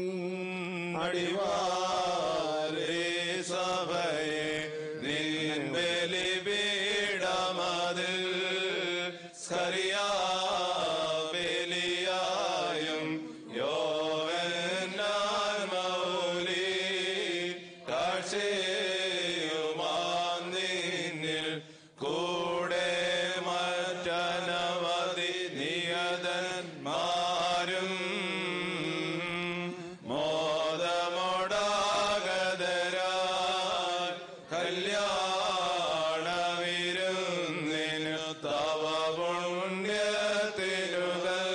അടിവാരേ സഭയെ നിൻ ബലിപീഠമതിൽ സ്കറിയാബലിയായും യോവനാൽ മൗലി കാഴ്ചയുമാം നിന്നിൽ കൂടെ മറ്റനവധി നിയതന്മാരും മോദമോടാഗതരാൽ കല്യാണവിരുന്നിനു തവ പുണ്യത്തിനുകൾ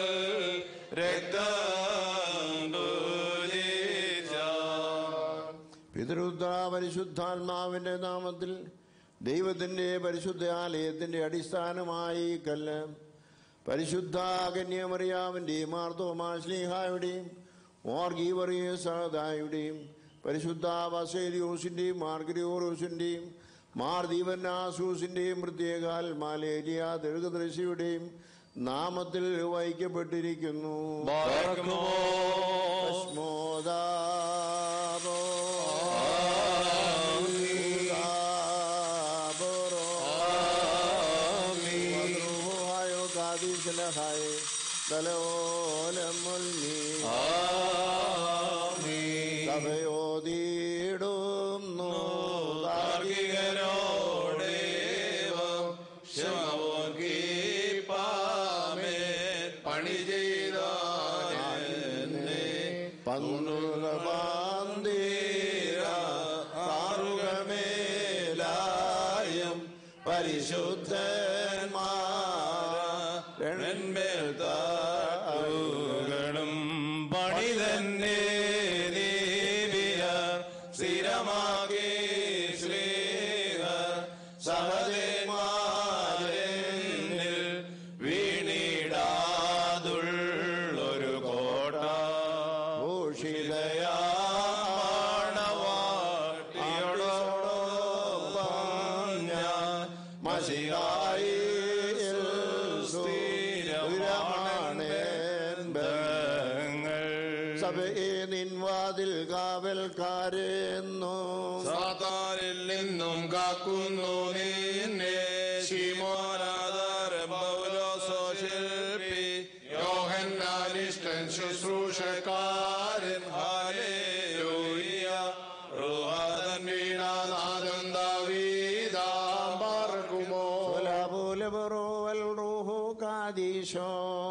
രക്തം പൂജിച്ച പിതൃദ്ര പരിശുദ്ധാത്മാവിന്റെ നാമത്തിൽ ദൈവത്തിന്റെ പരിശുദ്ധ ആലയത്തിന്റെ അടിസ്ഥാനമായി ഈ കല്ല് പരിശുദ്ധ കന്യമറിയാവിൻ്റെയും മാർത്തോമാശ്ലീഹായുടെയും ഓർഗീവറിയസാദായുടെയും പരിശുദ്ധ വസേരിയോസിൻ്റെയും മാർഗരിയോറോസിൻ്റെയും മാർ ദീപനാസൂസിൻ്റെയും പ്രത്യേകാൽ മാലേരിയ ദീർഘദർശിയുടെയും നാമത്തിൽ വഹിക്കപ്പെട്ടിരിക്കുന്നു ഭസ്മോദാപോ ോ കാദീശലഹായ തലോലമുൽമീ സഭയോതീടുന്നു താർക്കികരോടേവം ക്ഷമവോൻ കീപ്പാമേ പണി ചെയ്ത പന്തുലമാന്തീര താറുകമേലായം പരിശുദ്ധന്മാരൺമേൽ താറുകളും പണി തന്നെ നീവിയ സ്ഥിരമാക്കി ശ്രീഹ സഹദേമാരിൽ വീണിടാതുള്ളൊരു കോട്ട ഭൂഷിതയാണവാട്ടിയോടൊപ്പം ഞാൻ മഷികായി സഭയെ നിൻവാതിൽ കാവൽക്കാരെന്നു സാത്താനിൽ നിന്നും കാക്കുന്നു നിന്നെ ശിമോനാധാരം പൗലോസോ ശില്പി യോഹന്നാനിഷ്ടൻ ശുശ്രൂഷക്കാരൻ ഹാലേലൂയ റുഹാദൻ വീണാനാദം ദാവീ പാദീശോ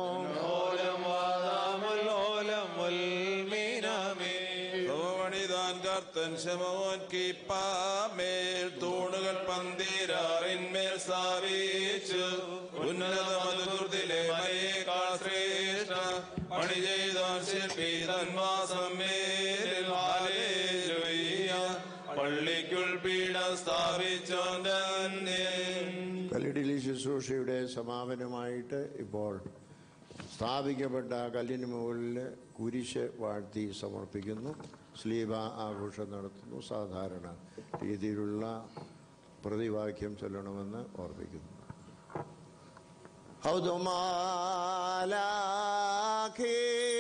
ോമണിതാൻ കർത്തൻ ശമോൻ കീപ്പാമേൽ തൂണുകൾ പന്തിരാറിന്മേൽ സ്ഥാപിച്ചു ഉന്നത മധുർത്തിലെ മയേക്കാൾ ശ്രേഷ്ഠ പണി ചെയ്താൻ ശില്പി തന്മാസം മേലിൽ ഹാലേലുയ്യ പള്ളിക്കുൾ പീഠം സ്ഥാപിച്ചോൻ തന്നെ കല്ലിടിലി ശുശ്രൂഷയുടെ സമാപനമായിട്ട് ഇപ്പോൾ സ്ഥാപിക്കപ്പെട്ട കല്ലിന് മുകളിൽ കുരിശ് വാഴ്ത്തി സമർപ്പിക്കുന്നു സ്ലീബ ആഘോഷം നടത്തുന്നു സാധാരണ രീതിയിലുള്ള പ്രതിവാക്യം ചൊല്ലണമെന്ന് ഓർപ്പിക്കുന്നു ഹൗദുമാലാഖേ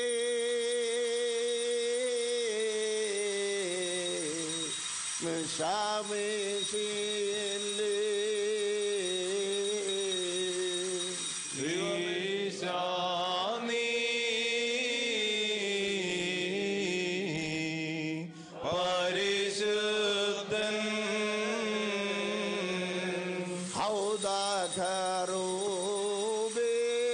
പരിശുദ്ധൻ ഹൗദാഖറൂബേ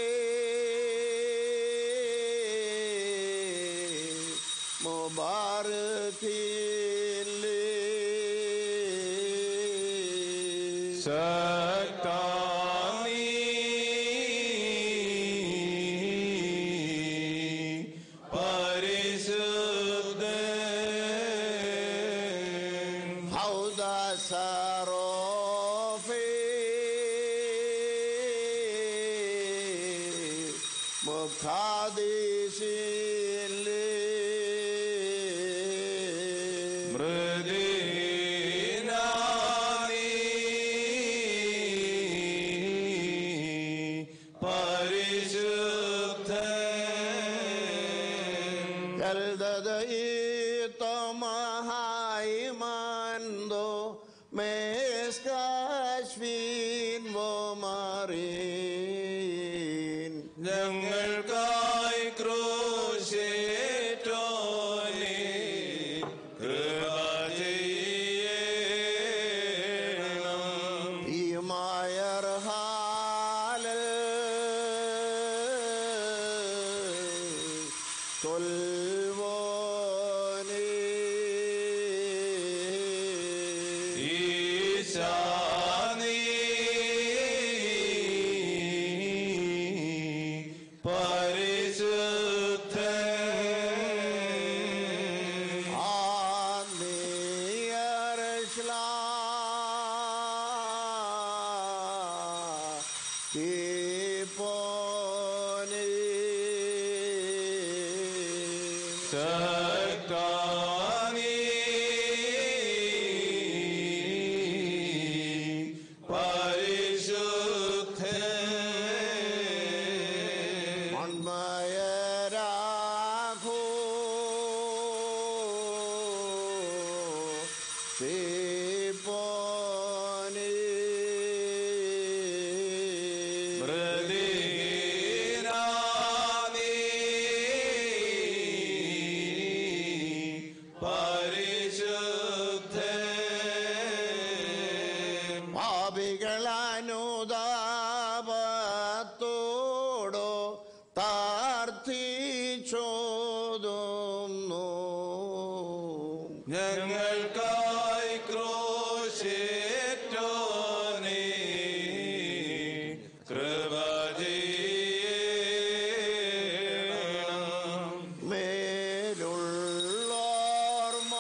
മുബാറക്കില്ലേ ശക്താനീ പരിശുദ്ധൻ ഹൗദാസറോഫേ മുഖാദിശില്ലേ മൃദീനാനീ പരിശുദ്ധൻ Mando meskashvin vomarin ഞങ്ങൾക്കായി ക്രൂശേറ്റോനെ കൃപ ചെയ്യണം ഈ മായർഹാല് കൊൽവോനേ ഈശാനീ പരിശുദ്ധൻ ശക്താനീ പരിശുദ്ധൻ മൃദീനാനീ പരിശുദ്ധൻ പാപികളനുതാപത്തോടോ താർത്ഥിച്ചോതുന്നു ഞങ്ങൾക്കായി ക്രോശേറ്റോനെ കൃപ ചെയ്യണം മേലുള്ളോർമ്മ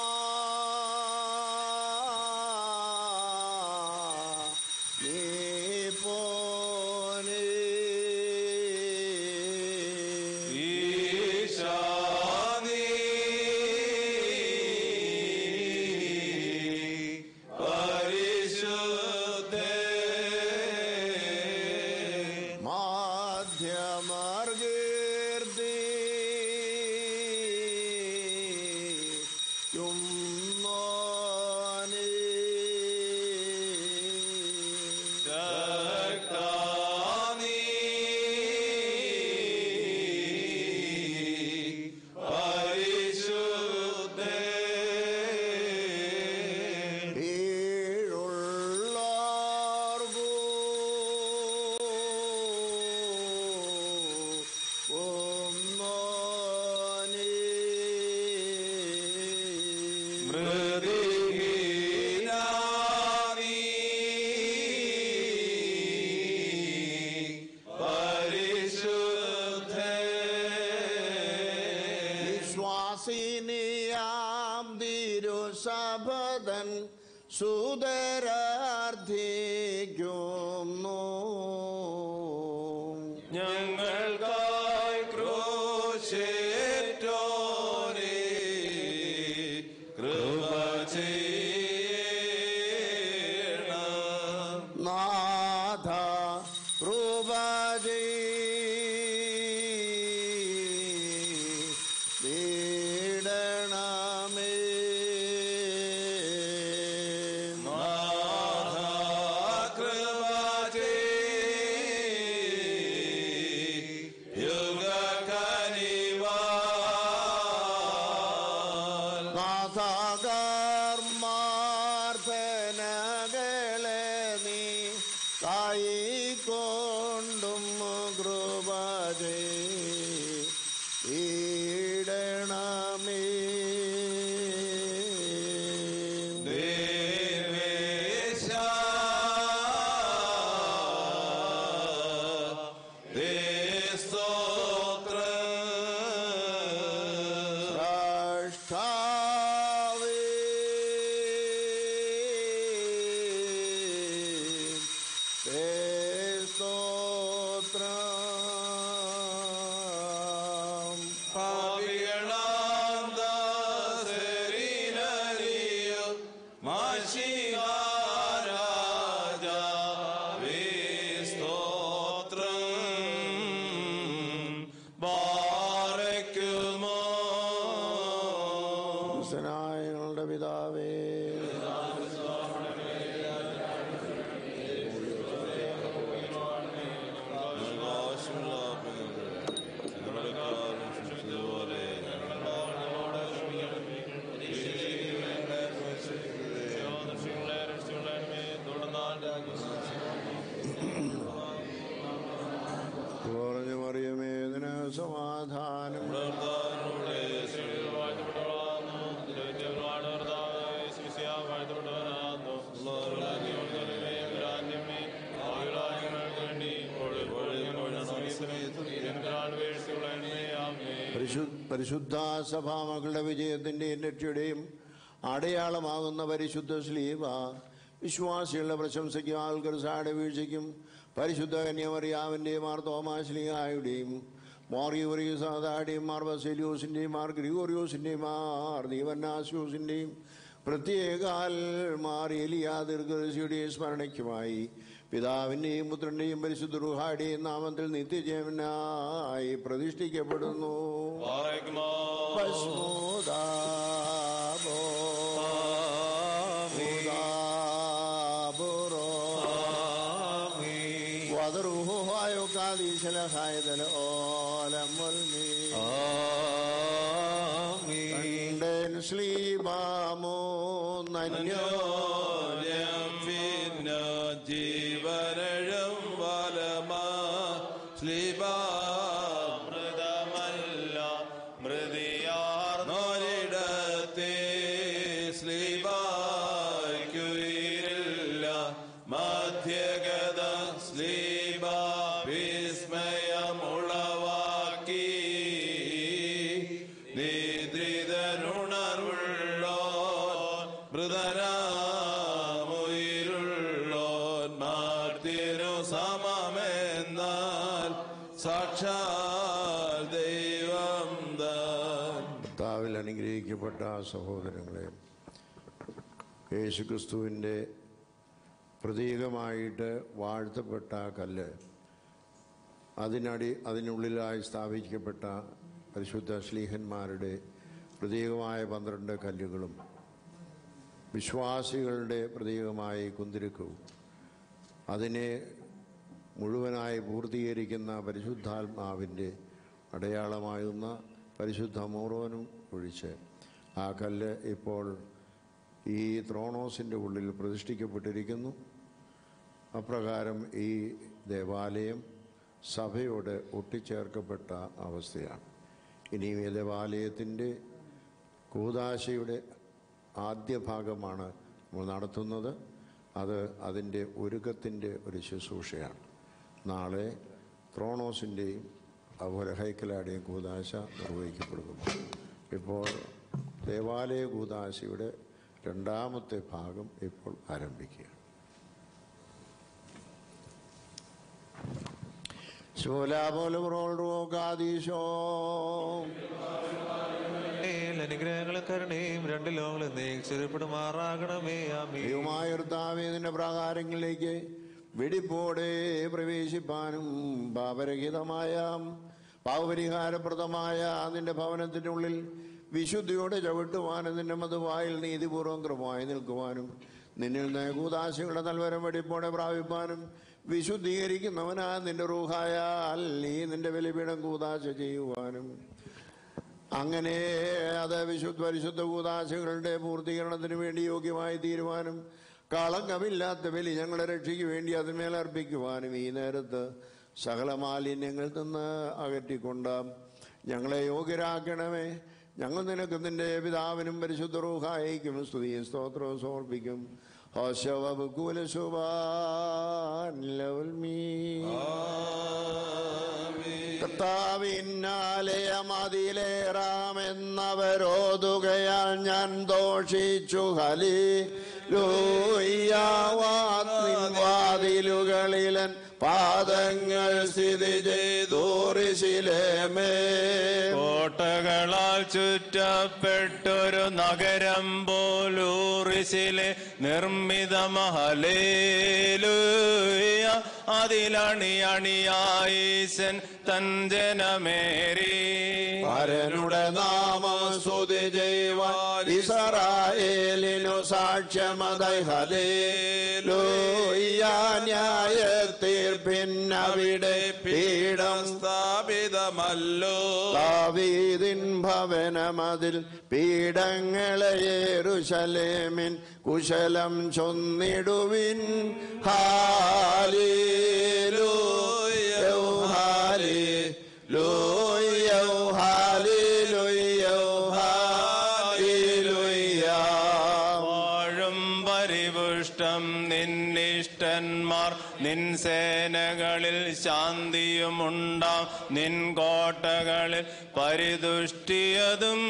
നീ പോനേ ഈശാനീ പരിശുദ്ധൻ മാധ്യമർഗീർത്തി ചുമ്മോനേ ശക്താനീ പരിശുദ്ധൻ കീഴുള്ളോർക്കു സുതരാർത്ഥിക്കുന്നു ഞങ്ങൾക്കായി ക്രൂശേറ്റോരേ കൃപ ചെയ്യണം നാഥ കൃപ ചെയ്യണമേ നാഥ കൃപ യുഗകനിവാൽ നാഥകർമാർപ്പനകളെ നീ കൈക്കൊണ്ടും കൃപ ചെയ്യണമേ ദേവേശ ദേ സ്തോത്രം സ്രഷ്ടാവേ തേ സ്തോത്രം പാപികളാം ദാസരിനറിയോ മാഷിഹാരാജാവേ സ്തോത്രം ബാരയ്ക്കുമോ ക്രിസ്തനായ ഞങ്ങളുടെ പിതാവേ ഞങ്ങളുടെ കാലം സൃഷ്ടിച്ചതുപോലെ കുറഞ്ഞു മറിയമേതിന് സമാധാനം പരിശു പരിശുദ്ധ സഭാമകളുടെ വിജയത്തിൻ്റെയും രക്ഷയുടെയും അടയാളമാകുന്ന പരിശുദ്ധ സ്ലീവ വിശ്വാസികളുടെ പ്രശംസയ്ക്കും ആൾക്കർസാടെ വീഴ്ചയ്ക്കും പരിശുദ്ധ കന്യമറിയാവിൻ്റെയും മാർ തോമാശ്ലീഹായുടെയും മാർ യൂറിയുസാദായുടെയും മാർ ബസേലിയോസിൻ്റെയും മാർ ഗ്രിഗോറിയോസിൻ്റെയും മാർ ദീവന്നാസ്യൂസിൻ്റെയും പ്രത്യേകാൽ മാർ എലിയാ ദീർഘദർശിയുടെയും സ്മരണയ്ക്കുമായി പിതാവിൻ്റെയും പുത്രൻ്റെയും പരിശുദ്ധ റുഹായുടെയും നാമത്തിൽ നിത്യജീവനായി പ്രതിഷ്ഠിക്കപ്പെടുന്നു ഭസ്മോദാബോ മുദാബുറോ വദറുഹായോ കാദീശലഹായതല ഓലമുൽമീ കണ്ടൻ ശ്ലീബാമോ നന്യോ ന്യോന്യം ഭിന്ന ജീവനഴം വലമാ ശ്ലീബാമൃതമല്ല മൃതിയാർന്നൊരിടത്തെ ശ്ലീബായ്ക്കുയിരില്ല മധ്യഗത ശ്ലീബ വിസ്മയമുളവാക്കി നിദ്രിതനുണർവുള്ളോ മൃതരാമുയിരുള്ളോൻ മാർത്തിനു സമമെന്നാൽ സാക്ഷാൽ ദൈവം താൻ കർത്താവിൽ അനുഗ്രഹിക്കപ്പെട്ട സഹോദരങ്ങളെ യേശുക്രിസ്തുവിൻ്റെ പ്രതീകമായിട്ട് വാഴ്ത്തപ്പെട്ട കല്ല് അതിനടി അതിനുള്ളിലായി സ്ഥാപിക്കപ്പെട്ട പരിശുദ്ധ ശ്ലീഹന്മാരുടെ പ്രതീകമായ പന്ത്രണ്ട് കല്ലുകളും വിശ്വാസികളുടെ പ്രതീകമായി കുന്തിരുക്കവും അതിനെ മുഴുവനായി പൂർത്തീകരിക്കുന്ന പരിശുദ്ധാത്മാവിൻ്റെ അടയാളമാകുന്ന പരിശുദ്ധ മോറോനും ഒഴിച്ച് ആ കല്ല് ഇപ്പോൾ ഈ ത്രോണോസിൻ്റെ ഉള്ളിൽ പ്രതിഷ്ഠിക്കപ്പെട്ടിരിക്കുന്നു അപ്രകാരം ഈ ദേവാലയം സഭയോട് ഒട്ടിച്ചേർക്കപ്പെട്ട അവസ്ഥയാണ് ഇനിയും ഈ ദേവാലയത്തിൻ്റെ കൂതാശയുടെ ആദ്യ ഭാഗമാണ് നമ്മൾ നടത്തുന്നത് അത് അതിൻ്റെ ഒരുക്കത്തിൻ്റെ ഒരു ശുശ്രൂഷയാണ് നാളെ ത്രോണോസിൻ്റെയും അതുപോലെ ഹൈക്കലാടെയും കൂതാശ നിർവഹിക്കപ്പെടുന്നു ഇപ്പോൾ ദേവാലയ കൂതാശയുടെ രണ്ടാമത്തെ ഭാഗം ഇപ്പോൾ ആരംഭിക്കുക ശൂലാപോലുറോകാദീശോ അനുഗ്രഹങ്ങളും കരുണയും രണ്ട് ലോകങ്ങളും നീക്ഷിതപ്പെടുമാറാകണമേ ആമീൻ ദൈവമായർത്താവേ നിന്റെ പ്രാകാരങ്ങളിലേക്ക് വെടിപ്പോടെ പ്രവേശിപ്പാനും പാപരഹിതമായ പാവപരിഹാരപ്രദമായ നിന്റെ ഭവനത്തിൻ്റെ ഉള്ളിൽ വിശുദ്ധിയോടെ ചവിട്ടുവാനും നിന്റെ മധുവായിൽ നീതിപൂർവം കൃപമായി നിൽക്കുവാനും നിന്നിൽ നിന്ന് കൂതാശികളുടെ നൽവരം വെടിപ്പോടെ പ്രാപിപ്പാനും വിശുദ്ധീകരിക്കുന്നവനാ നിന്റെ റൂഹായാൽ നീ നിന്റെ ബലിപീഠം കൂതാശ ചെയ്യുവാനും അങ്ങനെ അത് വിശുദ്ധ പരിശുദ്ധ കൂതാശകളുടെ പൂർത്തീകരണത്തിന് വേണ്ടി യോഗ്യമായി തീരുവാനും കളങ്കമില്ലാത്ത ബലി ഞങ്ങളുടെ രക്ഷയ്ക്ക് വേണ്ടി അതിന്മേൽ അർപ്പിക്കുവാനും ഈ നേരത്ത് സകല മാലിന്യങ്ങൾ നിന്ന് അകറ്റിക്കൊണ്ട് ഞങ്ങളെ യോഗ്യരാക്കണമേ ഞങ്ങൾ നിനക്ക് നിന്റെ പിതാവിനും പരിശുദ്ധ റൂഹായിക്കും സ്തുതിയും സ്തോത്രവും സമർപ്പിക്കും കർത്താവിന്നാലയമതിലേറാമെന്നവരോതുകയാൽ ഞാൻ ദോഷിച്ചു ഹലി വാതിലുകളിലൻ പാദങ്ങൾ സ്ഥിതി ചെയ്തു ഋഷിലേമേ കോട്ടകളാൽ ചുറ്റപ്പെട്ടൊരു നഗരം പോലൂറിസിലെ നിർമ്മിത മഹലേലൂയ അതിലണി അണിയായിസൻ തഞ്ജനമേരി പരനുടെ നാമം സ്തുതി ചെയ്യുവാൻ ഇസ്രായേലിനു സാക്ഷ്യമതൈ ഹലേലൂയ ന്യായ തീർപ്പിന്നവിടെ പീഠം സ്ഥാപിതമല്ലോ ദാവീദിൻ ഭവനമതിൽ പീഠങ്ങളെ യെരൂശലേമിൻ കുശലം ചൊന്നിടുവിൻ ഹാലേലൂയ ഹാലേലൂയ ഹാലേലൂയ ഹാലേലൂയ വാഴും പരിപുഷ്ടം നിന്നിഷ്ടന്മാർ നിൻ സേനകളിൽ ശാന്തിയുമുണ്ടാം നിൻ കോട്ടകളിൽ പരിതുഷ്ടിയതും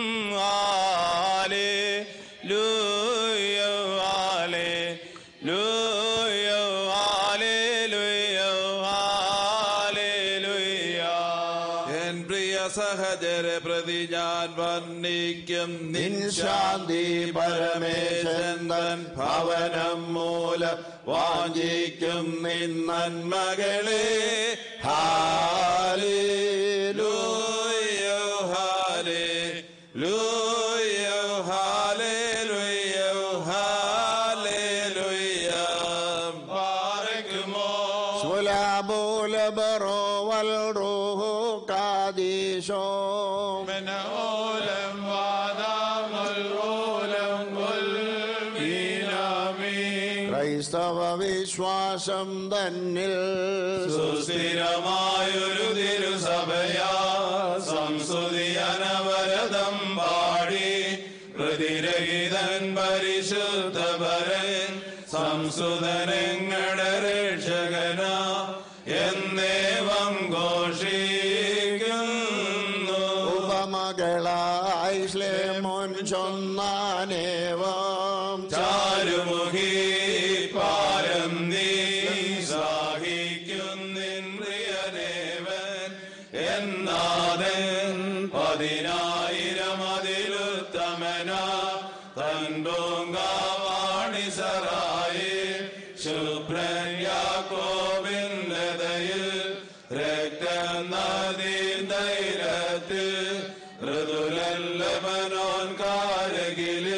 ആലേ ലൂയോ ആലേ ലൂയോ ആലേ ലുയോ ആലേ ലുയാ എൻ പ്രിയ സഹജരെ പ്രതി ഞാൻ വർണ്ണിക്കും നിൻ ശാന്തി പരമേശന്തൻ ഭവനം മൂല വാഞ്ചിക്കും നിൻ നന്മകളെ ഹാലേലൂയ ഹാലേലൂയ ഹാലേലൂയ ഹാലേലൂയ പാറയ്ക്കുമോ സുലാബോല ബറോവൽ റൂഹു കാദീശോ ഓലം വാദാമൽ ഓലം കൊൽ ക്രൈസ്തവ വിശ്വാസം തന്നിൽ സുസ്ഥിരമായൊരു തിരുസഭയാ സംസ്തുതി അനവരതം പാടി പ്രതിരഹിതൻ പരിശുദ്ധപരൻ സംസുതനങ്ങളുടെ രക്ഷകന എന്നേവം ഘോഷിക്കുന്നു ഉപമകളായി ശ്ലേമോൻ ചൊന്നാനേവം ചാരുമുഖി പാരം നീ സാഹിക്കുന്നിൻ പ്രിയനേവൻ എന്നാഥൻ പതിനായിരം അതിലുത്തമന തൻപൂങ്കാവാണി സറായി ശുഭ്രൻ യാക്കോബിന്നതയിൽ രക്തനദീ ധൈര്യത്തിൽ ഋതുലല്ലവനോൻ കാരകില്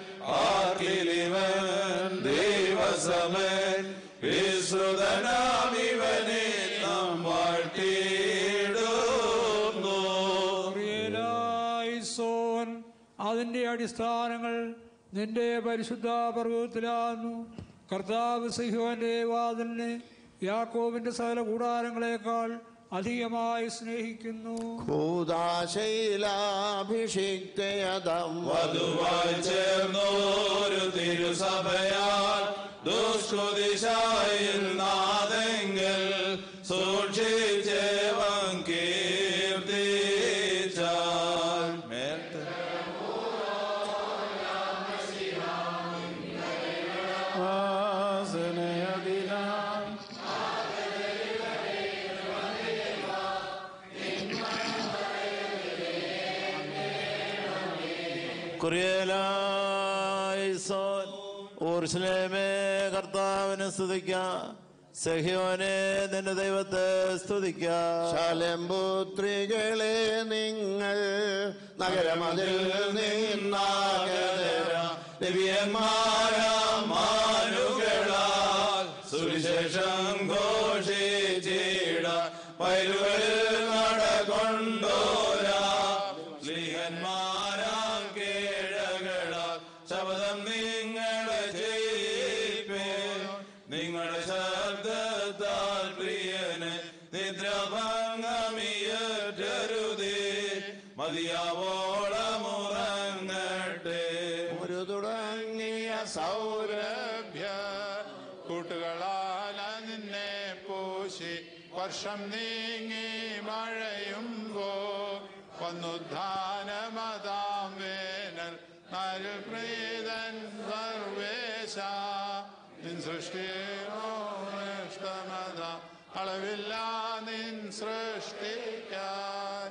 ആർക്കിലിവൻ ദൈവസമൻ വിശ്രുതനാമിവനെ നാം വാഴ്ത്തിയിടുന്നു സോൻ അതിൻ്റെ അടിസ്ഥാനങ്ങൾ നിന്റെ പരിശുദ്ധ പർവ്വതത്തിലാകുന്നു കർത്താവ് സിഹോന്റെ വാതിലിനെ യാക്കോവിന്റെ സകല കൂടാരങ്ങളെക്കാൾ അധികമായി സ്നേഹിക്കുന്നു ഭൂതാശൈലാഭിഷിക്തയതം വധുവായി ചേർന്നോരു തിരുസഭയാൽ ദുഷ്കുദിശായിൽ നാദെങ്കിൽ സൂക്ഷിച്ചേവം കീർത്തിച്ചാൽ മേൽത്തെ കുറിയലായിസോൻ ഊർസ്ലേമേ കർത്താവിനെ സ്തുതിക്കാം സഹ്യോനെ നിന്റെ ദൈവത്തെ സ്തുതിക്കാം ശാലംപുത്രികളെ നിങ്ങൾ നഗരമതിൽ നിന്നാകര ദിവ്യന്മാരാമാനുകളാൽ സുവിശേഷം ഘോഷിച്ചിട വയലുകളിൽ നടകൊണ്ടോരാ സ്ലീഹന്മാരാം കേഴകളാൽ ശബ്ദം നിങ്ങളെ ചെയ്യിപ്പേ നിങ്ങളുടെ ശബ്ദത്താൽ പ്രിയന് നിദ്രഭംഗമിയരുതേ മതിയാവോളമുറങ്ങട്ടെ ഒരു തുടങ്ങിയ സൗരഭ്യ കൂട്ടുകളാല നിന്നെ പൂശി വർഷം നീങ്ങി മഴയുമ്പോ വന്നുദ്ധാനമതാം വേനൽ നരുൾ പ്രീതൻ സർവേശ നിൻ സൃഷ്ടിമത അളവില്ല നിൻ സൃഷ്ടിക്കാൻ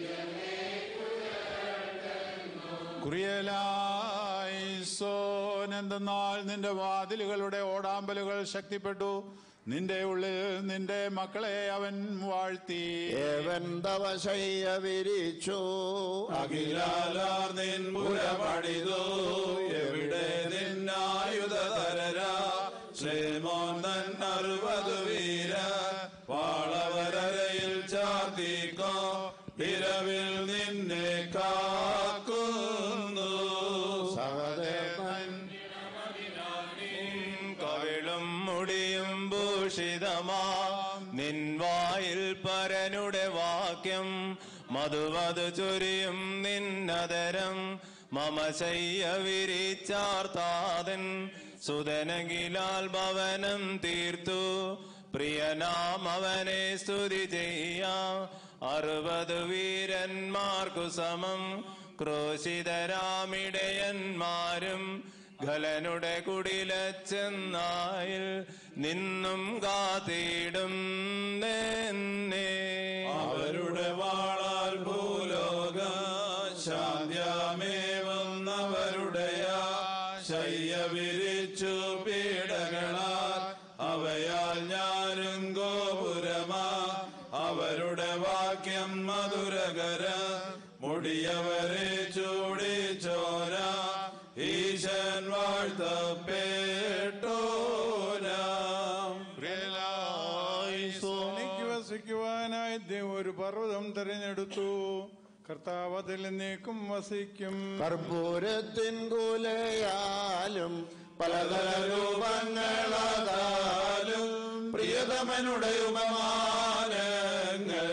കുറിയലായിസോൻ എന്തെന്നാൽ നിന്റെ വാതിലുകളുടെ ഓടാമ്പലുകൾ ശക്തിപ്പെട്ടു നിന്റെ ഉള്ളിൽ നിന്റെ മക്കളെ അവൻ വാഴ്ത്തി ഏവൻ തവശയ്യ വിരിച്ചു അഖിലാലാർ നിൻ പുരപണിതു എവിടെ നിന്നായുധതരരാ ശ്ലേമോൻ തൻ അറുപത് വീര വാളവരയിൽ ചാത്തിക്കോ ഇരവിൽ നിന്നെ കാക്കുന്നു സഹദേവൻ കവിളും മുടിയും ഭൂഷിതമാ നിൻ വായിൽ പരനുടെ വാക്യം മധുവധു ചൊരിയും നിന്നതരം മമ ശയ്യ വിരിച്ചാർത്താതൻ സുതനകിലാൽ ഭവനം തീർത്തു പ്രിയനാം അവനെ സ്തുതി ചെയ്യാം അറുപത് വീരന്മാർക്കു സമം ക്രോശിതരാമിടയന്മാരും ഖലനുടെ കുടിലച്ചെന്നായിൽ നിന്നും കാത്തിടും നിന്നെ അവരുടെ വാളാൽ ഭൂലോക ശാന്ത്യമേവന്നവരുടെ ശയ്യ വിരിച്ചു പീഡകളാൽ അവയാൽ ഞാനും ഗോപുരമാ അവരുടെ വാക്യം മധുരകര മുടിയവരെ ചൂടിച്ചോര ഈശൻ വാഴ്ത്തപ്പെട്ടോരാം എനിക്ക് വസിക്കുവാനായി ദൈവം ഒരു പർവ്വതം തിരഞ്ഞെടുത്തു കർത്താവ് അതിൽ നീക്കും വസിക്കും കർപ്പൂരത്തിൻ കുലയാലും പലതര രൂപങ്ങളാലും പ്രിയതമനുടെ ഉപമാനങ്ങൾ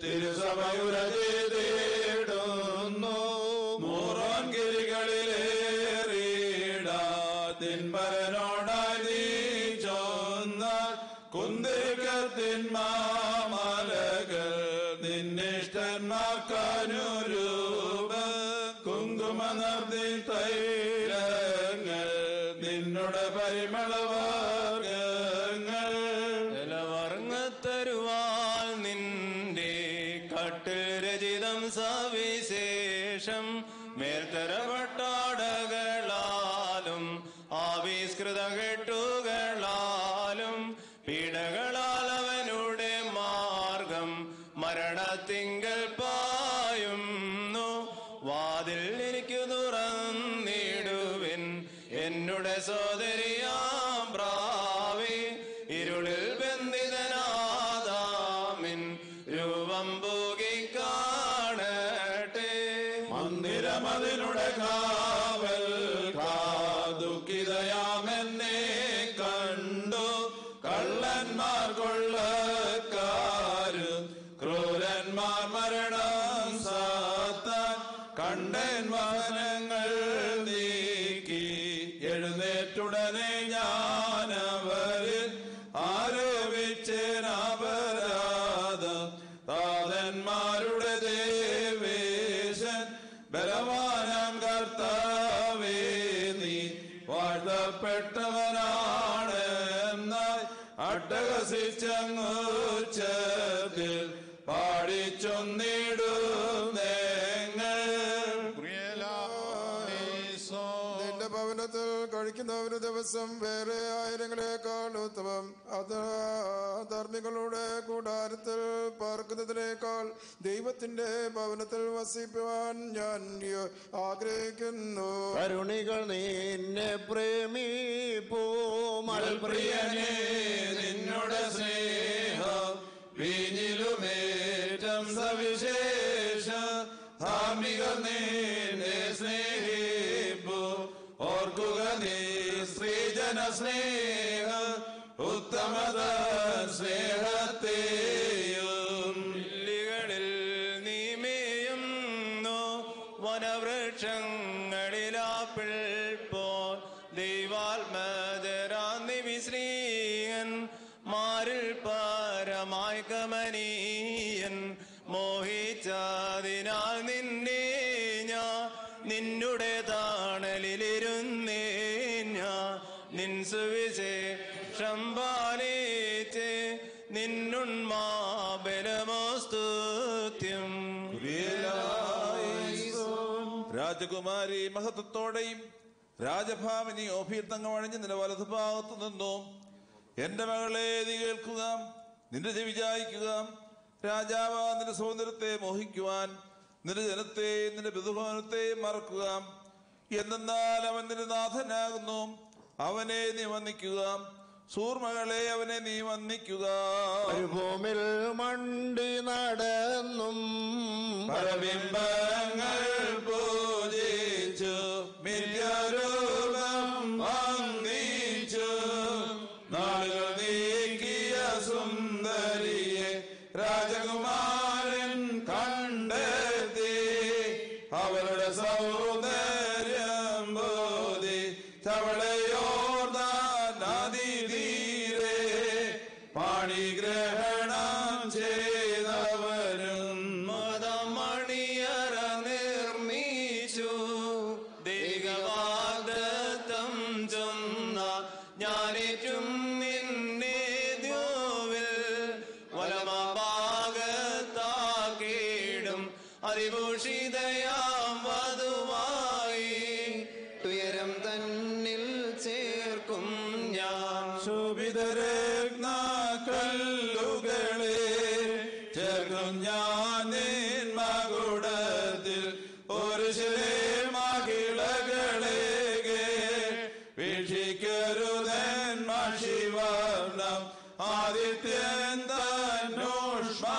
തിരുസഭയുരതേടുന്നു മൂറോൻ ഗിരികളിലേറിടാതിൻപരനോടായി നീ ചോന്ന കുന്തികത്തിൻ മാമലകൾ നിന്നിഷ്ടന്മാർക്കനുരൂപ കുങ്കുമനർത്തി തൈലങ്ങൾ നിന്നുടെ പരിമളവർഗങ്ങൾ ഇലവർങ്ങത്തരുവാൾ നിന്റെ കട്ടിൽ രചിതം സവിശേഷം മേൽത്തരവട്ടാടകളാലും ആവിഷ്കൃത കെട്ടുകളാലും പീഡകളാൽ അവനുടെ മാർഗം മരണത്തിങ്കൽ പായുന്നു വാതിൽ എനിക്ക് തുറന്നിടുവിൻ എന്നുടെ സോദരിയാം പ്രാവി ഇരുളിൽ ബന്ധിതനാദാമിൻ രൂപം പൂകി കാണട്ടെ മന്ദിരമതിനുടെ കാവൽ ദുഃഖിതയാമെന്നെ കണ്ടു കള്ളന്മാർ കൊള്ളക്കാരും ക്രൂരന്മാർ മരണം സാത്താൻ കണ്ടൻ വാഹനങ്ങൾ നീക്കി എഴുന്നേറ്റുടനെ ഞാനവരിൽ ആരോപിച്ചേനപരാധം താതന്മാരുടെ ദേവേശൻ ബലവാനാം കർത്താവേ നീ വാഴ്ത്തപ്പെട്ടവനാണ് എന്നാൽ അട്ടഹസിച്ചങ്ങൂച്ചതിൽ പാടിച്ചൊന്നിടും നിങ്ങൾ ദിവസം വേറെ ആയിരങ്ങളെക്കാൾ ഉത്തമം അത് ധർമ്മികളുടെ കൂടാരത്തിൽ പാർക്കുന്നതിനേക്കാൾ ദൈവത്തിന്റെ ഭവനത്തിൽ വസിക്കുവാൻ ഞാൻ യ- ആഗ്രഹിക്കുന്നു കരുണികൾ നിന്നെ പ്രേമിപ്പൂ പ്രിയനേ നിന്നുടെ സ്നേഹം വീഞ്ഞിലുമേറ്റം സവിശേഷ ധാർമ്മിക നിന്നെ സ്നേഹിപ്പു ഓർക്കുക നീ സ്ത്രീജന സ്നേഹ ഉത്തമത സ്നേഹത്തെയും ിൽ നീമേയുന്നു വനവൃക്ഷങ്ങളിലാപ്പിൾ പോൽ ദൈവാത്മജരാന്നിവിശ്രീയൻ മാരിൽ പരമായി കമനീയൻ മോഹിച്ചതിനാൽ നിന്നെ ഞാൻ നിന്നുടെ താണലിലിരുന്നേ ഞാൻ നിൻ സുവിശേഷം പാലിച്ച് നിന്നുൺമാബലമോസ്തുത്യം രാജകുമാരി മഹത്വത്തോടെയും രാജഭാമിനി ഓഭീർത്തങ്ങം അണിഞ്ഞ് നിന്റെ വലതുഭാഗത്തു നിന്നു എന്റെ മകളെ നീ കേൾക്കുക നിന്റെ ചെവി ചായ്ക്കുക രാജാവ് നിന്റെ സൗന്ദര്യത്തെ മോഹിക്കുവാൻ നിന്റെ ജനത്തെയും നിന്റെ ബന്ധുഭവനത്തെയും മറക്കുക എന്തെന്നാൽ അവൻ നിന്റെ നാഥനാകുന്നു അവനെ നീ വന്ദിക്കുക സൂർമകളെ അവനെ നീ വന്ദിക്കുക ഭൂമിൽ മണ്ടി നടന്നും പരബിംബങ്ങൾ പൂജിച്ചു മിഥ്യാരൂപം വന്ദിച്ചു നാളുകൾ നീക്കിയ സുന്ദരിയെ രാജകുമാരൻ കണ്ടെത്തി അവരുടെ സൗന്ദര്യം ബോധി തവളയോർദാൻ നദി തീരെ പാണിഗ്രഹണം ചെയ്തവരും മതമണിയറ നിർമ്മിച്ചു ദൈവവാഗ്ദത്തം ചൊന്ന ഞാനേറ്റും നിന്നെ ദ്യോവിൽ വലമഭാഗത്താക്കിയിടും അതിഭൂഷിതയാം വധുവായി തുയരം തന്നിൽ ചേർക്കും ഞാൻ ശോഭിതരത്ന കല്ലുകളെ ചേർക്കും ഞാൻ നിൻ മകുടത്തിൽ ഒരു ശിലേ മഹിളകളെ വീക്ഷിക്കരുതൻ മഷിവർണം ആദിത്യൻ തന്നോഷ്മാ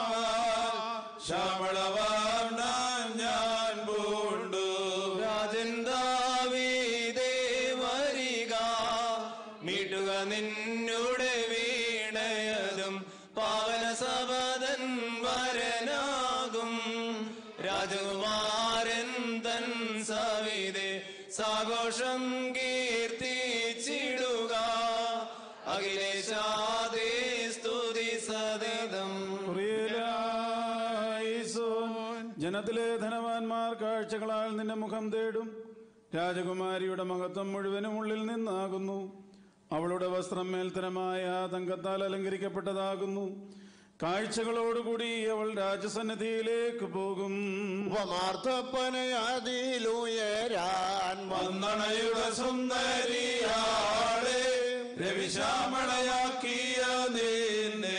ശ്യാമളവർണം ഞാൻ പൂണ്ടു രാജൻ ദാവീദേ വരിക മീട്ടുക നിന്നുടെ വീണയതും പാവന സപതൻ വരനാകും രാജകുമാരൻ തൻ സവിതേ സാഘോഷം കീർത്തിച്ചിടുക അഖിലേശാദേ സ്തുതി സതതം കുറിയലായിസോൻ. ജനത്തിലെ ധനവാന്മാർ കാഴ്ചകളാൽ നിന്റെ മുഖം തേടും രാജകുമാരിയുടെ മഹത്വം മുഴുവനും ഉള്ളിൽ നിന്നാകുന്നു അവളുടെ വസ്ത്രം മേൽത്തരമായ തങ്കത്താൽ അലങ്കരിക്കപ്പെട്ടതാകുന്നു കാഴ്ചകളോടുകൂടി അവൾ രാജസന്നിധിയിലേക്ക് പോകും ഉപമാർത്ഥപ്പനയാതിലുയരാൻ വന്നണയുടെ സുന്ദരിയാളെ രവിശ്യാമളയാക്കിയ നിന്നെ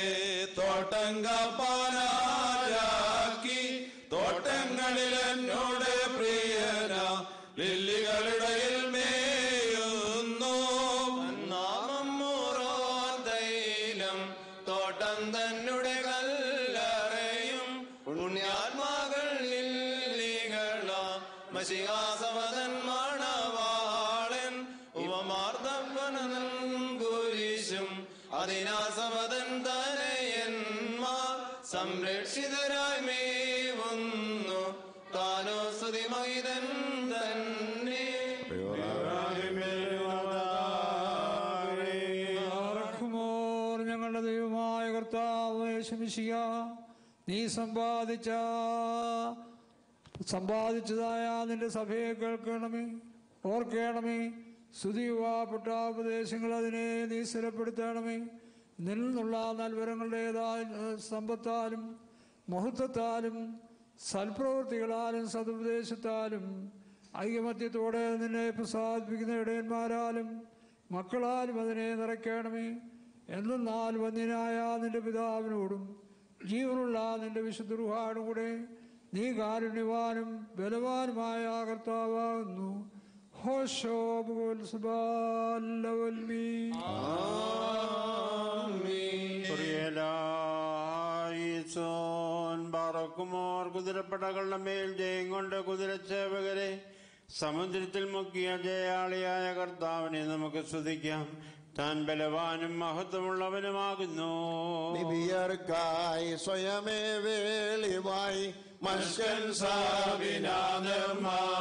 തോട്ടങ്കപ്പാനാരാക്കി തോട്ടങ്ങളിൽ എന്നോട് പ്രിയന ലില്ലികളിടയിൽ മേയുന്നു നാമം മൂറോൻ തൈലം തോട്ടം തന്നെ കല്ലറയും പുണ്യാത്മാകൾ ലില്ലികള മഷികാസവതൻ മണവാളൻ ഉപമാർദ്ദപ്പനൻ കുരിശും അതിനാസവതൻ തനയന്മാർ സംരക്ഷിതരായി മേവുന്നു താനോ സ്തുതിമഹിതൻ തന്നെ ആർക്കുമോർ ഞങ്ങളുടെ ദൈവമായ കർത്താവ് ശമിഷിക നീ സമ്പാദിച്ച സമ്പാദിച്ചതായ നിന്റെ സഭയെ കേൾക്കണമേ ഓർക്കണമേ സ്തുതിയുവാപ്പെട്ട ഉപദേശങ്ങൾ അതിനെ നീ സ്ഥിരപ്പെടുത്തണമേ നിൽ നിന്നുള്ള നൽവരങ്ങളുടേതായ സമ്പത്താലും മഹത്വത്താലും സൽപ്രവൃത്തികളാലും സതുപദേശത്താലും ഐകമത്യത്തോടെ നിന്നെ പ്രസാദിപ്പിക്കുന്ന ഇടയന്മാരാലും മക്കളാലും അതിനെ നിറയ്ക്കണമേ എന്തെന്നാൽ വന്യനായ നിന്റെ പിതാവിനോടും ജീവനുള്ള നിന്റെ വിശുദ്ധ കൂടെ നീ കാരുണ്യവാനും ബലവാനുമായ കർത്താവാകുന്നു ഹോശോ കുറിയലായിസോൻ പറക്കുമോർ കുതിരപ്പടകളുടെ മേൽ ജയം കൊണ്ട് കുതിരച്ചേവകരെ സമുദ്രത്തിൽ മുക്കിയ ജയാളിയായ കർത്താവിനെ നമുക്ക് സ്തുതിക്കാം താൻ ബലവാനും മഹത്വമുള്ളവനുമാകുന്നു നിബിയർക്കായി സ്വയമേ വേളിവായി മനുഷ്യൻ സാവിനാ നിർമ്മാ